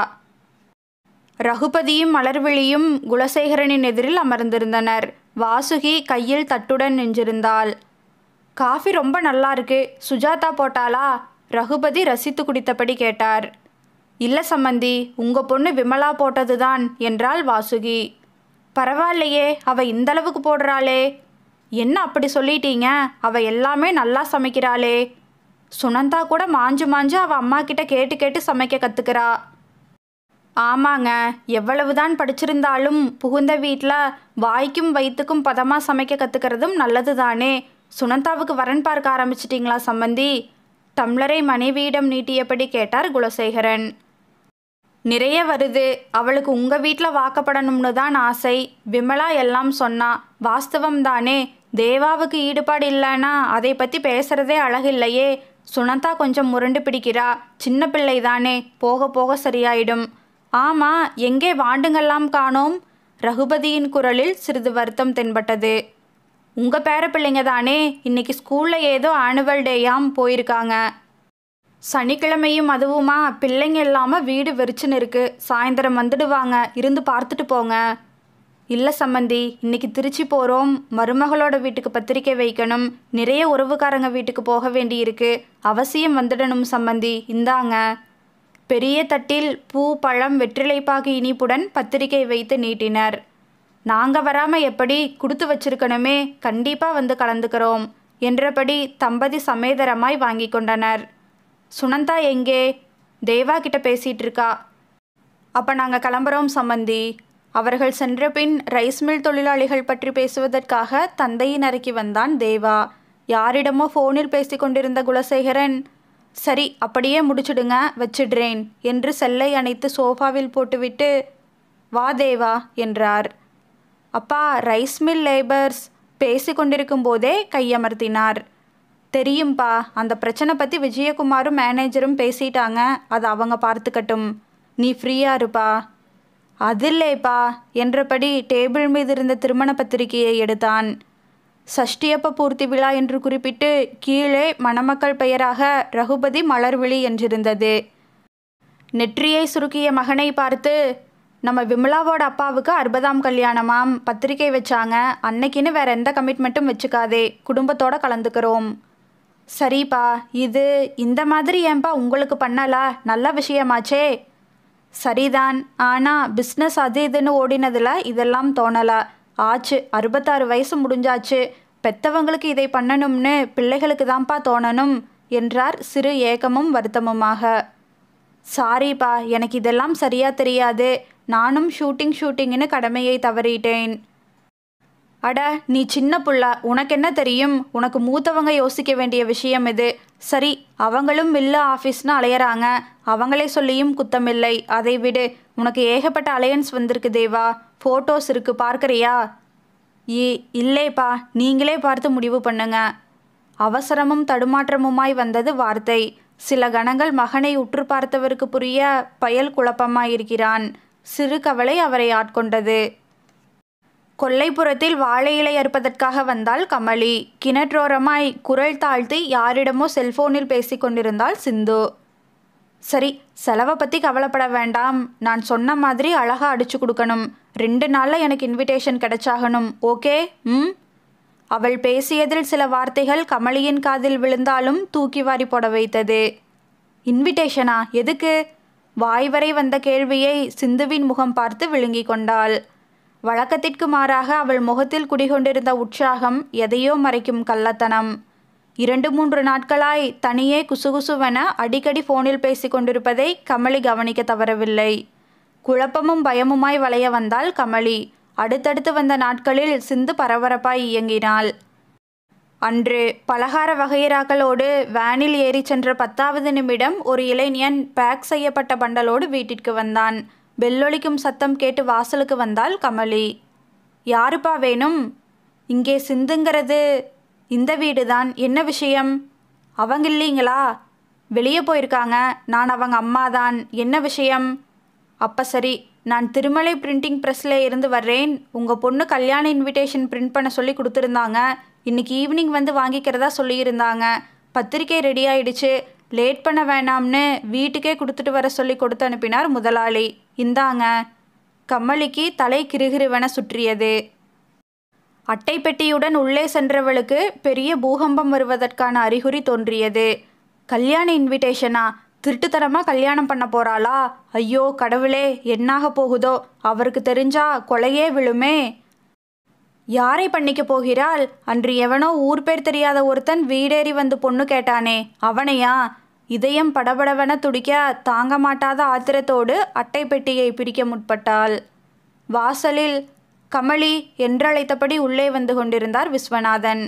A: ரகுபதியும் மலர்விழியும் குலசேகரனின் எதிரில் அமர்ந்திருந்தனர் வாசுகி கையில் தட்டுடன் நின்றிருந்தாள் காஃபி ரொம்ப நல்லா இருக்கு சுஜாதா போட்டாளா ரகுபதி ரசித்து குடித்தபடி கேட்டார் இல்ல சம்மந்தி உங்க பொண்ணு விமலா போட்டதுதான் என்றாள் வாசுகி பரவாயில்லையே அவ இந்த அளவுக்கு போடுறாளே என்ன அப்படி சொல்லிட்டீங்க அவ எல்லாமே நல்லா சமைக்கிறாளே சுனந்தா கூட மாஞ்சு மாஞ்சு அவ அம்மா கிட்ட கேட்டு கேட்டு சமைக்க கத்துக்கிறா ஆமாங்க எவ்வளவுதான் படிச்சிருந்தாலும் புகுந்த வீட்டில் வாய்க்கும் வயிற்றுக்கும் பதமாக சமைக்க கற்றுக்கிறதும் நல்லது தானே சுனந்தாவுக்கு வரன் பார்க்க ஆரம்பிச்சிட்டிங்களா சம்மந்தி டம்ளரை மனைவியிடம் நீட்டியபடி கேட்டார் குலசேகரன் நிறைய வருது அவளுக்கு உங்கள் வீட்டில் வாக்கப்படணும்னு தான் ஆசை விமலா எல்லாம் சொன்னா வாஸ்தவம் தானே தேவாவுக்கு ஈடுபாடு இல்லைன்னா அதை பற்றி பேசுறதே அழகில்லையே சுனந்தா கொஞ்சம் முரண்டு பிடிக்கிறா சின்ன பிள்ளை தானே போக போக சரியாயிடும் ஆமா எங்கே வாண்டுங்கெல்லாம் காணோம் ரகுபதியின் குரலில் சிறிது வருத்தம் தென்பட்டது உங்க பேர பிள்ளைங்க தானே இன்னைக்கு ஸ்கூல்ல ஏதோ ஆனுவல் டேயாம் போயிருக்காங்க சனிக்கிழமையும் அதுவுமா பிள்ளைங்க இல்லாமல் வீடு வெறிச்சுன்னு இருக்கு சாயந்தரம் வந்துடுவாங்க இருந்து பார்த்துட்டு போங்க இல்லை சம்மந்தி இன்னைக்கு திருச்சி போகிறோம் மருமகளோட வீட்டுக்கு பத்திரிக்கை வைக்கணும் நிறைய உறவுக்காரங்க வீட்டுக்கு போக வேண்டியிருக்கு அவசியம் வந்துடணும் சம்மந்தி இந்தாங்க பெரிய தட்டில் பூ பழம் வெற்றிலைப்பாகு இனிப்புடன் பத்திரிக்கை வைத்து நீட்டினர் நாங்கள் வராமல் எப்படி கொடுத்து வச்சிருக்கணுமே கண்டிப்பாக வந்து கலந்துக்கிறோம் என்றபடி தம்பதி சமேதரமாய் வாங்கி கொண்டனர் சுனந்தா எங்கே தேவா கிட்ட பேசிட்டு இருக்கா அப்போ நாங்கள் கிளம்புறோம் சம்மந்தி அவர்கள் சென்ற பின் ரைஸ் மில் தொழிலாளிகள் பற்றி பேசுவதற்காக தந்தையின் அறைக்கு வந்தான் தேவா யாரிடமோ ஃபோனில் பேசி கொண்டிருந்த குலசேகரன் சரி அப்படியே முடிச்சிடுங்க வச்சிடுறேன் என்று செல்லை அணைத்து சோஃபாவில் போட்டுவிட்டு வா தேவா என்றார் அப்பா ரைஸ் மில் லேபர்ஸ் பேசி கொண்டிருக்கும் போதே கையமர்த்தினார் தெரியும்பா அந்த பிரச்சனை பற்றி விஜயகுமாரும் மேனேஜரும் பேசிட்டாங்க அதை அவங்க பார்த்துக்கட்டும் நீ ஃப்ரீயாக இருப்பா அதில்லேப்பா என்றபடி டேபிள் மீது இருந்த திருமண பத்திரிகையை எடுத்தான் சஷ்டியப்ப பூர்த்தி விழா என்று குறிப்பிட்டு கீழே மணமக்கள் பெயராக ரகுபதி மலர்விழி என்றிருந்தது நெற்றியை சுருக்கிய மகனை பார்த்து நம்ம விமலாவோட அப்பாவுக்கு அறுபதாம் கல்யாணமாம் பத்திரிக்கை வச்சாங்க அன்னைக்குன்னு வேற எந்த கமிட்மெண்ட்டும் வச்சுக்காதே குடும்பத்தோட கலந்துக்கிறோம் சரிப்பா இது இந்த மாதிரி ஏன்பா உங்களுக்கு பண்ணலா நல்ல விஷயமாச்சே சரிதான் ஆனால் பிஸ்னஸ் அது இதுன்னு ஓடினதில் இதெல்லாம் தோணலை ஆச்சு அறுபத்தாறு வயசு முடிஞ்சாச்சு பெத்தவங்களுக்கு இதை பண்ணணும்னு பிள்ளைகளுக்கு தான்ப்பா தோணணும் என்றார் சிறு ஏக்கமும் வருத்தமுமாக சாரிப்பா எனக்கு இதெல்லாம் சரியா தெரியாது நானும் ஷூட்டிங் ஷூட்டிங்னு கடமையை தவறிட்டேன் அட நீ சின்ன புள்ள உனக்கு என்ன தெரியும் உனக்கு மூத்தவங்க யோசிக்க வேண்டிய விஷயம் இது சரி அவங்களும் மில்ல ஆஃபீஸ்னு அலையறாங்க அவங்களே சொல்லியும் குத்தமில்லை அதை விடு உனக்கு ஏகப்பட்ட அலையன்ஸ் வந்திருக்கு தேவா ஃபோட்டோஸ் இருக்கு பார்க்கறியா ஏ இல்லேப்பா நீங்களே பார்த்து முடிவு பண்ணுங்க அவசரமும் தடுமாற்றமுமாய் வந்தது வார்த்தை சில கணங்கள் மகனை உற்று பார்த்தவருக்கு புரிய பயல் குழப்பமாயிருக்கிறான் சிறு கவலை அவரை ஆட்கொண்டது கொல்லைப்புறத்தில் வாழை இலை அறுப்பதற்காக வந்தாள் கமலி கிணற்றோரமாய் குரல் தாழ்த்தி யாரிடமோ செல்போனில் பேசிக் கொண்டிருந்தாள் சிந்து சரி செலவை பற்றி கவலைப்பட வேண்டாம் நான் சொன்ன மாதிரி அழகா அடிச்சு கொடுக்கணும் ரெண்டு நாளில் எனக்கு இன்விடேஷன் கிடைச்சாகணும் ஓகே ம் அவள் பேசியதில் சில வார்த்தைகள் கமலியின் காதில் விழுந்தாலும் தூக்கி வாரி போட வைத்தது இன்விடேஷனா எதுக்கு வாய் வரை வந்த கேள்வியை சிந்துவின் முகம் பார்த்து விழுங்கிக் கொண்டாள் வழக்கத்திற்கு மாறாக அவள் முகத்தில் குடிகொண்டிருந்த உற்சாகம் எதையோ மறைக்கும் கள்ளத்தனம் இரண்டு மூன்று நாட்களாய் தனியே குசுகுசுவென அடிக்கடி ஃபோனில் பேசிக் கொண்டிருப்பதை கமலி கவனிக்க தவறவில்லை குழப்பமும் பயமுமாய் வளைய வந்தாள் கமலி அடுத்தடுத்து வந்த நாட்களில் சிந்து பரபரப்பாய் இயங்கினாள் அன்று பலகார வகையறாக்களோடு வேனில் ஏறிச் சென்ற பத்தாவது நிமிடம் ஒரு இளைஞன் பேக் செய்யப்பட்ட பண்டலோடு வீட்டிற்கு வந்தான் பெல்லொலிக்கும் சத்தம் கேட்டு வாசலுக்கு வந்தாள் கமலி யாருப்பா வேணும் இங்கே சிந்துங்கிறது இந்த வீடுதான் என்ன விஷயம் அவங்க இல்லைங்களா வெளியே போயிருக்காங்க நான் அவங்க அம்மா தான் என்ன விஷயம் அப்போ சரி நான் திருமலை பிரிண்டிங் ப்ரெஸ்ல இருந்து வர்றேன் உங்கள் பொண்ணு கல்யாண இன்விடேஷன் பிரிண்ட் பண்ண சொல்லி கொடுத்துருந்தாங்க இன்னைக்கு ஈவினிங் வந்து வாங்கிக்கிறதா சொல்லியிருந்தாங்க பத்திரிக்கை ரெடி ஆயிடுச்சு லேட் பண்ண வேணாம்னு வீட்டுக்கே கொடுத்துட்டு வர சொல்லி கொடுத்து அனுப்பினார் முதலாளி இந்தாங்க கமலிக்கு தலை கிருகிருவென சுற்றியது அட்டை பெட்டியுடன் உள்ளே சென்றவளுக்கு பெரிய பூகம்பம் வருவதற்கான அறிகுறி தோன்றியது கல்யாண இன்விடேஷனா திருட்டுத்தனமாக கல்யாணம் பண்ண போறாளா ஐயோ கடவுளே என்னாக போகுதோ அவருக்கு தெரிஞ்சா கொலையே விழுமே யாரை பண்ணிக்க போகிறாள் அன்று எவனோ ஊர் பேர் தெரியாத ஒருத்தன் வீடேறி வந்து பொண்ணு கேட்டானே அவனையா இதயம் படபடவென துடிக்க தாங்க மாட்டாத ஆத்திரத்தோடு அட்டை பெட்டியை பிரிக்க முற்பட்டாள் வாசலில் கமலி என்றழைத்தபடி உள்ளே வந்து கொண்டிருந்தார் விஸ்வநாதன்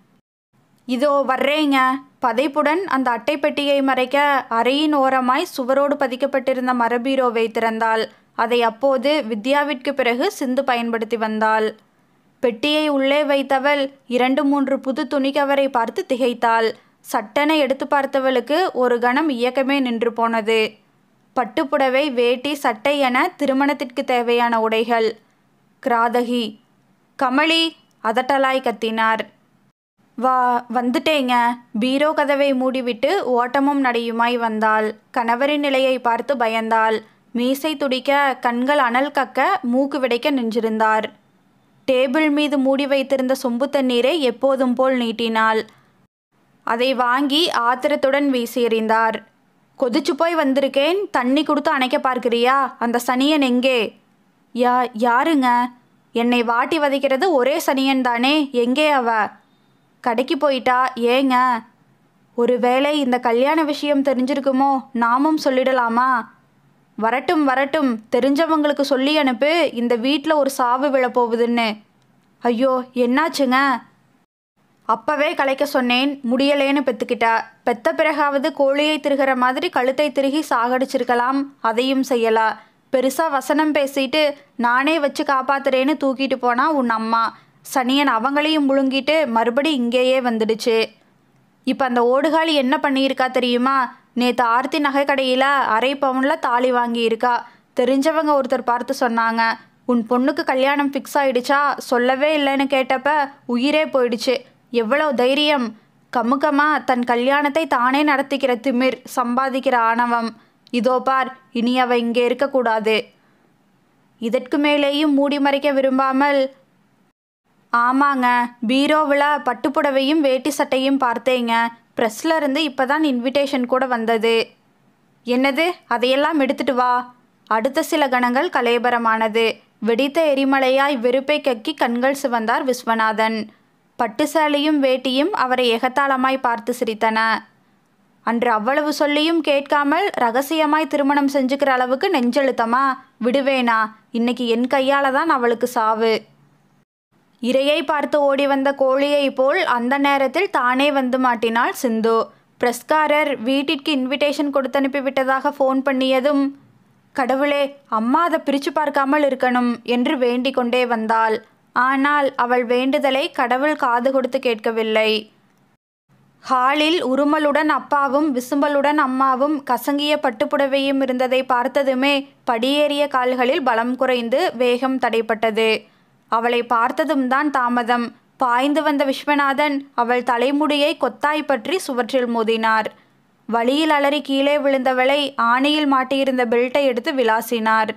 A: இதோ வர்றேங்க பதைப்புடன் அந்த அட்டை பெட்டியை மறைக்க அறையின் ஓரமாய் சுவரோடு பதிக்கப்பட்டிருந்த மரபீரோவை திறந்தாள் அதை அப்போது வித்யாவிற்கு பிறகு சிந்து பயன்படுத்தி வந்தாள் பெட்டியை உள்ளே வைத்தவள் இரண்டு மூன்று புது துணிகவரை பார்த்து திகைத்தாள் சட்டென எடுத்து பார்த்தவளுக்கு ஒரு கணம் இயக்கமே நின்று போனது பட்டுப்புடவை வேட்டி சட்டை என திருமணத்திற்கு தேவையான உடைகள் கிராதகி கமலி அதட்டலாய் கத்தினார் வா வந்துட்டேங்க பீரோ கதவை மூடிவிட்டு ஓட்டமும் நடையுமாய் வந்தாள் கணவரின் நிலையை பார்த்து பயந்தாள் மீசை துடிக்க கண்கள் அனல் கக்க மூக்கு விடைக்க நின்றிருந்தார் டேபிள் மீது மூடி வைத்திருந்த சொம்பு தண்ணீரை எப்போதும் போல் நீட்டினாள் அதை வாங்கி ஆத்திரத்துடன் வீசி எறிந்தார் கொதிச்சு போய் வந்திருக்கேன் தண்ணி கொடுத்து அணைக்க பார்க்கிறியா அந்த சனியன் எங்கே யா யாருங்க என்னை வாட்டி வதைக்கிறது ஒரே சனியன் தானே எங்கே அவ கடைக்கு போயிட்டா ஏங்க ஒருவேளை இந்த கல்யாண விஷயம் தெரிஞ்சிருக்குமோ நாமும் சொல்லிடலாமா வரட்டும் வரட்டும் தெரிஞ்சவங்களுக்கு சொல்லி அனுப்பு இந்த வீட்டில் ஒரு சாவு விழப்போகுதுன்னு ஐயோ என்னாச்சுங்க அப்பவே கலைக்க சொன்னேன் முடியலேன்னு பெத்துக்கிட்டா பெத்த பிறகாவது கோழியை திருகிற மாதிரி கழுத்தை திருகி சாகடிச்சிருக்கலாம் அதையும் செய்யலா பெருசா வசனம் பேசிட்டு நானே வச்சு காப்பாத்துறேன்னு தூக்கிட்டு போனா உன் அம்மா சனியன் அவங்களையும் முழுங்கிட்டு மறுபடி இங்கேயே வந்துடுச்சு இப்போ அந்த ஓடுகாலி என்ன பண்ணியிருக்கா தெரியுமா நேற்று ஆர்த்தி நகை கடையில் அரை பவுனில் தாலி வாங்கியிருக்கா தெரிஞ்சவங்க ஒருத்தர் பார்த்து சொன்னாங்க உன் பொண்ணுக்கு கல்யாணம் ஃபிக்ஸ் ஆயிடுச்சா சொல்லவே இல்லைன்னு கேட்டப்ப உயிரே போயிடுச்சு எவ்வளோ தைரியம் கமுக்கமா தன் கல்யாணத்தை தானே நடத்திக்கிற திமிர் சம்பாதிக்கிற ஆணவம் இதோ பார் இனி அவ இங்கே இருக்கக்கூடாது இதற்கு மேலேயும் மூடி மறைக்க விரும்பாமல் ஆமாங்க பீரோவில் பட்டுப்புடவையும் வேட்டி சட்டையும் பார்த்தேங்க ப்ரெஸ்ல இருந்து இப்போ தான் இன்விடேஷன் கூட வந்தது என்னது அதையெல்லாம் எடுத்துட்டு வா அடுத்த சில கணங்கள் கலேபரமானது வெடித்த எரிமலையாய் வெறுப்பை கக்கி கண்கள் சிவந்தார் விஸ்வநாதன் பட்டு சேலையும் வேட்டியும் அவரை எகத்தாளமாய் பார்த்து சிரித்தன அன்று அவ்வளவு சொல்லியும் கேட்காமல் ரகசியமாய் திருமணம் செஞ்சுக்கிற அளவுக்கு நெஞ்செழுத்தமா விடுவேனா இன்னைக்கு என் கையால தான் அவளுக்கு சாவு இரையை பார்த்து ஓடி வந்த கோழியைப் போல் அந்த நேரத்தில் தானே வந்து மாட்டினாள் சிந்து பிரஸ்காரர் வீட்டிற்கு இன்விடேஷன் கொடுத்து அனுப்பிவிட்டதாக ஃபோன் பண்ணியதும் கடவுளே அம்மா அதை பிரித்து பார்க்காமல் இருக்கணும் என்று வேண்டிக் கொண்டே வந்தாள் ஆனால் அவள் வேண்டுதலை கடவுள் காது கொடுத்து கேட்கவில்லை ஹாலில் உருமலுடன் அப்பாவும் விசும்பலுடன் அம்மாவும் கசங்கிய பட்டுப்புடவையும் இருந்ததை பார்த்ததுமே படியேறிய கால்களில் பலம் குறைந்து வேகம் தடைப்பட்டது அவளை பார்த்ததும் தான் தாமதம் பாய்ந்து வந்த விஸ்வநாதன் அவள் தலைமுடியை கொத்தாய் பற்றி சுவற்றில் மோதினார் வழியில் அலறி கீழே விழுந்தவளை ஆணையில் மாட்டியிருந்த பெல்ட்டை எடுத்து விளாசினார்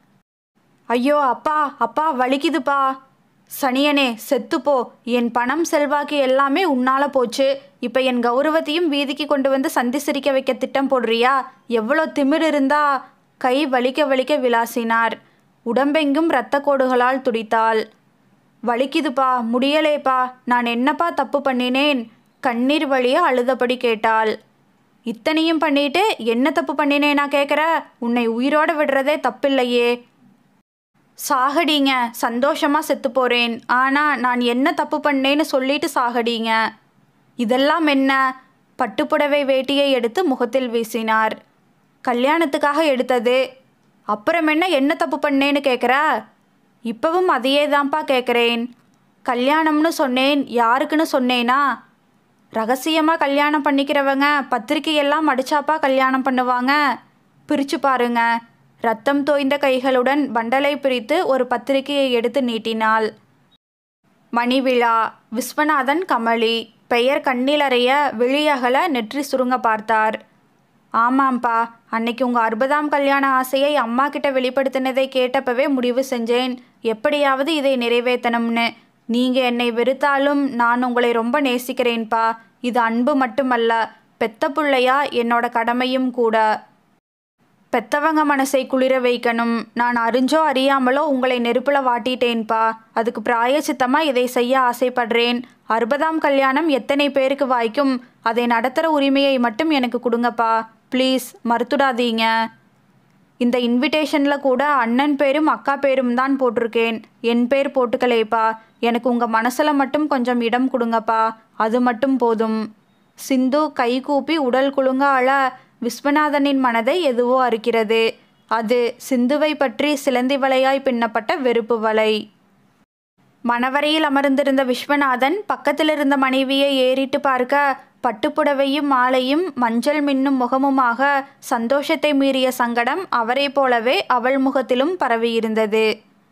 A: ஐயோ அப்பா அப்பா வலிக்குதுப்பா சனியனே செத்துப்போ என் பணம் செல்வாக்கு எல்லாமே உன்னால போச்சு இப்போ என் கௌரவத்தையும் வீதிக்கு கொண்டு வந்து சந்தி சிரிக்க வைக்க திட்டம் போடுறியா எவ்வளோ திமிர் இருந்தா கை வலிக்க வலிக்க விளாசினார் உடம்பெங்கும் இரத்த கோடுகளால் துடித்தாள் வலிக்குதுப்பா முடியலேப்பா நான் என்னப்பா தப்பு பண்ணினேன் கண்ணீர் வழிய அழுதபடி கேட்டாள் இத்தனையும் பண்ணிட்டு என்ன தப்பு பண்ணினேனா கேட்குற உன்னை உயிரோட விடுறதே தப்பில்லையே சாகடிங்க சந்தோஷமா செத்து போறேன் ஆனா நான் என்ன தப்பு பண்ணேன்னு சொல்லிட்டு சாகடிங்க இதெல்லாம் என்ன பட்டுப்புடவை வேட்டியை எடுத்து முகத்தில் வீசினார் கல்யாணத்துக்காக எடுத்தது அப்புறம் என்ன என்ன தப்பு பண்ணேன்னு கேட்குற இப்பவும் அதையே தான்ப்பா கேட்குறேன் கல்யாணம்னு சொன்னேன் யாருக்குன்னு சொன்னேனா ரகசியமாக கல்யாணம் பண்ணிக்கிறவங்க பத்திரிக்கையெல்லாம் அடிச்சாப்பா கல்யாணம் பண்ணுவாங்க பிரிச்சு பாருங்க ரத்தம் தோய்ந்த கைகளுடன் பண்டலை பிரித்து ஒரு பத்திரிகையை எடுத்து நீட்டினாள் மணிவிழா விஸ்வநாதன் கமலி பெயர் கண்ணிலறைய விழியகல நெற்றி சுருங்க பார்த்தார் ஆமாம்ப்பா அன்னைக்கு உங்கள் அறுபதாம் கல்யாண ஆசையை அம்மா கிட்ட வெளிப்படுத்தினதை கேட்டப்பவே முடிவு செஞ்சேன் எப்படியாவது இதை நிறைவேற்றணும்னு நீங்கள் என்னை வெறுத்தாலும் நான் உங்களை ரொம்ப நேசிக்கிறேன்ப்பா இது அன்பு மட்டுமல்ல பெத்த புள்ளையா என்னோட கடமையும் கூட பெத்தவங்க மனசை குளிர வைக்கணும் நான் அறிஞ்சோ அறியாமலோ உங்களை நெருப்புல வாட்டிட்டேன்ப்பா அதுக்கு பிராயச்சித்தமா இதை செய்ய ஆசைப்படுறேன் அறுபதாம் கல்யாணம் எத்தனை பேருக்கு வாய்க்கும் அதை நடத்துகிற உரிமையை மட்டும் எனக்கு கொடுங்கப்பா ப்ளீஸ் மறுத்துடாதீங்க இந்த இன்விடேஷனில் கூட அண்ணன் பேரும் அக்கா பேரும் தான் போட்டிருக்கேன் என் பேர் போட்டுக்கலேப்பா எனக்கு உங்கள் மனசில் மட்டும் கொஞ்சம் இடம் கொடுங்கப்பா அது மட்டும் போதும் சிந்து கைகூப்பி உடல் குலுங்க அழ விஸ்வநாதனின் மனதை எதுவோ அறுக்கிறது அது சிந்துவை பற்றி சிலந்தி வலையாய் பின்னப்பட்ட வெறுப்பு வலை மணவரையில் அமர்ந்திருந்த விஸ்வநாதன் பக்கத்தில் இருந்த மனைவியை ஏறிட்டு பார்க்க பட்டுப்புடவையும் மாலையும் மஞ்சள் மின்னும் முகமுமாக சந்தோஷத்தை மீறிய சங்கடம் அவரைப் போலவே அவள் முகத்திலும் பரவியிருந்தது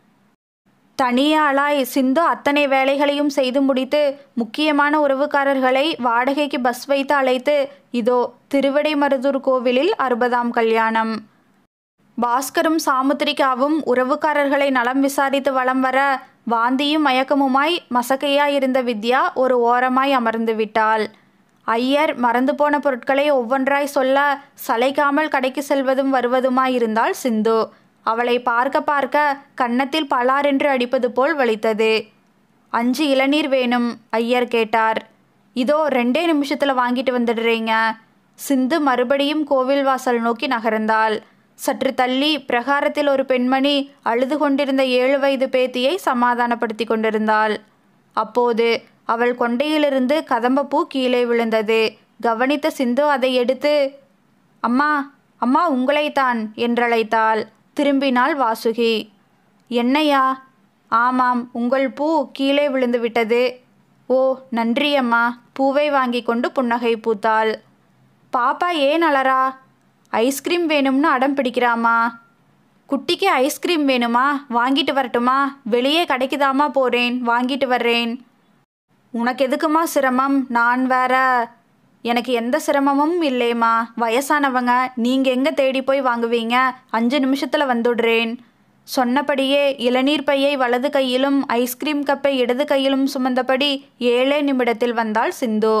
A: தனியாளாய் சிந்து அத்தனை வேலைகளையும் செய்து முடித்து முக்கியமான உறவுக்காரர்களை வாடகைக்கு பஸ் வைத்து அழைத்து இதோ திருவிடைமருதூர் கோவிலில் அறுபதாம் கல்யாணம் பாஸ்கரும் சாமுத்திரிகாவும் உறவுக்காரர்களை நலம் விசாரித்து வலம் வர வாந்தியும் மயக்கமுமாய் மசக்கையாயிருந்த வித்யா ஒரு ஓரமாய் அமர்ந்து விட்டாள் ஐயர் மறந்து போன பொருட்களை ஒவ்வொன்றாய் சொல்ல சளைக்காமல் கடைக்கு செல்வதும் வருவதுமாயிருந்தாள் சிந்து அவளை பார்க்க பார்க்க கன்னத்தில் பலாரென்று அடிப்பது போல் வலித்தது அஞ்சு இளநீர் வேணும் ஐயர் கேட்டார் இதோ ரெண்டே நிமிஷத்தில் வாங்கிட்டு வந்துடுறீங்க சிந்து மறுபடியும் கோவில் வாசல் நோக்கி நகர்ந்தாள் சற்று தள்ளி பிரகாரத்தில் ஒரு பெண்மணி அழுது கொண்டிருந்த ஏழு வயது பேத்தியை சமாதானப்படுத்தி கொண்டிருந்தாள் அப்போது அவள் கொண்டையிலிருந்து கதம்பப்பூ கீழே விழுந்தது கவனித்த சிந்து அதை எடுத்து அம்மா அம்மா உங்களைத்தான் என்றழைத்தாள் திரும்பினாள் வாசுகி என்னையா ஆமாம் உங்கள் பூ கீழே விழுந்து விட்டது ஓ நன்றி அம்மா பூவை வாங்கி கொண்டு புன்னகை பூத்தாள் பாப்பா ஏன் அலறா ஐஸ்கிரீம் வேணும்னு அடம் பிடிக்கிறாமா குட்டிக்கு ஐஸ்கிரீம் வேணுமா வாங்கிட்டு வரட்டுமா வெளியே கடைக்குதாமா போகிறேன் வாங்கிட்டு வர்றேன் உனக்கு எதுக்குமா சிரமம் நான் வேற எனக்கு எந்த சிரமமும் இல்லைம்மா வயசானவங்க நீங்கள் எங்கே தேடி போய் வாங்குவீங்க அஞ்சு நிமிஷத்தில் வந்துடுறேன் சொன்னபடியே இளநீர் பையை வலது கையிலும் ஐஸ்கிரீம் கப்பை இடது கையிலும் சுமந்தபடி ஏழே நிமிடத்தில் வந்தாள் சிந்து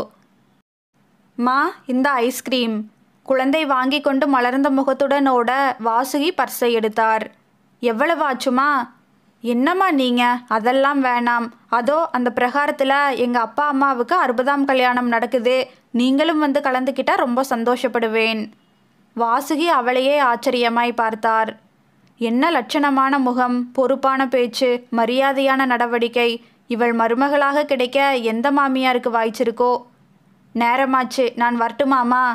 A: மா இந்த ஐஸ்கிரீம் குழந்தை வாங்கி கொண்டு மலர்ந்த முகத்துடன் ஓட வாசுகி பர்ஸை எடுத்தார் எவ்வளவு ஆச்சுமா என்னம்மா நீங்கள் அதெல்லாம் வேணாம் அதோ அந்த பிரகாரத்தில் எங்கள் அப்பா அம்மாவுக்கு அறுபதாம் கல்யாணம் நடக்குது நீங்களும் வந்து கலந்துக்கிட்டா ரொம்ப சந்தோஷப்படுவேன் வாசுகி அவளையே ஆச்சரியமாய் பார்த்தார் என்ன லட்சணமான முகம் பொறுப்பான பேச்சு மரியாதையான நடவடிக்கை இவள் மருமகளாக கிடைக்க எந்த மாமியாருக்கு வாய்ச்சிருக்கோ நேரமாச்சு நான் வரட்டுமாமா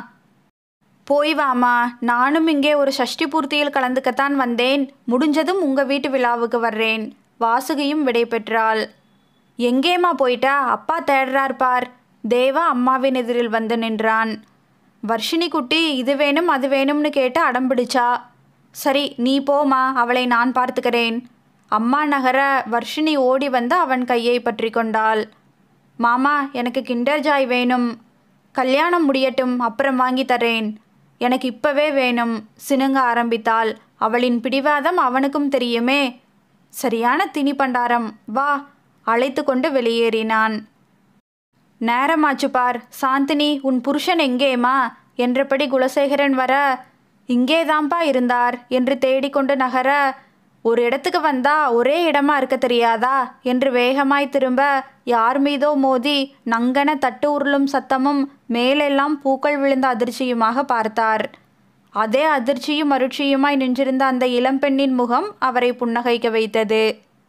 A: போய் வாமா நானும் இங்கே ஒரு சஷ்டி பூர்த்தியில் கலந்துக்கத்தான் வந்தேன் முடிஞ்சதும் உங்கள் வீட்டு விழாவுக்கு வர்றேன் வாசுகியும் விடை பெற்றாள் எங்கேம்மா போயிட்டா அப்பா தேடுறார் பார் தேவா அம்மாவின் எதிரில் வந்து நின்றான் வர்ஷினி குட்டி இது வேணும் அது வேணும்னு கேட்டு அடம்பிடிச்சா சரி நீ போமா அவளை நான் பார்த்துக்கிறேன் அம்மா நகர வர்ஷினி ஓடி வந்து அவன் கையை பற்றி கொண்டாள் மாமா எனக்கு கிண்டர் ஜாய் வேணும் கல்யாணம் முடியட்டும் அப்புறம் வாங்கி தரேன் எனக்கு இப்பவே வேணும் சினுங்க ஆரம்பித்தாள் அவளின் பிடிவாதம் அவனுக்கும் தெரியுமே சரியான திணி பண்டாரம் வா அழைத்து கொண்டு வெளியேறினான் நேரமாச்சு பார் சாந்தினி உன் புருஷன் எங்கேம்மா என்றபடி குலசேகரன் வர இங்கேதான்ப்பா இருந்தார் என்று தேடிக்கொண்டு நகர ஒரு இடத்துக்கு வந்தா ஒரே இடமா இருக்க தெரியாதா என்று வேகமாய் திரும்ப யார் மீதோ மோதி நங்கன தட்டு உருளும் சத்தமும் மேலெல்லாம் பூக்கள் விழுந்த அதிர்ச்சியுமாக பார்த்தார் அதே அதிர்ச்சியும் மருட்சியுமாய் நின்றிருந்த அந்த இளம்பெண்ணின் முகம் அவரை புன்னகைக்க வைத்தது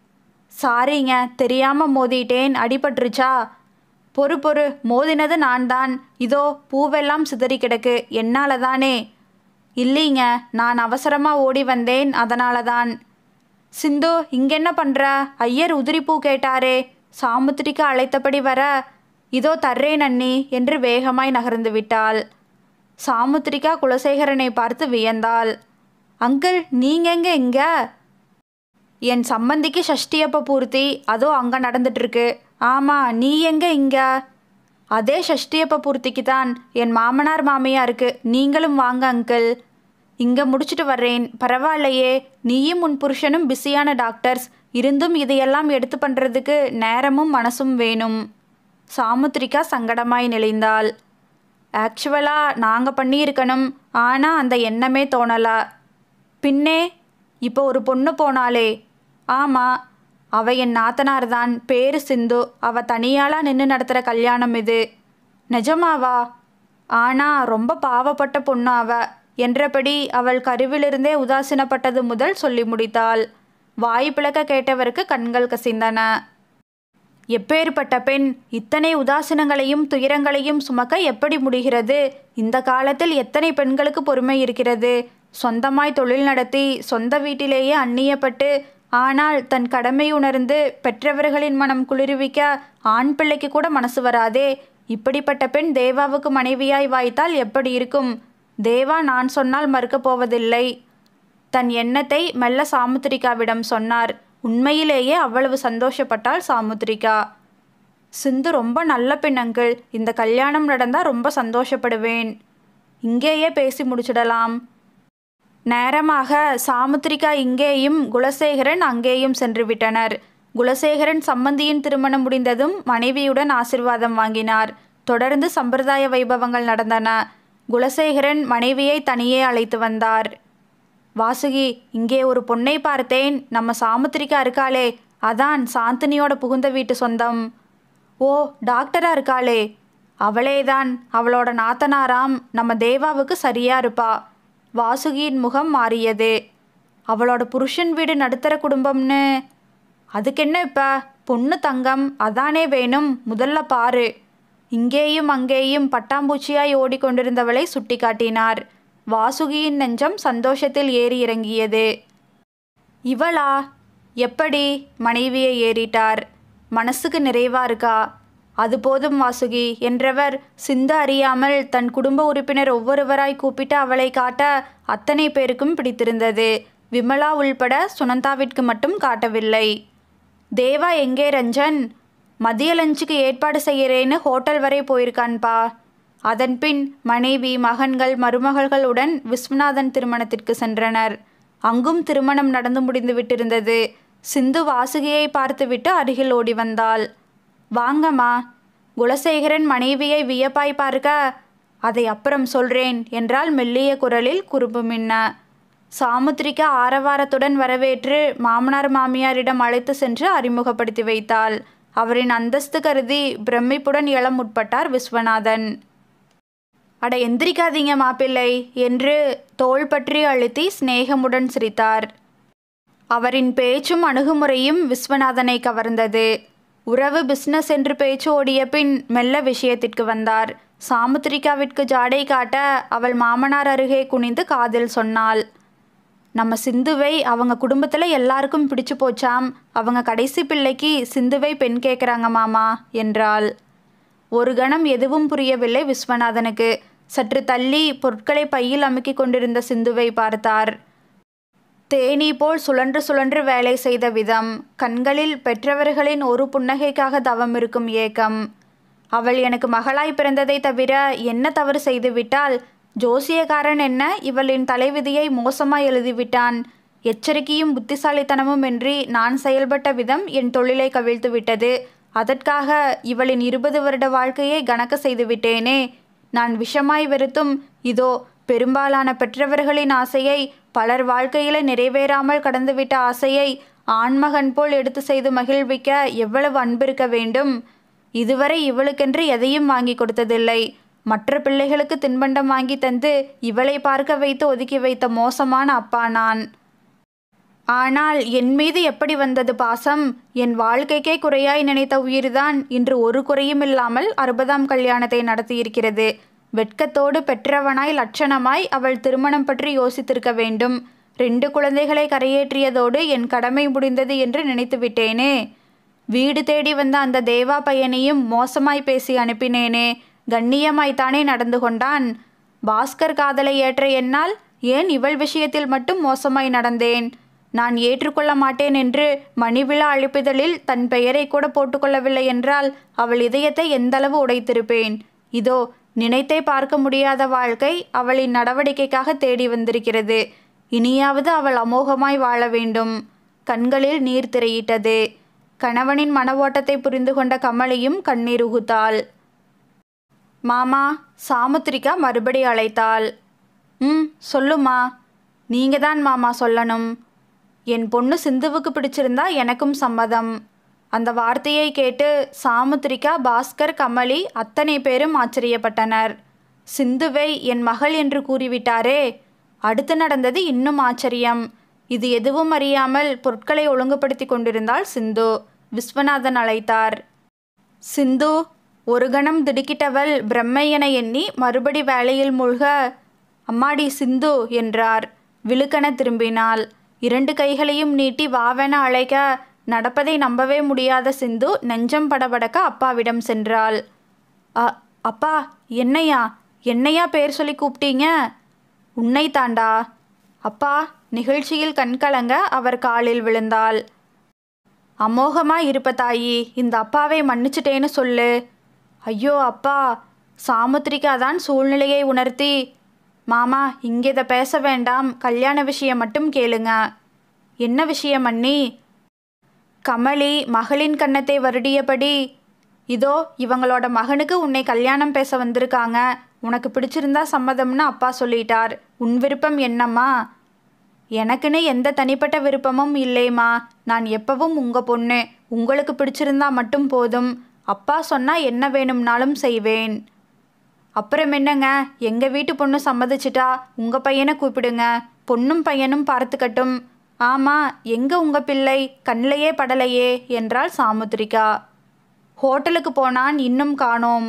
A: சாரிங்க தெரியாம மோதிட்டேன் அடிபட்டுருச்சா பொறு பொறு மோதினது நான் தான் இதோ பூவெல்லாம் சிதறி கிடக்கு என்னால தானே இல்லைங்க நான் அவசரமா ஓடி வந்தேன் அதனால தான் சிந்து இங்கென்ன பண்ற ஐயர் உதிரிப்பூ கேட்டாரே சாமுத்திரிக்கு அழைத்தபடி வர இதோ தர்றேன் அண்ணி என்று வேகமாய் நகர்ந்து விட்டாள் சாமுத்திரிகா குலசேகரனை பார்த்து வியந்தாள் அங்கிள் நீங்க எங்க இங்க என் சம்மந்திக்கு ஷஷ்டியப்ப பூர்த்தி அதோ அங்கே நடந்துட்டுருக்கு ஆமாம் நீ எங்க இங்க அதே ஷஷ்டியப்ப பூர்த்திக்கு தான் என் மாமனார் மாமியாருக்கு நீங்களும் வாங்க அங்கிள் இங்கே முடிச்சிட்டு வர்றேன் பரவாயில்லையே நீயும் உன் புருஷனும் பிஸியான டாக்டர்ஸ் இருந்தும் இதையெல்லாம் எடுத்து பண்ணுறதுக்கு நேரமும் மனசும் வேணும் சாமுத்திரிகா சங்கடமாய் நெளிந்தாள் ஆக்சுவலாக நாங்கள் பண்ணியிருக்கணும் ஆனால் அந்த எண்ணமே தோணலை பின்னே இப்போ ஒரு பொண்ணு போனாளே ஆமாம் அவ என் நாத்தனார் தான் பேரு சிந்து அவ தனியாளாக நின்று நடத்துகிற கல்யாணம் இது நிஜமாவா ஆனா ரொம்ப பாவப்பட்ட பொண்ணு அவ என்றபடி அவள் கருவிலிருந்தே உதாசீனப்பட்டது முதல் சொல்லி முடித்தாள் வாய் பிளக்க கேட்டவருக்கு கண்கள் கசிந்தன எப்பேற்பட்ட பெண் இத்தனை உதாசீனங்களையும் துயரங்களையும் சுமக்க எப்படி முடிகிறது இந்த காலத்தில் எத்தனை பெண்களுக்கு பொறுமை இருக்கிறது சொந்தமாய் தொழில் நடத்தி சொந்த வீட்டிலேயே அந்நியப்பட்டு ஆனால் தன் கடமை உணர்ந்து பெற்றவர்களின் மனம் குளிர்விக்க ஆண் பிள்ளைக்கு கூட மனசு வராதே இப்படிப்பட்ட பெண் தேவாவுக்கு மனைவியாய் வாய்த்தால் எப்படி இருக்கும் தேவா நான் சொன்னால் மறுக்கப் போவதில்லை தன் எண்ணத்தை மெல்ல சாமுத்திரிகாவிடம் சொன்னார் உண்மையிலேயே அவ்வளவு சந்தோஷப்பட்டாள் சாமுத்திரிகா சிந்து ரொம்ப நல்ல பெண் அங்கிள் இந்த கல்யாணம் நடந்தால் ரொம்ப சந்தோஷப்படுவேன் இங்கேயே பேசி முடிச்சிடலாம் நேரமாக சாமுத்திரிகா இங்கேயும் குலசேகரன் அங்கேயும் சென்று விட்டனர் குலசேகரன் சம்பந்தியின் திருமணம் முடிந்ததும் மனைவியுடன் ஆசிர்வாதம் வாங்கினார் தொடர்ந்து சம்பிரதாய வைபவங்கள் நடந்தன குலசேகரன் மனைவியை தனியே அழைத்து வந்தார் வாசுகி இங்கே ஒரு பொண்ணை பார்த்தேன் நம்ம சாமுத்திரிகா இருக்காளே அதான் சாந்தினியோட புகுந்த வீட்டு சொந்தம் ஓ டாக்டரா இருக்காளே அவளேதான் அவளோட நாத்தனாராம் நம்ம தேவாவுக்கு சரியா இருப்பா வாசுகியின் முகம் மாறியது அவளோட புருஷன் வீடு நடுத்தர குடும்பம்னு அதுக்கென்ன இப்ப பொண்ணு தங்கம் அதானே வேணும் முதல்ல பாரு இங்கேயும் அங்கேயும் பட்டாம்பூச்சியாய் ஓடிக்கொண்டிருந்தவளை சுட்டிக்காட்டினார் வாசுகியின் நெஞ்சம் சந்தோஷத்தில் ஏறி இறங்கியது இவளா எப்படி மனைவியை ஏறிட்டார் மனசுக்கு நிறைவா இருக்கா அது போதும் வாசுகி என்றவர் சிந்து அறியாமல் தன் குடும்ப உறுப்பினர் ஒவ்வொருவராய் கூப்பிட்டு அவளை காட்ட அத்தனை பேருக்கும் பிடித்திருந்தது விமலா உள்பட சுனந்தாவிற்கு மட்டும் காட்டவில்லை தேவா எங்கே ரஞ்சன் மதிய லஞ்சுக்கு ஏற்பாடு செய்கிறேன்னு ஹோட்டல் வரை போயிருக்கான்பா அதன்பின் மனைவி மகன்கள் மருமகள்களுடன் விஸ்வநாதன் திருமணத்திற்கு சென்றனர் அங்கும் திருமணம் நடந்து முடிந்து விட்டிருந்தது சிந்து வாசுகியை பார்த்துவிட்டு அருகில் ஓடி வந்தாள் வாங்கம்மா குலசேகரன் மனைவியை வியப்பாய் பார்க்க அதை அப்புறம் சொல்றேன் என்றால் மெல்லிய குரலில் குறும்பு மின்ன சாமுத்திரிகா ஆரவாரத்துடன் வரவேற்று மாமனார் மாமியாரிடம் அழைத்து சென்று அறிமுகப்படுத்தி வைத்தாள் அவரின் அந்தஸ்து கருதி பிரமிப்புடன் எழ முற்பட்டார் விஸ்வநாதன் அட எந்திரிக்காதீங்க மாப்பிள்ளை என்று தோள் பற்றி அழுத்தி சிநேகமுடன் சிரித்தார் அவரின் பேச்சும் அணுகுமுறையும் விஸ்வநாதனை கவர்ந்தது உறவு பிஸ்னஸ் என்று பேச்சு ஓடிய பின் மெல்ல விஷயத்திற்கு வந்தார் சாமுத்திரிகாவிற்கு ஜாடை காட்ட அவள் மாமனார் அருகே குனிந்து காதில் சொன்னாள் நம்ம சிந்துவை அவங்க குடும்பத்தில் எல்லாருக்கும் பிடிச்சு போச்சாம் அவங்க கடைசி பிள்ளைக்கு சிந்துவை பெண் கேட்குறாங்க மாமா என்றாள் ஒரு கணம் எதுவும் புரியவில்லை விஸ்வநாதனுக்கு சற்று தள்ளி பொருட்களை பையில் அமுக்கிக் கொண்டிருந்த சிந்துவை பார்த்தார் தேனீ போல் சுழன்று சுழன்று வேலை செய்த விதம் கண்களில் பெற்றவர்களின் ஒரு புன்னகைக்காக தவம் இருக்கும் ஏக்கம் அவள் எனக்கு மகளாய் பிறந்ததை தவிர என்ன தவறு செய்துவிட்டால் ஜோசியக்காரன் என்ன இவளின் தலைவிதியை மோசமாய் எழுதிவிட்டான் எச்சரிக்கையும் புத்திசாலித்தனமும் இன்றி நான் செயல்பட்ட விதம் என் தொழிலை கவிழ்த்து விட்டது அதற்காக இவளின் இருபது வருட வாழ்க்கையை கணக்க செய்து விட்டேனே நான் விஷமாய் வெறுத்தும் இதோ பெரும்பாலான பெற்றவர்களின் ஆசையை பலர் வாழ்க்கையில நிறைவேறாமல் கடந்துவிட்ட ஆசையை ஆண்மகன் போல் எடுத்து செய்து மகிழ்விக்க எவ்வளவு அன்பிருக்க வேண்டும் இதுவரை இவளுக்கென்று எதையும் வாங்கி கொடுத்ததில்லை மற்ற பிள்ளைகளுக்கு தின்பண்டம் வாங்கி தந்து இவளை பார்க்க வைத்து ஒதுக்கி வைத்த மோசமான அப்பா நான் ஆனால் என் மீது எப்படி வந்தது பாசம் என் வாழ்க்கைக்கே குறையாய் நினைத்த உயிர்தான் இன்று ஒரு குறையும் இல்லாமல் அறுபதாம் கல்யாணத்தை நடத்தியிருக்கிறது வெட்கத்தோடு பெற்றவனாய் லட்சணமாய் அவள் திருமணம் பற்றி யோசித்திருக்க வேண்டும் ரெண்டு குழந்தைகளை கரையேற்றியதோடு என் கடமை முடிந்தது என்று நினைத்து விட்டேனே வீடு தேடி வந்த அந்த தேவா பையனையும் மோசமாய் பேசி அனுப்பினேனே கண்ணியமாய்த்தானே நடந்து கொண்டான் பாஸ்கர் காதலை ஏற்ற என்னால் ஏன் இவள் விஷயத்தில் மட்டும் மோசமாய் நடந்தேன் நான் ஏற்றுக்கொள்ள மாட்டேன் என்று மணிவிழா அழைப்பிதழில் தன் பெயரை கூட போட்டுக்கொள்ளவில்லை என்றால் அவள் இதயத்தை எந்தளவு உடைத்திருப்பேன் இதோ நினைத்தே பார்க்க முடியாத வாழ்க்கை அவளின் நடவடிக்கைக்காக தேடி வந்திருக்கிறது இனியாவது அவள் அமோகமாய் வாழ வேண்டும் கண்களில் நீர் திரையிட்டது கணவனின் மன ஓட்டத்தை புரிந்து கொண்ட கமலியும் கண்ணீர் உகுத்தாள் மாமா சாமுத்திரிகா மறுபடி அழைத்தாள் ம் சொல்லுமா நீங்க தான் மாமா சொல்லணும் என் பொண்ணு சிந்துவுக்கு பிடிச்சிருந்தா எனக்கும் சம்மதம் அந்த வார்த்தையை கேட்டு சாமுத்திரிகா பாஸ்கர் கமலி அத்தனை பேரும் ஆச்சரியப்பட்டனர் சிந்துவை என் மகள் என்று கூறிவிட்டாரே அடுத்து நடந்தது இன்னும் ஆச்சரியம் இது எதுவும் அறியாமல் பொருட்களை ஒழுங்குபடுத்தி கொண்டிருந்தாள் சிந்து விஸ்வநாதன் அழைத்தார் சிந்து ஒரு கணம் திடுக்கிட்டவள் பிரம்மை என எண்ணி மறுபடி வேலையில் மூழ்க அம்மாடி சிந்து என்றார் விழுக்கென திரும்பினாள் இரண்டு கைகளையும் நீட்டி வாவென அழைக்க நடப்பதை நம்பவே முடியாத சிந்து நெஞ்சம் படபடக்க அப்பாவிடம் சென்றாள் அ அப்பா என்னையா என்னையா பேர் சொல்லி கூப்பிட்டீங்க உன்னை தாண்டா அப்பா நிகழ்ச்சியில் கண்கலங்க அவர் காலில் விழுந்தாள் அமோகமா இருப்ப தாயி இந்த அப்பாவை மன்னிச்சிட்டேன்னு சொல்லு ஐயோ அப்பா சாமுத்திரிகா தான் சூழ்நிலையை உணர்த்தி மாமா இங்கே இதை பேச வேண்டாம் கல்யாண விஷயம் மட்டும் கேளுங்க என்ன விஷயம் அண்ணி கமலி மகளின் கன்னத்தை வருடியபடி இதோ இவங்களோட மகனுக்கு உன்னை கல்யாணம் பேச வந்திருக்காங்க உனக்கு பிடிச்சிருந்தா சம்மதம்னு அப்பா சொல்லிட்டார் உன் விருப்பம் என்னம்மா எனக்குன்னு எந்த தனிப்பட்ட விருப்பமும் இல்லைம்மா நான் எப்பவும் உங்கள் பொண்ணு உங்களுக்கு பிடிச்சிருந்தா மட்டும் போதும் அப்பா சொன்னால் என்ன வேணும்னாலும் செய்வேன் அப்புறம் என்னங்க எங்கள் வீட்டு பொண்ணு சம்மதிச்சிட்டா உங்கள் பையனை கூப்பிடுங்க பொண்ணும் பையனும் பார்த்துக்கட்டும் ஆமாம் எங்கே உங்கள் பிள்ளை கண்ணிலேயே படலையே என்றாள் சாமுத்திரிகா ஹோட்டலுக்கு போனான் இன்னும் காணோம்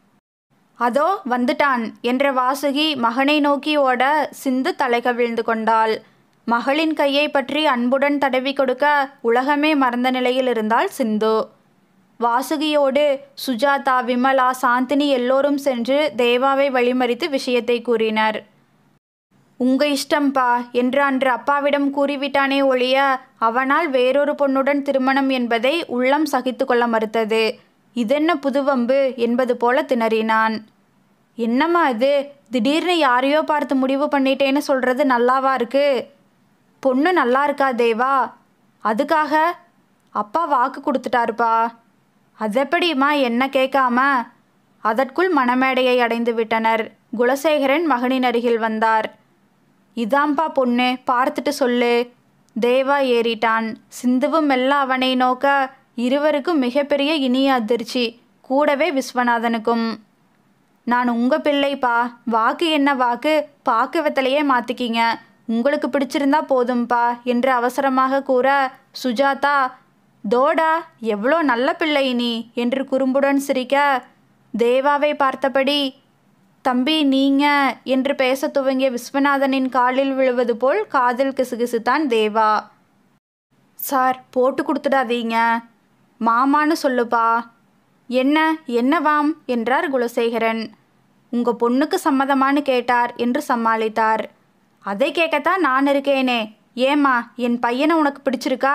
A: அதோ வந்துட்டான் என்ற வாசுகி மகனை நோக்கி ஓட சிந்து தலை கவிழ்ந்து கொண்டாள் மகளின் கையை பற்றி அன்புடன் தடவி கொடுக்க உலகமே மறந்த நிலையில் இருந்தாள் சிந்து வாசுகியோடு சுஜாதா விமலா சாந்தினி எல்லோரும் சென்று தேவாவை வழிமறித்து விஷயத்தை கூறினர் உங்க இஷ்டம்பா என்று அன்று அப்பாவிடம் கூறிவிட்டானே ஒழிய அவனால் வேறொரு பொண்ணுடன் திருமணம் என்பதை உள்ளம் சகித்து கொள்ள மறுத்தது இதென்ன புதுவம்பு என்பது போல திணறினான் என்னம்மா இது திடீர்னு யாரையோ பார்த்து முடிவு பண்ணிட்டேன்னு சொல்றது நல்லாவா இருக்கு பொண்ணு நல்லா இருக்கா தேவா அதுக்காக அப்பா வாக்கு கொடுத்துட்டாருப்பா அதெப்படிம்மா என்ன கேட்காம அதற்குள் மணமேடையை அடைந்து விட்டனர் குலசேகரன் மகனின் அருகில் வந்தார் இதாம்பா பொண்ணு பார்த்துட்டு சொல்லு தேவா ஏறிட்டான் சிந்துவும் மெல்ல அவனை நோக்க இருவருக்கும் மிகப்பெரிய இனிய அதிர்ச்சி கூடவே விஸ்வநாதனுக்கும் நான் உங்கள் பிள்ளைப்பா வாக்கு என்ன வாக்கு பாக்கு வெத்தலையே மாற்றிக்கிங்க உங்களுக்கு பிடிச்சிருந்தா போதும்பா என்று அவசரமாக கூற சுஜாதா தோடா எவ்வளோ நல்ல பிள்ளை நீ என்று குறும்புடன் சிரிக்க தேவாவை பார்த்தபடி தம்பி நீங்க என்று பேசத் துவங்கிய விஸ்வநாதனின் காலில் விழுவது போல் காதில் கிசுகிசுத்தான் தேவா சார் போட்டு கொடுத்துடாதீங்க மாமான்னு சொல்லுப்பா என்ன என்னவாம் என்றார் குலசேகரன் உங்க பொண்ணுக்கு சம்மதமான்னு கேட்டார் என்று சமாளித்தார் அதை கேட்கத்தான் நான் இருக்கேனே ஏம்மா என் பையனை உனக்கு பிடிச்சிருக்கா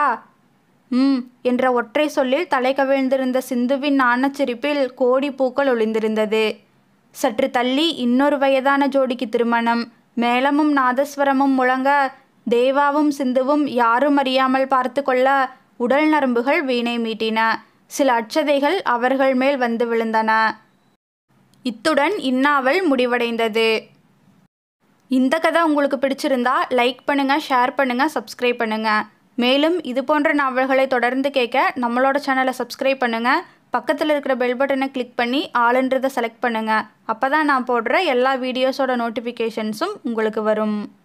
A: ம் என்ற ஒற்றை சொல்லில் தலை கவிழ்ந்திருந்த சிந்துவின் நாணச்சிரிப்பில் கோடி பூக்கள் ஒளிந்திருந்தது சற்று தள்ளி இன்னொரு வயதான ஜோடிக்கு திருமணம் மேளமும் நாதஸ்வரமும் முழங்க தேவாவும் சிந்துவும் யாரும் அறியாமல் பார்த்து கொள்ள உடல் நரம்புகள் வீணை மீட்டின சில அட்சதைகள் அவர்கள் மேல் வந்து விழுந்தன இத்துடன் இந்நாவல் முடிவடைந்தது இந்த கதை உங்களுக்கு பிடிச்சிருந்தா லைக் பண்ணுங்க ஷேர் பண்ணுங்க சப்ஸ்கிரைப் பண்ணுங்க மேலும் இது போன்ற நாவல்களை தொடர்ந்து கேட்க நம்மளோட சேனலை சப்ஸ்கிரைப் பண்ணுங்க பக்கத்தில் இருக்கிற பெல் பட்டனை கிளிக் பண்ணி ஆளுன்றதை செலக்ட் பண்ணுங்க அப்போ தான் நான் போடுற எல்லா வீடியோஸோட நோட்டிஃபிகேஷன்ஸும் உங்களுக்கு வரும்